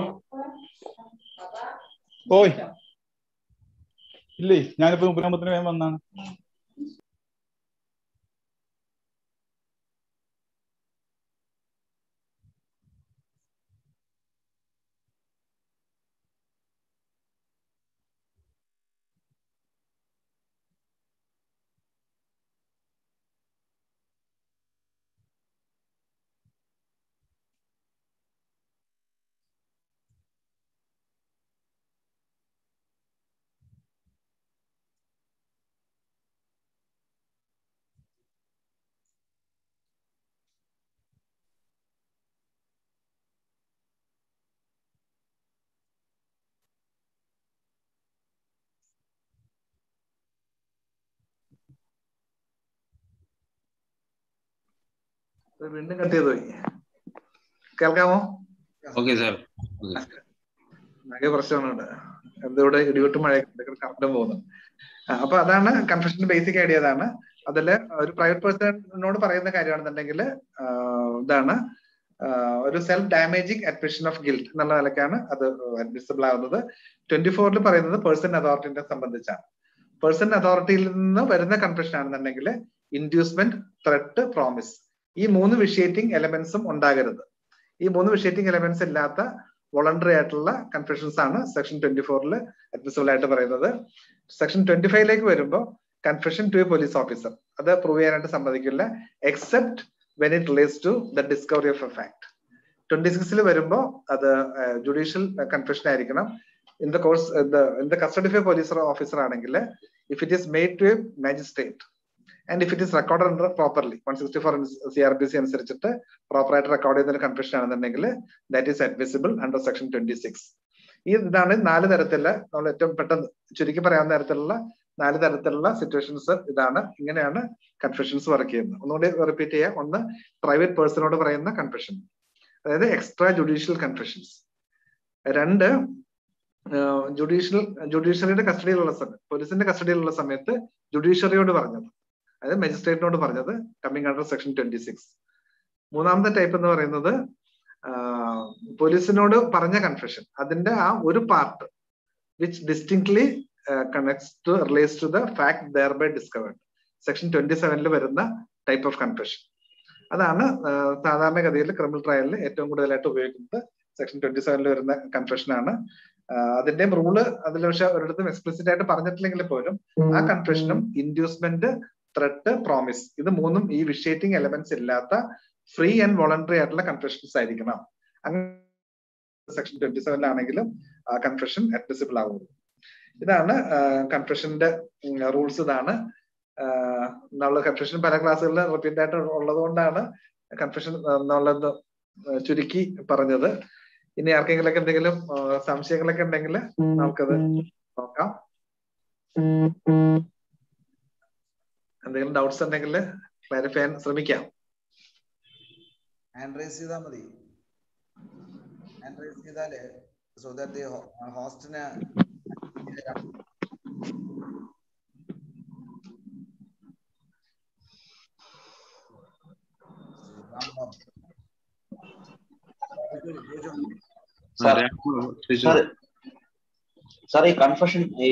ഓയ് ഇല്ലേ ഞാനിപ്പോ മുപ്പതിനാമ്പത്തിന് വേഗം വന്നാണ് ഇത് വീണ്ടും കട്ട് ചെയ്ത് പോയി കേൾക്കാമോ ഓക്കെ സാർ ആകെ പ്രശ്നമാണ് ഇവിടെ എന്തിവിടെ ഇടിവെട്ടും മഴ കറണ്ടും പോകുന്നു ആ, അപ്പൊ അതാണ് കൺഫ്യൂഷന്റെ ബേസിക് ഐഡിയ അതാണ് അതില് ഒരു പ്രൈവറ്റ് പേഴ്സണിനോട് പറയുന്ന കാര്യമാണെന്നുണ്ടെങ്കിൽ ഇതാണ് ആ, ഒരു self damaging admission of guilt എന്നുള്ള നിലക്കാണ് അത് അഡ്മിസിബിൾ ആവുന്നത് ട്വന്റി ഫോറിൽ പറയുന്നത് പേഴ്സൺ അതോറിറ്റിനെ സംബന്ധിച്ചാണ് പേഴ്സൺ അതോറിറ്റിയിൽ നിന്ന് വരുന്ന കൺഫ്യൂഷൻ ആണെന്നുണ്ടെങ്കിൽ ഇൻഡ്യൂസ്മെന്റ് ത്രെട്ട് പ്രോമിസ് ഈ മൂന്ന് വിഷയേറ്റിംഗ് എലമെന്റ്സും ഉണ്ടാകരുത് ഈ മൂന്ന് വിഷയേറ്റിംഗ് എലമെന്റ്സ് ഇല്ലാത്ത വോളണ്ടറി ആയിട്ടുള്ള കൺഫെഷൻസ് ആണ് സെക്ഷൻ ട്വന്റി ഫോറിൽ അഡ്മിസിബിൾ ആയിട്ട് പറയുന്നത് സെക്ഷൻ ട്വന്റി ഫൈവിലേക്ക് വരുമ്പോൾ confession to a police officer അത് പ്രൂവ് ചെയ്യാനായിട്ട് സമ്മതിക്കില്ല except when it relates to the discovery of a fact twenty സിക്സിൽ വരുമ്പോൾ അത് ജുഡീഷ്യൽ കൺഫെഷൻ ആയിരിക്കണം in the course in the custody of a police officer ആണെങ്കിൽ if it is made to a magistrate and if it is record under properly one sixty four C R P C അനുസരിച്ചിട്ട് proper ആയിട്ട് record ചെയ്യുന്ന ഒരു confusion ആണെന്നുണ്ടെങ്കിൽ that is admissible under section twenty six ഈ ഇതാണ് നാല് തരത്തിലുള്ള നമ്മൾ ഏറ്റവും പെട്ടെന്ന് ചുരുക്കി പറയാവുന്ന തരത്തിലുള്ള നാല് തരത്തിലുള്ള സിറ്റുവേഷൻസ് ഇതാണ് ഇങ്ങനെയാണ് കൺഫ്യൂഷൻസ് വർക്ക് ചെയ്യുന്നത് ഒന്നുകൂടി റിപ്പീറ്റ് ചെയ്യാം ഒന്ന് പ്രൈവറ്റ് പേഴ്സണോട് പറയുന്ന കൺഫ്യൂഷൻ അതായത് എക്സ്ട്രാ ജുഡീഷ്യൽ കൺഫ്യൂഷൻസ് രണ്ട് ജുഡീഷ്യൽ ജുഡീഷ്യറിയുടെ കസ്റ്റഡിയിലുള്ള സമയത്ത് പോലീസിന്റെ കസ്റ്റഡിയിലുള്ള സമയത്ത് ജുഡീഷ്യറിയോട് പറഞ്ഞത് അതായത് മജിസ്ട്രേറ്റിനോട് പറഞ്ഞത് coming under section twenty six മൂന്നാമത്തെ ടൈപ്പ് എന്ന് പറയുന്നത് പോലീസിനോട് പറഞ്ഞ കൺഫെഷൻ അതിന്റെ ആ ഒരു part which distinctly connects to relates to the fact thereby discovered section twenty സെവനിൽ വരുന്ന ടൈപ്പ് ഓഫ് കൺഫെഷൻ അതാണ് സാധാരണഗതിയിൽ ക്രിമിനൽ ട്രയലിൽ ഏറ്റവും കൂടുതലായിട്ട് ഉപയോഗിക്കുന്നത് സെക്ഷൻ ട്വന്റി സെവനിൽ വരുന്ന കൺഫെഷൻ ആണ് അതിന്റെയും റൂള് അതിൽ പക്ഷെ ഒരിടത്തും എക്സ്പ്ലിസിറ്റ് ആയിട്ട് പറഞ്ഞിട്ടില്ലെങ്കിൽ പോലും ആ കൺഫെഷനും ഇൻഡ്യൂസ്മെന്റ് ത്രെട്ട് പ്രോമിസ് ഇത് മൂന്നും ഈ വിഷേറ്റിംഗ് എലമെന്റ്സ് ഇല്ലാത്ത ഫ്രീ ആൻഡ് വോളണ്ടറി ആയിട്ടുള്ള കൺഫെഷൻസ് ആയിരിക്കണം അങ്ങനെ സെക്ഷൻ ട്വന്റി സെവനിലാണെങ്കിലും ആ കൺഫെഷൻ അഡ്മിസിബിൾ ആവുന്നത് ഇതാണ് കൺഫെഷന്റെ റൂൾസ് ഇതാണ് നമ്മൾ കൺഫെഷൻ പല ക്ലാസ്സുകളിൽ റിപ്പീറ്റ് ആയിട്ട് ഉള്ളത് കൊണ്ടാണ് കൺഫെഷൻ എന്നുള്ളത് ചുരുക്കി പറഞ്ഞത് ഇനി ആർക്കെങ്കിലൊക്കെ എന്തെങ്കിലും സംശയങ്ങളൊക്കെ ഉണ്ടെങ്കിൽ നമുക്കത് നോക്കാം എന്തെങ്കിലും ഡൗട്ട്സ് ഉണ്ടെങ്കിൽ ക്ലാരിഫൈ ചെയ്യാൻ ശ്രമിക്കാം ഹാൻഡ് റൈസ് ചെയ്താൽ മതി ഹാൻഡ് റൈസ് ചെയ്താല് സോ ദാറ്റ് ഹോസ്റ്റിന് സാർ ഈ കൺഫഷൻ ഈ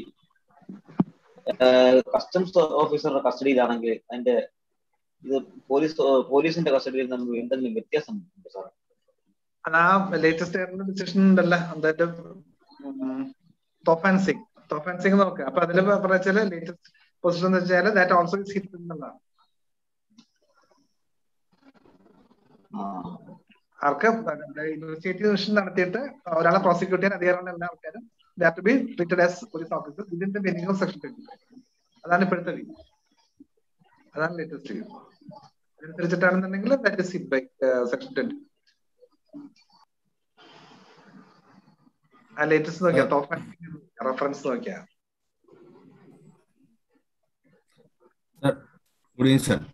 കസ്റ്റംസ് ഓഫീസറുടെ കസ്റ്റഡിയിലാണെങ്കിൽ അതിന്റെ ഇത് പോലീസ് പോലീസിന്റെ കസ്റ്റഡിയിൽ നമുക്ക് എന്തെങ്കിലും വ്യത്യാസം ഉണ്ടോ സാർ ആ ലേറ്റസ്റ്റ് ആയിട്ടുള്ള ഡിസിഷൻ ഉണ്ടല്ലോ അതായത് തോഫാൻ സിംഗ് ഫെൻസിങ് നോക്കുക അപ്പൊ അതിൽ പറഞ്ഞാൽ ലേറ്റസ്റ്റ് പൊസിഷൻ എന്ന് വെച്ചാൽ ദാറ്റ് ഓൾസോ ഇസ് ഹിറ്റ് എന്നുള്ളതാണ് ആർക്ക് ഇൻവെസ്റ്റിഗേഷൻ നടത്തിയിട്ട് ഒരാളെ പ്രോസിക്യൂട്ട് ചെയ്യാൻ അധികാരമുള്ള എല്ലാ ആൾക്കാരും that be treated as police officer ഇതിന്റെ മീനിങ് ഓഫ് സെക്ഷൻ ട്വന്റി അതാണ് ഇപ്പോഴത്തെ വ്യൂ അതാണ് ലേറ്റസ്റ്റ് വ്യൂ അതനുസരിച്ചിട്ടാണെന്നുണ്ടെങ്കിൽ that is hit by section twenty ആ ലേറ്റസ്റ്റ് നോക്കിയാ ടോപ്പ് റെഫറൻസ് നോക്കിയാ ഗുഡ് ഈവനിങ് സർ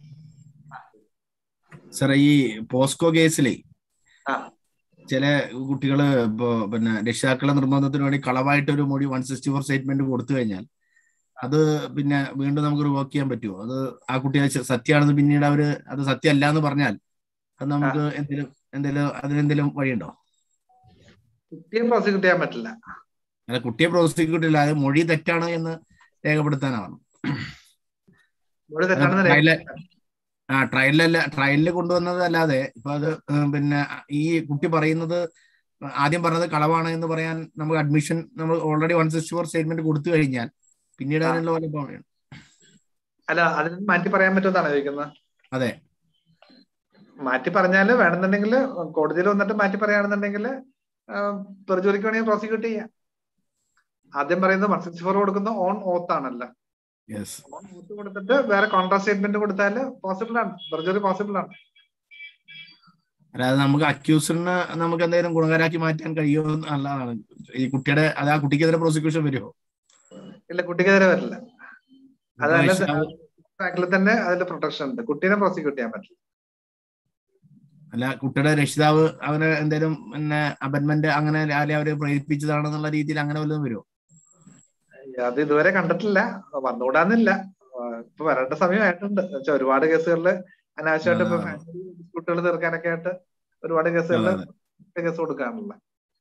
സാർ ഈ പോസ്കോ കേസിലെ ചില കുട്ടികള് ഇപ്പോ പിന്നെ രക്ഷിതാക്കളുടെ നിർബന്ധത്തിന് വേണ്ടി കളവായിട്ട് ഒരു മൊഴി വൺ സിക്സ്റ്റി ഫോർ സ്റ്റേറ്റ്മെന്റ് കൊടുത്തു കഴിഞ്ഞാൽ അത് പിന്നെ വീണ്ടും നമുക്ക് റിവോക്ക് ചെയ്യാൻ പറ്റുമോ അത് ആ കുട്ടി അത് സത്യമാണെന്ന് പിന്നീട് അവര് അത് സത്യമല്ല എന്ന് പറഞ്ഞാൽ അത് നമുക്ക് എന്തെങ്കിലും എന്തെങ്കിലും അതിനെന്തെങ്കിലും വഴിയുണ്ടോ കുട്ടിയെ പ്രോസിക്യൂട്ട് ചെയ്യാൻ പറ്റില്ല അല്ല കുട്ടിയെ പ്രോസിക്യൂട്ട് ഇല്ല അത് മൊഴി തെറ്റാണ് എന്ന് രേഖപ്പെടുത്താനാണ് മൊഴി തെറ്റാണെന്ന് ട്രയലില് ആ ട്രയലിലല്ല ട്രയലിൽ കൊണ്ടുവന്നത് അല്ലാതെ ഇപ്പൊ അത് ഉം, പിന്നെ ഈ കുട്ടി പറയുന്നത് ആദ്യം പറഞ്ഞത് കളവാണ് എന്ന് പറയാൻ നമുക്ക് അഡ്മിഷൻ നമ്മൾ already one sixty four statement കൊടുത്തു കഴിഞ്ഞാൽ പിന്നീട് അതിനുള്ള പോലെ പോകണം അല്ല അതിൽ നിന്ന് മാറ്റി പറയാൻ പറ്റുമെന്നാണ് ചോദിക്കുന്നത് അതെ മാറ്റി പറഞ്ഞാല് വേണമെന്നുണ്ടെങ്കിൽ കോടതിയിൽ വന്നിട്ട് മാറ്റി പറയുകയാണെന്നുണ്ടെങ്കിൽ പെർജുറിക്ക് വേണമെങ്കിൽ പ്രോസിക്യൂട്ട് ചെയ്യാം ആദ്യം പറയുന്നത് വൺ സിക്സ്റ്റി ഫോർ കൊടുക്കുന്ന ഓൺ ഓത്ത് ആണല്ലോ യെസ് ഓൺ ഓത്ത് കൊടുത്തിട്ട് വേറെ കോൺട്രാസ്റ്റ് സ്റ്റേറ്റ്മെന്റ് കൊടുത്താൽ പോസിബിൾ ആണ് പെർജുറി പോസിബിൾ ആണ് അല്ലാതെ നമുക്ക് അക്യൂസിന് നമുക്ക് എന്തെങ്കിലും ഗുണകരാക്കി മാറ്റാൻ കഴിയുമോ അല്ലാതാണ് ഈ കുട്ടിയുടെ അത് ആ കുട്ടിക്കെതിരെ പ്രോസിക്യൂഷൻ വരുമോ ഇല്ല കുട്ടിക്കെതിരെ വരില്ല അതല്ല രക്ഷിതാവ്- ഫാക്ടിൽ തന്നെ അതിൽ പ്രൊട്ടക്ഷൻ ഉണ്ട് കുട്ടീനെ പ്രോസിക്യൂട്ട് ചെയ്യാൻ പറ്റില്ല അല്ല കുട്ടിയുടെ രക്ഷിതാവ് അവന് എന്തെങ്കിലും പിന്നെ അബൻമെന്റ് അങ്ങനെ ആരെ അവര് പ്രേരിപ്പിച്ചതാണെന്നുള്ള രീതിയിൽ അങ്ങനെ വല്ലതും വരുമോ അത് ഇതുവരെ കണ്ടിട്ടില്ല വന്നുകൂടാന്നില്ല ഇപ്പൊ വരേണ്ട സമയമായിട്ടുണ്ട് എന്നുവെച്ചാ ഒരുപാട് കേസുകളിൽ അനാവശ്യമായിട്ട് ഇപ്പൊ കുട്ടികൾ തീർക്കാനൊക്കെ ആയിട്ട് ഒരുപാട് കേസുകളിൽ കേസ് കൊടുക്കാറുള്ള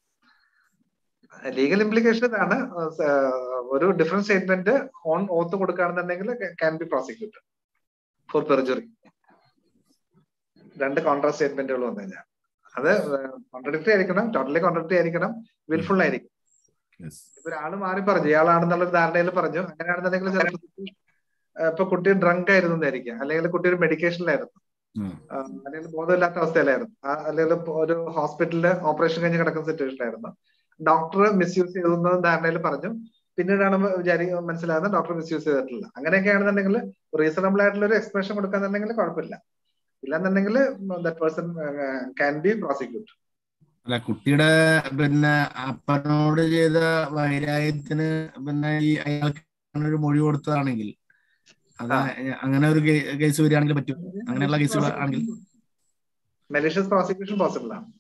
ലീഗൽ ഇംപ്ലിക്കേഷൻ ഇതാണ് ഒരു ഡിഫറെന്റ് സ്റ്റേറ്റ്മെന്റ് ഓൺ ഓത്ത് കൊടുക്കുകയാണെന്നുണ്ടെങ്കിൽ can be prosecuted for perjury രണ്ട് കോൺട്രാസ്റ്റ് സ്റ്റേറ്റ്മെന്റുകൾ വന്നു കഴിഞ്ഞാൽ അത് കോൺട്രഡിക്ടറി ആയിരിക്കണം ടോട്ടലി കോൺട്രഡിക്ടറി ആയിരിക്കണം വിൽഫുൾ ആയിരിക്കും ഇപ്പൊ ഒരാള് മാറി പറഞ്ഞു ഇയാളാണെന്നുള്ള ഒരു ധാരണയിൽ പറഞ്ഞു അങ്ങനെയാണെന്നുണ്ടെങ്കിൽ ചിലപ്പോൾ ഇപ്പൊ കുട്ടി ഡ്രങ്ക് ആയിരുന്നു എന്നായിരിക്കാം അല്ലെങ്കിൽ കുട്ടി ഒരു മെഡിക്കേഷനിലായിരുന്നു അല്ലെങ്കിൽ ബോധമില്ലാത്ത അവസ്ഥയിലായിരുന്നു അല്ലെങ്കിൽ ഒരു ഹോസ്പിറ്റലില് ഓപ്പറേഷൻ കഴിഞ്ഞ് കിടക്കുന്ന സിറ്റുവേഷനിലായിരുന്നു ഡോക്ടർ മിസ്യൂസ് ചെയ്തെന്ന ധാരണയിൽ പറഞ്ഞു പിന്നീടാണ് വിചാരി മനസ്സിലാകുന്നത് ഡോക്ടർ മിസ്യൂസ് ചെയ്തിട്ടില്ല അങ്ങനെയൊക്കെ ആണെന്നുണ്ടെങ്കിൽ റീസണബിൾ ആയിട്ടുള്ള ഒരു എക്സ്പ്രഷൻ കൊടുക്കാന്നുണ്ടെങ്കിൽ കുഴപ്പമില്ല ഇല്ലാന്നുണ്ടെങ്കിൽ that person can be prosecute അല്ല കുട്ടിയുടെ പിന്നെ അപ്പനോട് ചെയ്ത വൈരാഗ്യത്തിന് പിന്നെ ഈ അയാൾക്ക് അങ്ങനെ ഒരു മൊഴി കൊടുത്തതാണെങ്കിൽ അത് അങ്ങനെ ഒരു കേസ് വരികയാണെങ്കിൽ പറ്റും അങ്ങനെയുള്ള കേസുകൾ ആണെങ്കിൽ മെലീഷ്യസ് പ്രോസിക്യൂഷൻ പോസിബിൾ ആണ്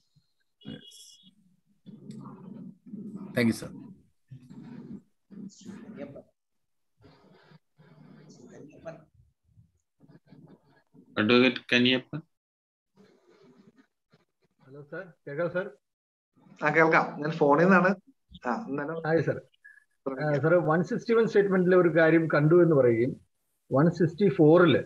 thank you sir advocate Kaniyappan hello sir കേൾക്കാം സാർ ആ കേൾക്കാം ഞാൻ ഫോണിൽ നിന്നാണ് ആ hi sir sir one sixty one സ്റ്റേറ്റ്മെന്റിലെ ഒരു കാര്യം കണ്ടു എന്ന് പറയുകയും വൺ സിക്സ്റ്റി ഫോറില്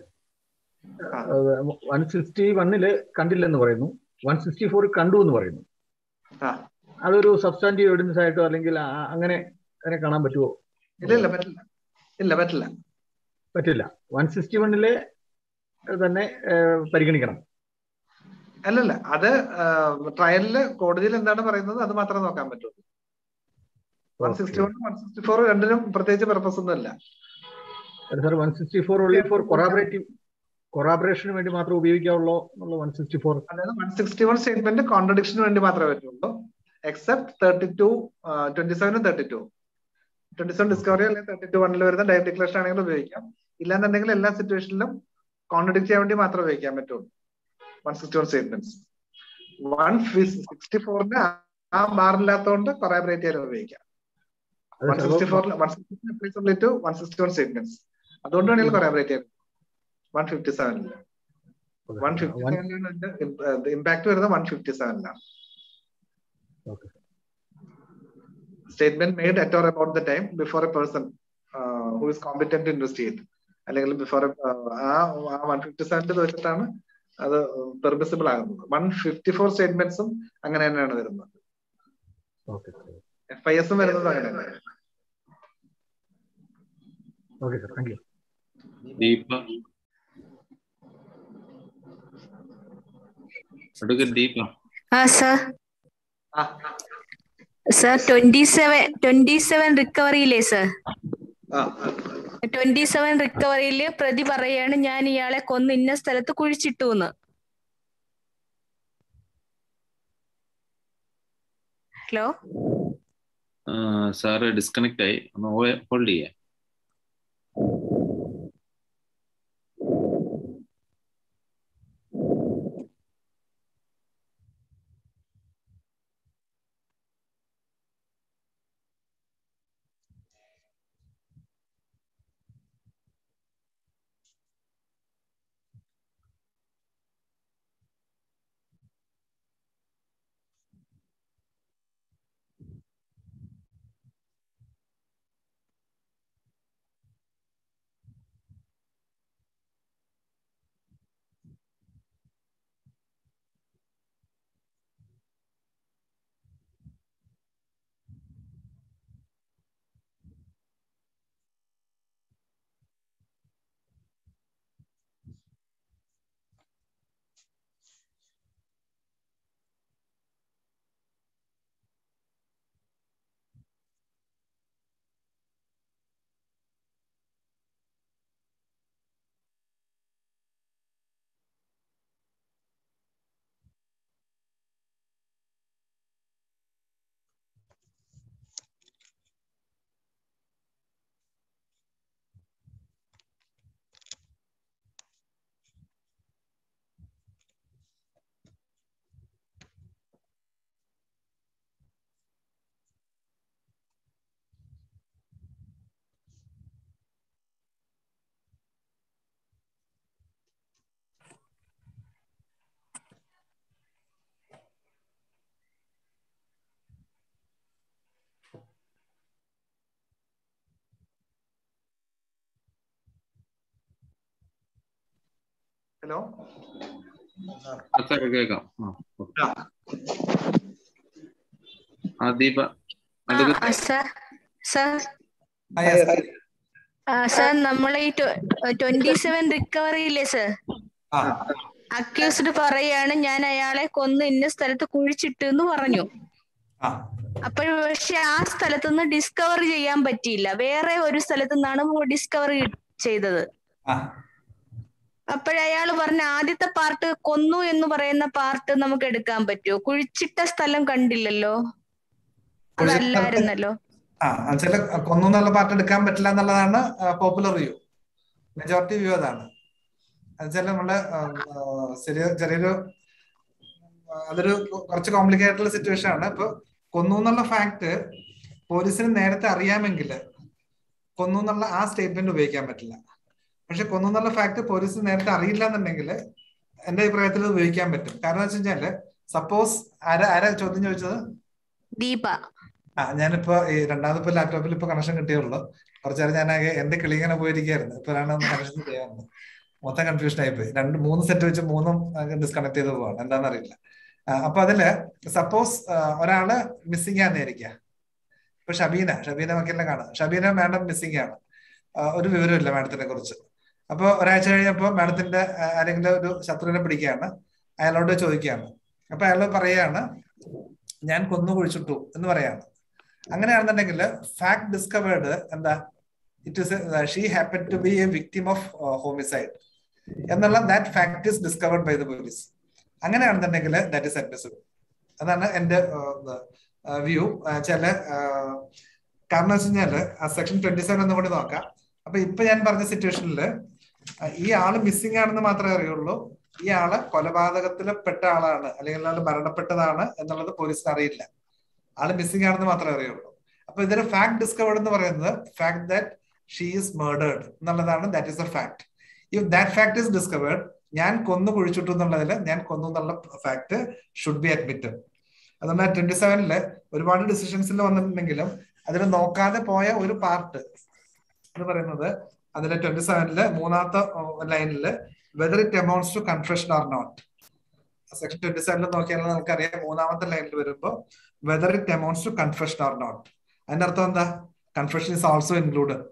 വൺ സിക്സ്റ്റി വണ്ണില് കണ്ടില്ലെന്ന് പറയുന്നു വൺ സിക്സ്റ്റി ഫോർ കണ്ടു എന്ന് പറയുന്നു അതൊരു സബ്സ്റ്റാൻറ്റീവ് എവിഡൻസ് ആയിട്ടോ അല്ലെങ്കിൽ അങ്ങനെ അങ്ങനെ കാണാൻ പറ്റുമോ ഇല്ല ഇല്ല പറ്റില്ല ഇല്ല പറ്റില്ല പറ്റില്ല വൺ സിക്സ്റ്റി വണ്ണിലെ തന്നെ പരിഗണിക്കണം അല്ലല്ല അത് ട്രയലില് കോടതിയിൽ എന്താണ് പറയുന്നത് അത് മാത്രമേ നോക്കാൻ പറ്റുള്ളൂ one sixty one one sixty four രണ്ടിനും പ്രത്യേകിച്ച് പർപ്പസ് ഒന്നും ഇല്ല sir one sixty four only for corroborative കൊറാബറേഷന് വേണ്ടി മാത്രം ഉപയോഗിക്കാവുള്ളൂ എന്നുള്ള വൺ സിക്സ്റ്റി ഫോർ അതായത് വൺ സിക്സ്റ്റി വൺ സ്റ്റേറ്റ്മെന്റ് കോൺട്രഡിക്ഷന് വേണ്ടി മാത്രമേ പറ്റുള്ളൂ എക്സെപ്റ്റ് തേർട്ടി ടു ട്വന്റി സെവനും thirty two twenty seven discovery അല്ലെങ്കിൽ തേർട്ടി ടു വണ്ണിൽ വരുന്ന ഡയറക്ട് ഡിക്ലറേഷൻ ആണെങ്കിൽ ഉപയോഗിക്കാം ഇല്ലാന്നുണ്ടെങ്കിൽ എല്ലാ സിറ്റുവേഷനിലും കോൺട്രഡിക്ട് ചെയ്യാൻ വേണ്ടി മാത്രമേ ഉപയോഗിക്കാൻ പറ്റുള്ളൂ one sixty one statements one sixty ഫോറിന് ആ ബാറില്ലാത്തതുകൊണ്ട് കൊറാബറേറ്റ് ചെയ്യാൻ ഉപയോഗിക്കാം വൺ സിക്സ്റ്റി ഫോറിൽ one sixty two one sixty one statements അതുകൊണ്ട് വേണമെങ്കിൽ കൊറാബറേറ്റ് ചെയ്യാൻ വൺ ഫിഫ്റ്റി സെവനില് വൺ ഫിഫ്റ്റി സെവനിലാണ് ഇമ്പാക്ട് വരുന്നത് വൺ ഫിഫ്റ്റി സെവനിലാണ് statement made at or about the time before a person who is competent to investigate അല്ലെങ്കിൽ before ആ one fifty സെവനിൽ വെച്ചിട്ടാണ് അത് പെർമിസിബിൾ ആകുന്നത് വൺ ഫിഫ്റ്റി ഫോർ സ്റ്റേറ്റ്മെന്റ്സും അങ്ങനെ തന്നെയാണ് വരുന്നത് എഫ് ഐ എസും വരുന്നത് അങ്ങനെ തന്നെ okay sir thank you Deepa advocate Deepa ആ sir sir twenty seven twenty seven റിക്കവറിയില്ലേ സർ ട്വന്റി സെവൻ റിക്കവറിയില് പ്രതി പറയാണ് ഞാൻ ഇയാളെ കൊന്ന് ഇന്ന സ്ഥലത്ത് കുഴിച്ചിട്ടു എന്ന് ഹലോ സാറ് ഡിസ്കണക്ട് ആയി ഒന്ന് ഹോൾഡ് ചെയ്യാം ഹലോ സാർ കേൾക്കാം ആ ഓക്കെ ആ ദീപ ആ സർ സർ സർ നമ്മളെ ഈ ട്വന്റി സെവൻ റിക്കവറിയില്ലേ സർ അക്യൂസ്ഡ് പറയാണ് ഞാൻ അയാളെ കൊന്ന് ഇന്ന സ്ഥലത്ത് കുഴിച്ചിട്ടു എന്ന് പറഞ്ഞു അപ്പോൾ പക്ഷെ ആ സ്ഥലത്ത് നിന്ന് ഡിസ്കവർ ചെയ്യാൻ പറ്റിയില്ല വേറെ ഒരു സ്ഥലത്തു നിന്നാണ് ഡിസ്കവർ ചെയ്തത് അപ്പോഴയാൾ പറഞ്ഞ ആദ്യത്തെ പാർട്ട് കൊന്നു എന്ന് പറയുന്ന പാർട്ട് നമുക്ക് എടുക്കാൻ പറ്റുമോ കുഴിച്ചിട്ട സ്ഥലം കണ്ടില്ലല്ലോ അതല്ലായിരുന്നല്ലോ ആ ചില കൊന്നു എന്നുള്ള പാർട്ട് എടുക്കാൻ പറ്റില്ല എന്നുള്ളതാണ് പോപ്പുലർ വ്യൂ മെജോറിറ്റി വ്യൂ അതാണ് എന്നുവെച്ചാൽ നമ്മുടെ ചെറിയ ചെറിയൊരു അതൊരു കുറച്ച് കോംപ്ലിക്കേറ്റഡ് സിറ്റുവേഷൻ ആണ് ഇപ്പൊ കൊന്നു എന്നുള്ള ഫാക്ട് പോലീസിന് നേരത്തെ അറിയാമെങ്കിൽ കൊന്നു എന്നുള്ള ആ സ്റ്റേറ്റ്മെന്റ് ഉപയോഗിക്കാൻ പറ്റില്ല പക്ഷെ കൊന്നു എന്നുള്ള ഫാക്ട് പോലീസിന് നേരത്തെ അറിയില്ല എന്നുണ്ടെങ്കിൽ എന്റെ അഭിപ്രായത്തിൽ ഇത് ഉപയോഗിക്കാൻ പറ്റും കാരണം വെച്ച് കഴിഞ്ഞാല് സപ്പോസ് ആരാ ആരാ ചോദ്യം ചോദിച്ചത് ദീപ ആ ഞാനിപ്പോ ഈ രണ്ടാമത് ഇപ്പൊ ലാപ്ടോപ്പിൽ ഇപ്പൊ കണക്ഷൻ കിട്ടിയുള്ളൂ കുറച്ചേരം ഞാൻ ആകെ എന്റെ കിളി ഇങ്ങനെ പോയിരിക്കായിരുന്നു ഇപ്പോഴാണ് ഒന്ന് കണക്ഷൻ ചെയ്യാറുണ്ട് മൊത്തം കൺഫ്യൂഷൻ ആയിപ്പോയി രണ്ട് മൂന്ന് സെറ്റ് വെച്ച് മൂന്നും ഡിസ്കണക്ട് ചെയ്ത് പോവാണ് എന്താണെന്ന് അറിയില്ല അപ്പൊ അതില് സപ്പോസ് ഒരാള് മിസ്സിംഗ് ആണെന്നിരിക്കുക ഇപ്പൊ ഷബീന ഷബീന വക്കീലിനെ കാണാം ഷബീന മാഡം മിസ്സിംഗ് ആണ് ഒരു വിവരമില്ല മാഡത്തിനെ കുറിച്ച് അപ്പൊ ഒരാഴ്ച കഴിഞ്ഞപ്പോ മാഡത്തിന്റെ ആരെങ്കിലും ഒരു ശത്രുവിനെ പിടിക്കുകയാണ് അയാളോട് ചോദിക്കുകയാണ് അപ്പൊ അയാൾ പറയാണ് ഞാൻ കൊന്നു കുഴിച്ചിട്ടു എന്ന് പറയാണ് അങ്ങനെയാണെന്നുണ്ടെങ്കിൽ ഫാക്ട് ഡിസ്കവേർഡ് എന്താ it is she happen to be a victim of homicide എന്നുള്ള that fact is discovered by the police അങ്ങനെയാണെന്നുണ്ടെങ്കിൽ ദാറ്റ് ഇസ് അഡ്മിസിബിൾ അതാണ് എന്റെ വ്യൂ ചില കാരണം വെച്ച് കഴിഞ്ഞാല് സെക്ഷൻ ട്വന്റി സെവൻ ഒന്നും കൂടി നോക്കാം അപ്പൊ ഇപ്പൊ ഞാൻ പറഞ്ഞ സിറ്റുവേഷനിൽ ഈ ആള് മിസ്സിംഗ് ആണെന്ന് മാത്രമേ അറിയുള്ളൂ ഈ ആള് കൊലപാതകത്തിൽ പെട്ട ആളാണ് അല്ലെങ്കിൽ ആള് മരണപ്പെട്ടതാണ് എന്നുള്ളത് പോലീസിന് അറിയില്ല ആള് മിസ്സിംഗ് ആണെന്ന് മാത്രമേ അറിയുള്ളൂ അപ്പൊ ഇതൊരു ഫാക്ട് ഡിസ്കവേർഡ് എന്ന് പറയുന്നത് fact that she is murdered എന്നുള്ളതാണ് that is a fact if that fact is discovered ഞാൻ കൊന്നു കുഴിച്ചിട്ടു എന്നുള്ളതിൽ ഞാൻ കൊന്നു എന്നുള്ള ഫാക്ട് ഷുഡ് ബി അഡ്മിറ്റഡ് അതുകൊണ്ട് ട്വന്റി സെവനില് ഒരുപാട് ഡിസിഷൻസിൽ വന്നിട്ടുണ്ടെങ്കിലും അതിൽ നോക്കാതെ പോയ ഒരു പാർട്ട് എന്ന് പറയുന്നത് അതിലെ ട്വന്റി സെവനില് മൂന്നാമത്തെ ലൈനില് whether it amounts to confession or not section twenty സെവനിൽ നോക്കിയാൽ നമുക്കറിയാം മൂന്നാമത്തെ ലൈനിൽ വരുമ്പോൾ whether it amounts to confession or not അതിന്റെ അർത്ഥം എന്താ confession is also include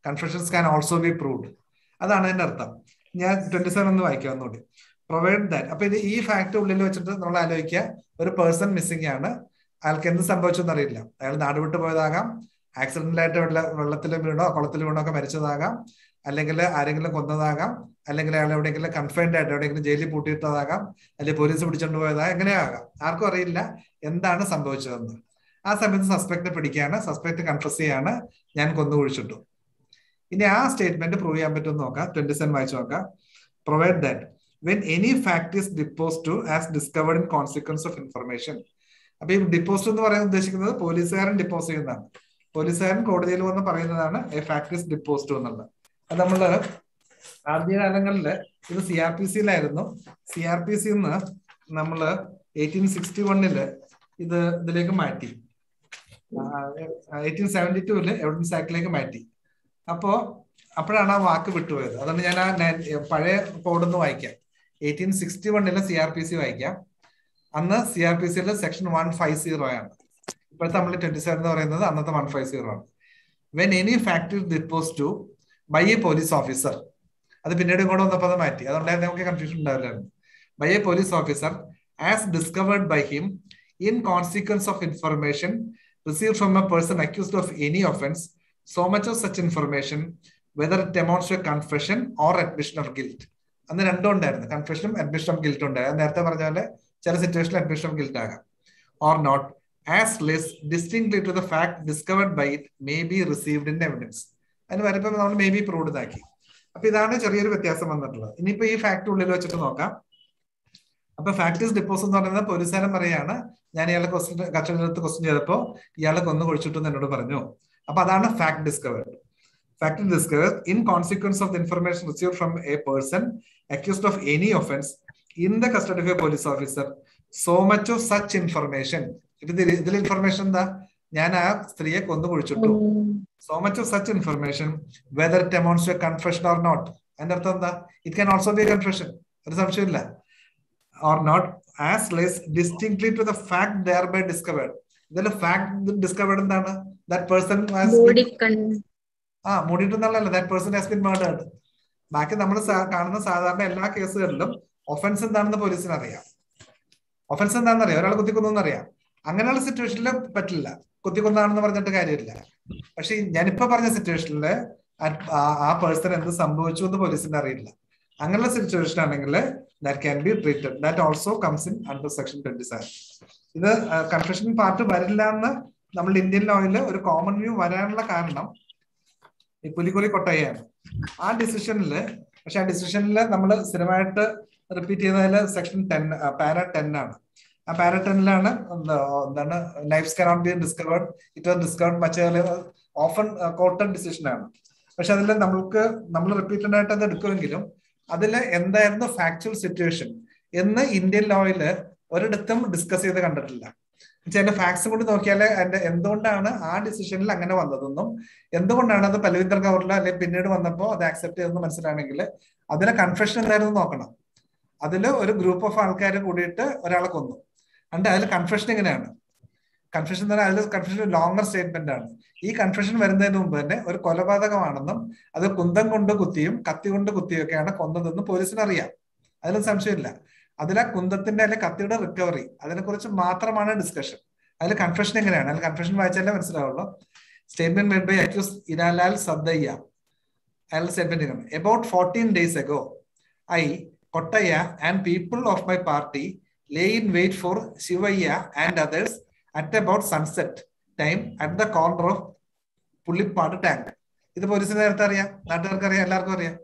confessions can also be proved അതാണ് അതിന്റെ അർത്ഥം ഞാൻ ട്വന്റി സെവൻ ഒന്ന് വായിക്കാം ഒന്നുകൂടി പ്രൊവൈഡ് ദാറ്റ് അപ്പൊ ഇത് ഈ ഫാക്ട് ഉള്ളിൽ വെച്ചിട്ട് നമ്മൾ ആലോചിക്കുക ഒരു പേഴ്സൺ മിസ്സിംഗ് ആണ് അയാൾക്ക് എന്ത് സംഭവിച്ചെന്ന് അറിയില്ല അയാൾ നാട് വിട്ടു പോയതാകാം ആക്സിഡന്റിലായിട്ട് വെള്ള വെള്ളത്തിൽ വീണോ കുളത്തിൽ വീണോ ഒക്കെ മരിച്ചതാകാം അല്ലെങ്കിൽ ആരെങ്കിലും കൊന്നതാകാം അല്ലെങ്കിൽ അയാൾ എവിടെയെങ്കിലും കൺഫൈൻഡ് ആയിട്ട് എവിടെയെങ്കിലും ജയിലിൽ പൂട്ടിയിട്ടതാകാം അല്ലെങ്കിൽ പോലീസ് പിടിച്ചോണ്ട് പോയതാകാം എങ്ങനെയാകാം ആർക്കും അറിയില്ല എന്താണ് സംഭവിച്ചതെന്ന് ആ സമയത്ത് സസ്പെക്ട് പിടിക്കുകയാണ് സസ്പെക്ട് കൺഫ്രസ് ചെയ്യാണ് ഞാൻ കൊന്നു കുഴിച്ചിട്ടു ഇനി ആ സ്റ്റേറ്റ്മെന്റ് പ്രൂവ് ചെയ്യാൻ പറ്റുമെന്ന് നോക്കാം ട്വന്റി സെവൻ വായിച്ചു നോക്കാം provide that when any fact is deposed to as discovered in consequence of information അപ്പൊ ഈ ഡിപ്പോസ്റ്റ് എന്ന് പറയാൻ ഉദ്ദേശിക്കുന്നത് പോലീസുകാരൻ ഡിപ്പോസ് ചെയ്യുന്നതാണ് പോലീസുകാരൻ കോടതിയിൽ വന്ന് പറയുന്നതാണ് a fact is deposed to എന്നുള്ളത് അത് നമ്മള് ആദ്യകാലങ്ങളില് ഇത് സി ആർ പി സിയിലായിരുന്നു സി ആർ പി സിന്ന് നമ്മള് എയ്റ്റീൻ സിക്സ്റ്റി വണ്ണില് ഇത് ഇതിലേക്ക് മാറ്റി എയ്റ്റീൻ സെവന്റി ടൂല് എവിഡൻസ് ആക്ടിലേക്ക് മാറ്റി അപ്പോ അപ്പോഴാണ് ആ വാക്ക് വിട്ടുപോയത് അതുകൊണ്ട് ഞാൻ ആ പഴയ കോഡൊന്ന് വായിക്കാം എയ്റ്റീൻ സിക്സ്റ്റി വണ്ണിലെ സി ആർ പി സി വായിക്കാം അന്ന് സി ആർ പി സിയിലെ സെക്ഷൻ വൺ ഫൈവ് സീറോ ആണ് ഇപ്പോഴത്തെ നമ്മൾ ട്വന്റി സെവൻ എന്ന് പറയുന്നത് അന്നത്തെ വൺ ഫൈവ് സീറോ ആണ് when any factory deposed to by a police officer അത് പിന്നീട് ഇങ്ങോട്ട് വന്നപ്പോൾ അത് മാറ്റി അതുകൊണ്ടായിരുന്നു നമുക്ക് കൺഫ്യൂഷൻ ഉണ്ടാവില്ലായിരുന്നു by a police officer as discovered by him in consequence of information receive from a person accused of any offence so much of such information whether it amounts to confession or admission of guilt അന്ന് രണ്ടും ഉണ്ടായിരുന്നു കൺഫെഷനും admission of guilt ഉണ്ടായിരുന്നു നേരത്തെ പറഞ്ഞ പോലെ ചില സിറ്റുവേഷനിൽ admission of guilt ആകാം or not as less distinctly to the fact discovered by it may be received in evidence അതിന് വരുമ്പോൾ നമ്മൾ മേ ബി പ്രൂവ്ഡ് ഇതാക്കി അപ്പൊ ഇതാണ് ചെറിയൊരു വ്യത്യാസം വന്നിട്ടുള്ളത് ഇനിയിപ്പോ ഈ ഫാക്ട് ഉള്ളിൽ വെച്ചിട്ട് നോക്കാം അപ്പൊ ഫാക്ടീസ് ഡിപ്പോസ് എന്ന് പറയുന്നത് പോലീസുകാരൻ പറയാണ് ഞാൻ ഇയാളെ ക്വസ്റ്റ്യൻ കസ്റ്റഡിയിലെടുത്ത് ക്വസ്റ്റ്യൻ ചെയ്തപ്പോൾ ഇയാളെ കൊന്നു കുഴിച്ചിട്ടു എന്ന് എന്നോട് പറഞ്ഞു അപ്പൊ അതാണ് fact discovered fact discovered in consequence of the information receive from a person accused of any offence in the custody of a police officer so much of such information ഇത് ഇതിൽ ഇൻഫർമേഷൻ എന്താ ഞാൻ ആ സ്ത്രീയെ കൊന്നു കുഴിച്ചിട്ടു so much of such information whether it amounts to confession or not അതിന്റെ അർത്ഥം എന്താ it can also be confession ഒരു സംശയമില്ല or not as less distinctly to the fact thereby discovered ഇതിൽ ഫാക്ട് ഡിസ്കവേർഡ് എന്താണ് ദാറ്റ് പേഴ്സൺ ആ മൂടിയിട്ടെന്നുള്ളതല്ല that person has been murdered ബാക്കി നമ്മൾ കാണുന്ന സാധാരണ എല്ലാ കേസുകളിലും ഒഫൻസ് എന്താണെന്ന് പോലീസിന് അറിയാം ഒഫൻസ് എന്താണെന്ന് അറിയാം ഒരാൾ കുത്തിക്കൊന്നു അറിയാം അങ്ങനെയുള്ള സിറ്റുവേഷനിൽ പറ്റില്ല കുത്തിക്കൊന്നാണെന്ന് പറഞ്ഞിട്ട് കാര്യമില്ല പക്ഷെ ഞാനിപ്പോ പറഞ്ഞ സിറ്റുവേഷനിൽ ആ പേഴ്സൺ എന്ത് സംഭവിച്ചു എന്ന് പോലീസിന് അറിയില്ല അങ്ങനെയുള്ള സിറ്റുവേഷൻ ആണെങ്കിൽ that can be treated that also comes in under section twenty seven ഇത് കൺഫെഷൻ പാർട്ട് വരില്ല എന്ന് നമ്മൾ ഇന്ത്യൻ ലോയിൽ ഒരു കോമൺ വ്യൂ വരാനുള്ള കാരണം ഈ പുലിക്കുലി കൊട്ടയാണ് ആ ഡിസിഷനിൽ പക്ഷെ ആ ഡിസിഷനിൽ നമ്മൾ സ്ഥിരമായിട്ട് റിപ്പീറ്റ് ചെയ്യുന്നതിൽ സെക്ഷൻ ടെൻ പാര ടെൻ ആണ് ആ പാര ടെന്നിലാണ് എന്താണ് life's cannot be discovered it was discovered much often cotton decision ആണ് പക്ഷെ അതിൽ നമ്മൾക്ക് നമ്മൾ റിപ്പീറ്റഡ് ആയിട്ട് അത് എടുക്കുമെങ്കിലും അതിൽ എന്തായിരുന്നു ഫാക്ച്വൽ സിറ്റുവേഷൻ എന്ന് ഇന്ത്യൻ ലോയില് ഒരിടത്തും ഡിസ്കസ് ചെയ്ത് കണ്ടിട്ടില്ല ചില ഫാക്ട്സ് കൊണ്ട് നോക്കിയാൽ അതിന്റെ എന്തുകൊണ്ടാണ് ആ ഡിസിഷനിൽ അങ്ങനെ വന്നതെന്നും എന്തുകൊണ്ടാണ് അത് പലവിന്ദർ കവറിൽ അല്ലെങ്കിൽ പിന്നീട് വന്നപ്പോൾ അത് ആക്സെപ്റ്റ് ചെയ്തെന്ന് മനസ്സിലാണെങ്കിൽ അതിലെ കൺഫെഷൻ എന്തായിരുന്നു നോക്കണം അതിൽ ഒരു ഗ്രൂപ്പ് ഓഫ് ആൾക്കാർ കൂടിയിട്ട് ഒരാളെ കൊന്നു അണ്ട് അതിൽ കൺഫെഷൻ എങ്ങനെയാണ് കൺഫെഷൻ എന്ന് പറഞ്ഞാൽ അതിൽ കൺഫെഷൻ ലോങ്ങർ സ്റ്റേറ്റ്മെന്റ് ആണ് ഈ കൺഫെഷൻ വരുന്നതിന് മുമ്പ് തന്നെ ഒരു കൊലപാതകമാണെന്നും അത് കുന്തം കൊണ്ട് കുത്തിയും കത്തി കൊണ്ട് കുത്തിയൊക്കെയാണ് കൊന്നതെന്ന് പോലീസിന് അറിയാം അതിലും സംശയമില്ല അതിൽ ആ കുന്തത്തിന്റെ അല്ലെങ്കിൽ കത്തിയുടെ റിക്കവറി അതിനെക്കുറിച്ച് മാത്രമാണ് ഡിസ്കഷൻ അതിൽ കൺഫെഷൻ എങ്ങനെയാണ് അതിൽ കൺഫെഷൻ വായിച്ചാലേ മനസ്സിലാവുള്ളൂ സ്റ്റേറ്റ്മെന്റ് മെയ്ഡ് ബൈ അക്യൂസ് ഇരാലാൽ സദ്ദയ്യ അയാളുടെ സ്റ്റേറ്റ്മെന്റ് ഇങ്ങനെ about fourteen days ago I Kottayya and people of my party lay in wait for Sivayya and others at about sunset time at the corner of Pullipadu tank ഇത് പോലീസിന് നേരത്തെ അറിയാം നാട്ടുകാർക്ക് അറിയാം എല്ലാവർക്കും അറിയാം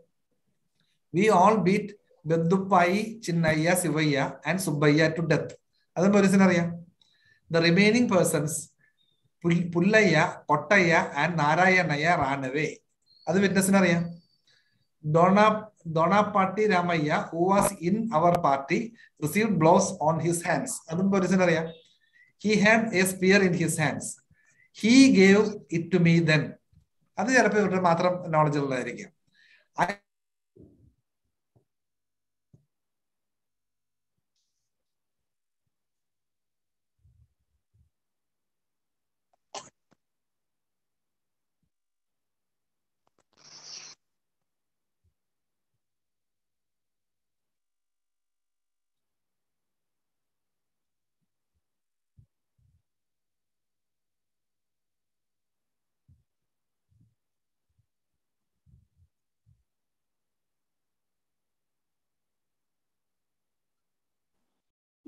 വി ഓൾ ബീറ്റ് ബദ്ദുപ്പായി Chinnayya Sivayya and Subbayya to death അതും പോലീസിന് അറിയാം the remaining persons Pullayya Kottayya and Narayanayya റാനവേ അത് വിറ്റ്നസിന് അറിയാം ഡോണ Donapati Ramayya who was in our party received blows on his hands അതും പോലീസിന് അറിയാം he had a spear in his hands he gave it to me then അത് ചിലപ്പോൾ ഇവരുടെ മാത്രം നോളജ് ഉള്ളതായിരിക്കും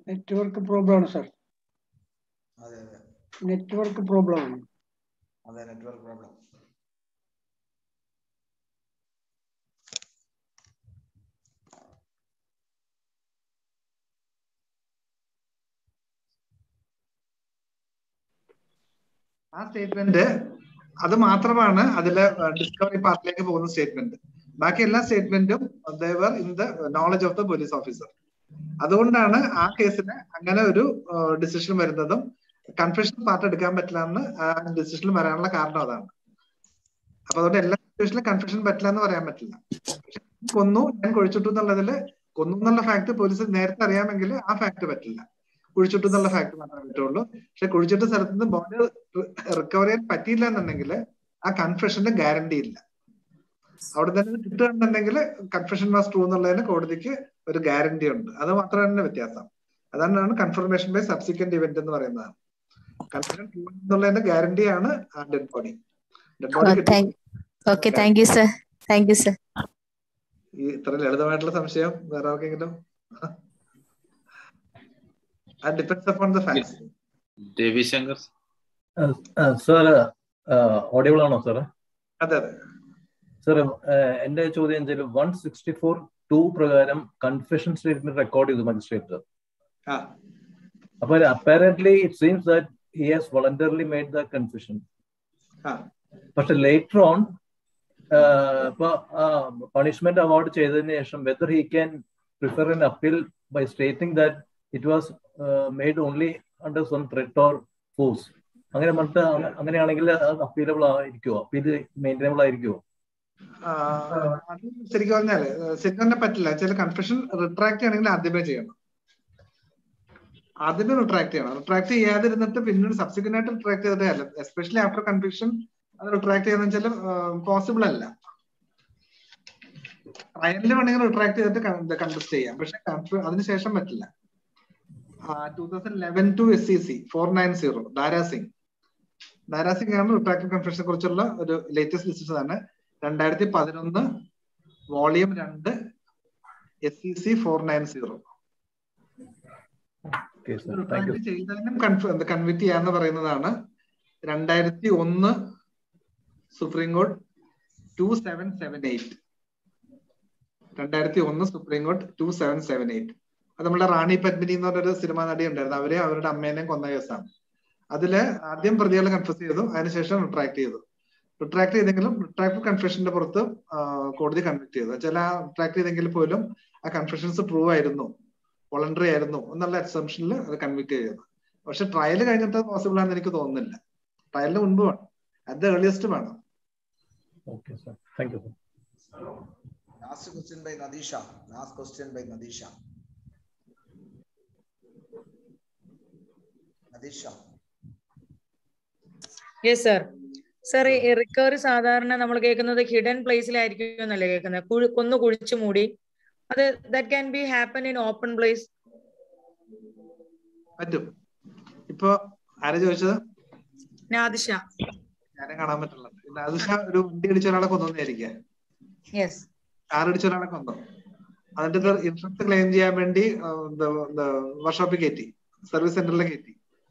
നെറ്റ്വർക്ക് പ്രോബ്ലം ആണ് സാർ അതെ അതെ നെറ്റ്വർക്ക് പ്രോബ്ലം ആണ് അതെ നെറ്റ്വർക്ക് പ്രോബ്ലം ആ സ്റ്റേറ്റ്മെന്റ് അത് മാത്രമാണ് അതിലെ ഡിസ്കവറി പാർട്ടിലേക്ക് പോകുന്ന സ്റ്റേറ്റ്മെന്റ് ബാക്കി എല്ലാ സ്റ്റേറ്റ്മെന്റും they were in the knowledge of the police officer അതുകൊണ്ടാണ് ആ കേസിന് അങ്ങനെ ഒരു ഡിസിഷൻ വരുന്നതും കൺഫെഷൻ പാർട്ട് എടുക്കാൻ പറ്റില്ല എന്ന് ആ ഡിസിഷനിൽ വരാനുള്ള കാരണം അതാണ് അപ്പൊ അതുകൊണ്ട് എല്ലാ സിറ്റുവേഷനിലും കൺഫെഷൻ പറ്റില്ല എന്ന് പറയാൻ പറ്റില്ല പക്ഷെ കൊന്നു ഞാൻ കുഴിച്ചിട്ടു എന്നുള്ളതില് കൊന്നു എന്നുള്ള ഫാക്ട് പോലീസ് നേരത്തെ അറിയാമെങ്കിൽ ആ ഫാക്ട് പറ്റില്ല കുഴിച്ചിട്ടു എന്നുള്ള ഫാക്ട് മാത്രമേ പറ്റുള്ളൂ പക്ഷെ കുഴിച്ചിട്ട സ്ഥലത്ത് നിന്ന് ബോഡി റിക്കവർ ചെയ്യാൻ പറ്റിയില്ല എന്നുണ്ടെങ്കിൽ ആ കൺഫെഷന്റെ ഗ്യാരണ്ടി ഇല്ല അവിടെ തന്നെ കിട്ടുകയാണെന്നുണ്ടെങ്കിൽ കൺഫെഷൻ വാസ് ട്രൂ എന്നുള്ളതിന് കോടതിക്ക് ഒരു ഗ്യാരണ്ടി ഉണ്ട് അത് മാത്രമാണ് വ്യത്യാസം അതാണ് കൺഫർമേഷൻ ബൈ സബ്സിക്വന്റ് ഇവന്റ് എന്ന് പറയുന്നത് കൺഫെഷൻ ട്രൂ എന്നുള്ളതിന്റെ ഗ്യാരണ്ടിയാണ് ആ dead body dead body okay thank you sir thank you sir ഈ ഇത്ര ലളിതമായിട്ടുള്ള സംശയം വേറെ ആർക്കെങ്കിലും അത് depends upon the facts Ravishankar sir audible ആണോ സാർ അതെ അതെ സാർ എന്റെ ചോദ്യം വെച്ചാൽ വൺ സിക്സ്റ്റി ഫോർ ടു പ്രകാരം കൺഫെഷൻ സ്റ്റേറ്റ്മെന്റ് റെക്കോർഡ് ചെയ്തു മജിസ്ട്രേറ്റ് ആ അപ്പൊ apparently it seems that he has voluntarily made the confession ആ പക്ഷെ ലേറ്റർ ഓൺ ഇപ്പൊ പണിഷ്മെന്റ് അവാർഡ് ചെയ്തതിന് ശേഷം whether he can prefer an appeal by stating that it was made only under some threat or force അങ്ങനെ പറഞ്ഞിട്ട് അങ്ങ- അങ്ങനെയാണെങ്കിൽ അപ്പീലബിൾ ആയിരിക്കുമോ അപ്പീൽ മെയിൻറ്റൈനബിൾ ആയിരിക്കുമോ അത് ശരിക്കും പറഞ്ഞാല് ശരിക്കും പറഞ്ഞാൽ പറ്റില്ല ചില കൺഫെഷൻ റിട്രാക്ട് ചെയ്യണമെങ്കിൽ ആദ്യമേ ചെയ്യണം ആദ്യമേ റിട്രാക്ട് ചെയ്യണം റിട്രാക്ട് ചെയ്യാതിരുന്നിട്ട് പിന്നീട് സബ്സിക്വന്റ് ആയിട്ട് റിട്രാക്ട് ചെയ്തിട്ടേ അല്ല എസ്പെഷ്യലി ആഫ്റ്റർ കൺവിക്ഷൻ അത് റിട്രാക്ട് ചെയ്യുന്ന വെച്ചാൽ പോസിബിൾ അല്ല ട്രയലിൽ വേണമെങ്കിൽ റിട്രാക്ട് ചെയ്തിട്ട് കണ്ടസ്റ്റ് ചെയ്യാം പക്ഷെ അതിനുശേഷം പറ്റില്ല two thousand eleven two S C C four nine zero Dara Singh Dara Singh ആണ് റിട്രാക്ട് കൺഫെഷനെ കുറിച്ചുള്ള ഒരു ലേറ്റസ്റ്റ് ഡിസിഷൻ ആണ് രണ്ടായിരത്തി പതിനൊന്ന് വോളിയം രണ്ട് S C C four nine zero okay sir thank you ചെയ്തതിനും കൺവിറ്റ് ചെയ്യാന്ന് പറയുന്നതാണ് രണ്ടായിരത്തി ഒന്ന് Supreme Court two seven seven eight രണ്ടായിരത്തി ഒന്ന് Supreme Court two seven seven eight അത് നമ്മുടെ റാണി പത്മിനി എന്ന് പറഞ്ഞൊരു സിനിമാ നടി ഉണ്ടായിരുന്നു അവരെ അവരുടെ അമ്മേനെയും കൊന്ന കേസാണ് അതില് ആദ്യം പ്രതികളെ കൺഫ്യൂസ് ചെയ്തു അതിനുശേഷം റിട്രാക്ട് ചെയ്തു റിട്രാക്ട് ചെയ്തെങ്കിലും റിട്രാക്ട് കൺഫെഷന്റെ പുറത്ത് ആ, കോടതി കൺവിക്ട് ചെയ്തു ചില റിട്രാക്ട് ചെയ്തെങ്കിൽ പോലും ആ കൺഫെഷൻസ് പ്രൂവ് ആയിരുന്നു വോളണ്ടറി ആയിരുന്നു എന്നുള്ള അസംഷനിൽ അത് കൺവിക്ട് ചെയ്തു പക്ഷെ ട്രയൽ കഴിഞ്ഞിട്ട് പോസിബിൾ ആണെന്ന് എനിക്ക് തോന്നുന്നില്ല ട്രയലിന് മുൻപ് വേണം അറ്റ് ദ ഏർലിയസ്റ്റ് വേണം okay sir thank you sir Last question by Nadisha. Last question by Nadisha. Nadisha. Yes sir sir ഈ റിക്കവറി സാധാരണ നമ്മൾ കേൾക്കുന്നത് ഹിഡൻ പ്ലേസിലായിരിക്കും എന്നല്ലേ കേൾക്കുന്നത് കുഴി- കൊന്നു കുഴിച്ചു മൂടി അത് that can be happen in open place പറ്റും ഇപ്പൊ ആരാ ചോദിച്ചത് നാദിഷ ഞാനെ കാണാൻ പറ്റില്ല നാദിഷ ഒരു വണ്ടി അടിച്ച ഒരാളെ കൊന്നോന്നായിരിക്കാം യെസ് കാർ അടിച്ച ഒരാളെ കൊന്നു അതിന്റെ ഇൻഷുറൻസ് ക്ലെയിം ചെയ്യാൻ വേണ്ടി വർക്ക്ഷോപ്പിൽ കയറ്റി സർവീസ് സെന്ററിൽ കയറ്റി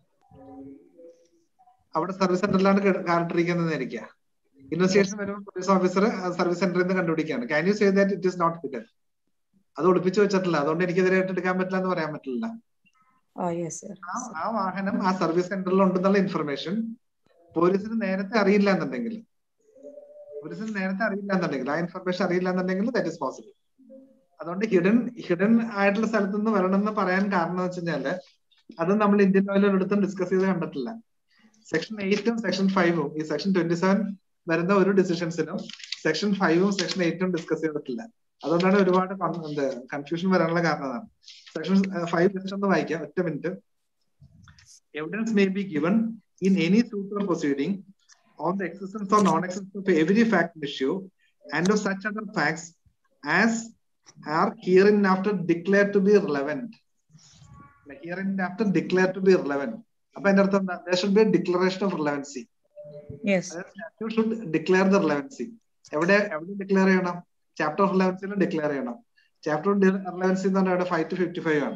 അവിടെ സർവീസ് സെന്ററിലാണ് കാർ ഇട്ടിരിക്കുന്നതായിരിക്കാം ഇൻവെസ്റ്റിഗേഷൻ വരുമ്പോൾ പോലീസ് ഓഫീസർ സർവീസ് സെന്ററിൽ നിന്ന് കണ്ടുപിടിക്കുകയാണ് can you say that it is not hidden അത് ഒളിപ്പിച്ചു വെച്ചിട്ടില്ല അതുകൊണ്ട് എനിക്കെതിരായിട്ട് എടുക്കാൻ പറ്റില്ല എന്ന് പറയാൻ പറ്റില്ല ഓ യെസ് സർ ആ ആ വാഹനം ആ സർവീസ് സെന്ററിൽ ഉണ്ടെന്നുള്ള ഇൻഫർമേഷൻ പോലീസിന് നേരത്തെ അറിയില്ല എന്നുണ്ടെങ്കിൽ പോലീസിന് നേരത്തെ അറിയില്ല എന്നുണ്ടെങ്കിൽ ആ ഇൻഫർമേഷൻ അറിയില്ല എന്നുണ്ടെങ്കിൽ ദാറ്റ് ഇസ് പോസിബിൾ അതുകൊണ്ട് ഹിഡൻ ഹിഡൻ ആയിട്ടുള്ള സ്ഥലത്ത് നിന്ന് വരണം എന്ന് പറയാൻ കാരണം എന്ന് വെച്ച് കഴിഞ്ഞാല് അത് നമ്മൾ ഇന്ത്യൻ ലോയിൽ ഒരിടത്തും ഡിസ്കസ് ചെയ്ത് കണ്ടിട്ടില്ല സെക്ഷൻ എയ്റ്റും സെക്ഷൻ ഫൈവും ഈ സെക്ഷൻ ട്വന്റി സെവൻ വരുന്ന ഒരു ഡിസിഷൻസിനും സെക്ഷൻ ഫൈവും സെക്ഷൻ എയ്റ്റും ഡിസ്കസ് ചെയ്തിട്ടില്ല അതുകൊണ്ടാണ് ഒരുപാട് കൺഫ്യൂഷൻ വരാനുള്ള കാരണം അതാണ് സെക്ഷൻ ഫൈവ് ജസ്റ്റ് ഒന്ന് വായിക്കാം ഒറ്റ minute evidence may be given in any suit or proceeding on the existence or non-existence of every fact and issue and of such other facts as are hereinafter declared to be relevant. Like hereinafter declared to be relevant. അപ്പൊ അതിന്റെ അർത്ഥം എന്താ there should be a declaration of relevancy. Yes You should declare the relevancy. എവിടെ എവിടെ declare ചെയ്യണം chapter of റിലവൻസിയിൽ declare ചെയ്യണം chapter of relevancy എന്ന് പറഞ്ഞാൽ ഫൈവ് ടു ഫിഫ്റ്റി ഫൈവ് ആണ്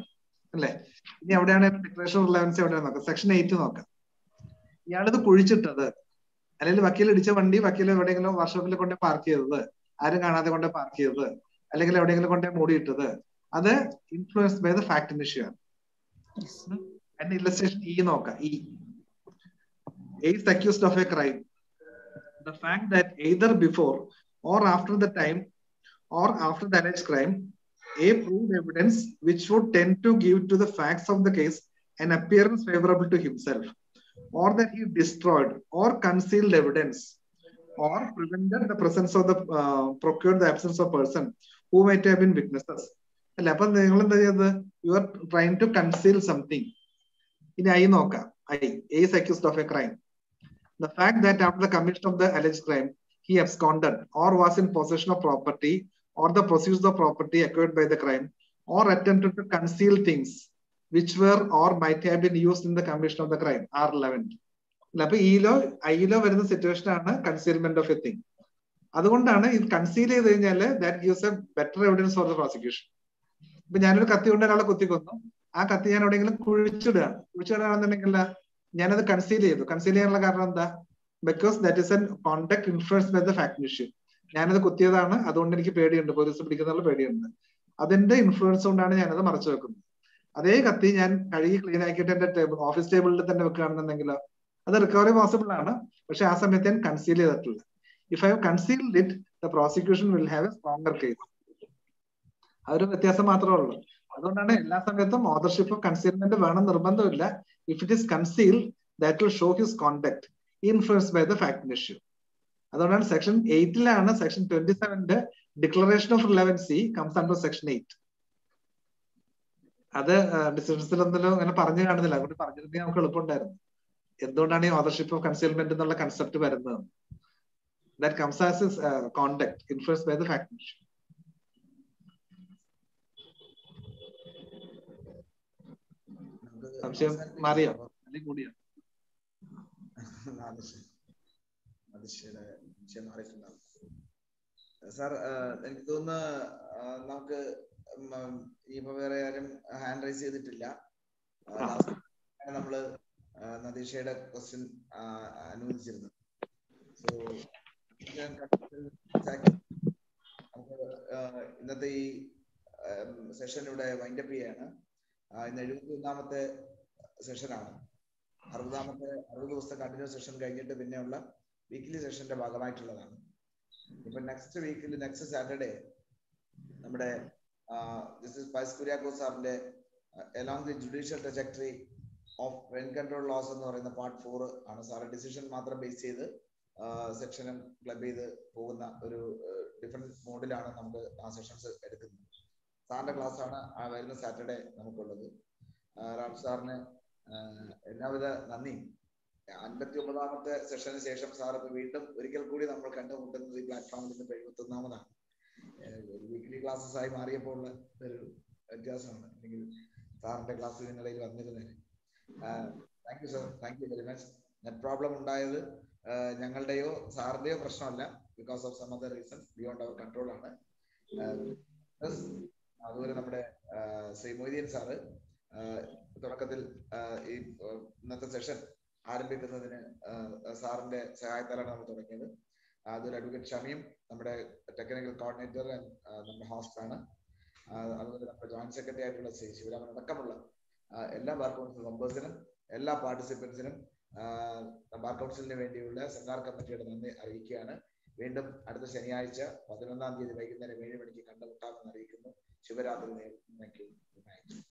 അല്ലേ ഇനി എവിടെയാണ് ഡിക്ലറേഷൻ ഓഫ് റിലവൻസ് എവിടെയാണ് നോക്കാം സെക്ഷൻ എയ്റ്റ് നോക്കാം ഇയാളിത് കുഴിച്ചിട്ടത് അല്ലെങ്കിൽ വക്കീൽ ഇടിച്ച വണ്ടി വക്കീൽ എവിടെയെങ്കിലും വർക്ക്ഷോപ്പിൽ കൊണ്ട് പാർക്ക് ചെയ്തത് ആരും കാണാതെ കൊണ്ട് പാർക്ക് ചെയ്തത് അല്ലെങ്കിൽ എവിടെയെങ്കിലും കൊണ്ട് മൂടിയിട്ടത് അത് influence by the fact issue ആണ് അതിന്റെ ഇല്ലസ്ട്രേഷൻ ഇ നോക്കാം E is accused of a crime. The fact that either before or after the time or after the alleged crime, a proved evidence which would tend to give to the facts of the case an appearance favorable to himself, or that he destroyed or concealed evidence, or prevented the presence of the uh, procured the absence of person who might have been witnesses. അല്ല അപ്പൊ നിങ്ങൾ എന്താ ചെയ്തത് you are trying to conceal something ഇനി I നോക്കാം I is accused of a crime. The fact that after the commission of the alleged crime, he absconded or was in possession of property or the proceeds of property acquired by the crime or attempted to conceal things which were or might have been used in the commission of the crime are relevant. അപ്പൊ ഈലോ ഐയിലോ വരുന്ന situation ആണ് concealment of A thing അതുകൊണ്ടാണ് ഇത് conceal ചെയ്ത് കഴിഞ്ഞാല് that gives a better evidence for the prosecution ഇപ്പൊ ഞാനൊരു കത്തി കൊണ്ട് ഒരാളെ കുത്തിക്കൊന്നു ആ കത്തി ഞാൻ എവിടെയെങ്കിലും കുഴിച്ചിടുകയാണ് കുഴിച്ചിടുകയാണെന്നുണ്ടെങ്കിൽ ഞാനത് കൺസീൽ ചെയ്തു കൺസീൽ ചെയ്യാനുള്ള കാരണം എന്താ because that is an conduct influence by the fact issue ഞാനത് കുത്തിയതാണ് അതുകൊണ്ട് എനിക്ക് പേടിയുണ്ട് പോലീസ് പിടിക്കുന്നുള്ള പേടിയുണ്ട് അതിന്റെ ഇൻഫ്ലുവൻസ് കൊണ്ടാണ് ഞാനത് മറച്ചു വെക്കുന്നത് അതേ കത്തി ഞാൻ കഴുകി ക്ലീൻ ആക്കിയിട്ട് എന്റെ ടേബിൾ ഓഫീസ് ടേബിളിൽ തന്നെ വെക്കുകയാണെന്നുണ്ടെങ്കിലോ അത് റിക്കവറി പോസിബിൾ ആണ് പക്ഷെ ആ സമയത്ത് ഞാൻ കൺസീൽ ചെയ്തിട്ടില്ല if I have concealed it the prosecution will have a stronger case ആ ഒരു വ്യത്യാസം മാത്രമേ ഉള്ളൂ അതുകൊണ്ടാണ് എല്ലാ സമയത്തും ഓതർഷിപ്പ് കൺസീൽമെന്റ് വേണം നിർബന്ധമില്ല if it is conceal that will show his conduct influence by the fact issue അതുകൊണ്ടാണ് സെക്ഷൻ എയ്റ്റിലാണ് സെക്ഷൻ ട്വന്റി സെവന്റെ declaration of relevancy comes under section eight അത് ഡിസിഷൻസിൽ എന്തെങ്കിലും അങ്ങനെ പറഞ്ഞു കാണുന്നില്ല അതുകൊണ്ട് പറഞ്ഞിരുന്നെങ്കിൽ നമുക്ക് എളുപ്പമുണ്ടായിരുന്നു എന്തുകൊണ്ടാണ് ഈ ഓതർഷിപ്പ് ഓഫ് കൺസീൽമെന്റ് എന്നുള്ള കൺസെപ്റ്റ് വരുന്നത് that comes as is conduct influence by the fact issue സംശയം മാറിയോ അല്ലെങ്കിൽ കൂടിയോ അതിശയുടെ വിഷയം മാറിയിട്ടുണ്ടാവും സാർ എനിക്ക് തോന്നുന്നു നമുക്ക് ഇപ്പൊ വേറെ ആരും ഹാൻഡ് റൈസ് ചെയ്തിട്ടില്ല നമ്മള് നദീഷയുടെ ക്വസ്റ്റ്യൻ അനുവദിച്ചിരുന്നു സോ ഇന്നത്തെ ഈ സെഷൻ ഇവിടെ വൈൻഡപ്പ് ചെയ്യാണ് ഇന്ന് എഴുപത്തി ഒന്നാമത്തെ സെഷനാണ് അറുപതാമത്തെ അറുപത് ദിവസത്തെ കണ്ടിന്യൂസ് സെഷൻ കഴിഞ്ഞിട്ട് പിന്നെയുള്ള വീക്കിലി സെഷന്റെ ഭാഗമായിട്ടുള്ളതാണ് ഇപ്പൊ നെക്സ്റ്റ് വീക്കിൽ നെക്സ്റ്റ് സാറ്റർഡേ നമ്മുടെ ജസ്റ്റിസ് പൈസ് കുര്യാക്കോ സാറിന്റെ along the judicial trajectory of rent control laws എന്ന് പറയുന്ന പാർട്ട് ഫോർ ആണ് സാറ് ഡിസിഷൻ മാത്രം ബേസ് ചെയ്ത് സെക്ഷനും ക്ലബ് ചെയ്ത് പോകുന്ന ഒരു ഡിഫറെന്റ് മോഡിലാണ് നമുക്ക് ആ സെഷൻസ് എടുക്കുന്നത് സാറിന്റെ ക്ലാസ് ആണ് ആ വരുന്ന സാറ്റർഡേ നമുക്കുള്ളത് റാം സാറിന് എല്ലാവിധ നന്ദിയും അൻപത്തി ഒമ്പതാമത്തെ സെഷന് ശേഷം സാർ ഇപ്പൊ വീണ്ടും ഒരിക്കൽ കൂടി നമ്മൾ കണ്ടുമുട്ടുന്നത് ഈ പ്ലാറ്റ്ഫോമിൽ നിന്ന് എഴുപത്തി ഒന്നാമതാണ് വീക്കിലി ക്ലാസ്സസ് ആയി മാറിയപ്പോൾ ഉള്ള ഒരു വ്യത്യാസമാണ് അല്ലെങ്കിൽ സാറിന്റെ ക്ലാസ് ഇതിനിടയിൽ വന്നിരുന്നതിന് thank you sir thank you very much net problem ഉണ്ടായത് ഞങ്ങളുടെയോ സാറിന്റെയോ പ്രശ്നമല്ല because of some other reasons beyond our control ആണ് അതുപോലെ നമ്മുടെ ശ്രീ മൊയ്തീൻ സാറ് തുടക്കത്തിൽ ഈ ഇന്നത്തെ സെഷൻ ആരംഭിക്കുന്നതിന് സാറിന്റെ സഹായത്താലാണ് നമ്മൾ തുടങ്ങിയത് അതൊരു അഡ്വക്കേറ്റ് ഷമിയും നമ്മുടെ ടെക്നിക്കൽ കോർഡിനേറ്റർ നമ്മുടെ ഹോസ്റ്റ് ആണ് അതുപോലെ നമ്മുടെ ജോയിന്റ് സെക്രട്ടറി ആയിട്ടുള്ള ശ്രീ ശിവരാമൻ അടക്കമുള്ള എല്ലാ ബാർ കൗൺസിൽ മെമ്പേഴ്സിനും എല്ലാ പാർട്ടിസിപ്പൻസിനും ബാർ കൗൺസിലിന് വേണ്ടിയുള്ള സെമിനാർ കമ്മിറ്റിയുടെ നന്ദി അറിയിക്കുകയാണ് വീണ്ടും അടുത്ത ശനിയാഴ്ച പതിനൊന്നാം തീയതി വൈകുന്നേരം ഏഴ് മണിക്ക് കണ്ടുമുട്ടാമെന്ന് അറിയിക്കുന്നു ശുഭരാത്രി നേരിടും താങ്ക് യു ഗുഡ് നൈറ്റ്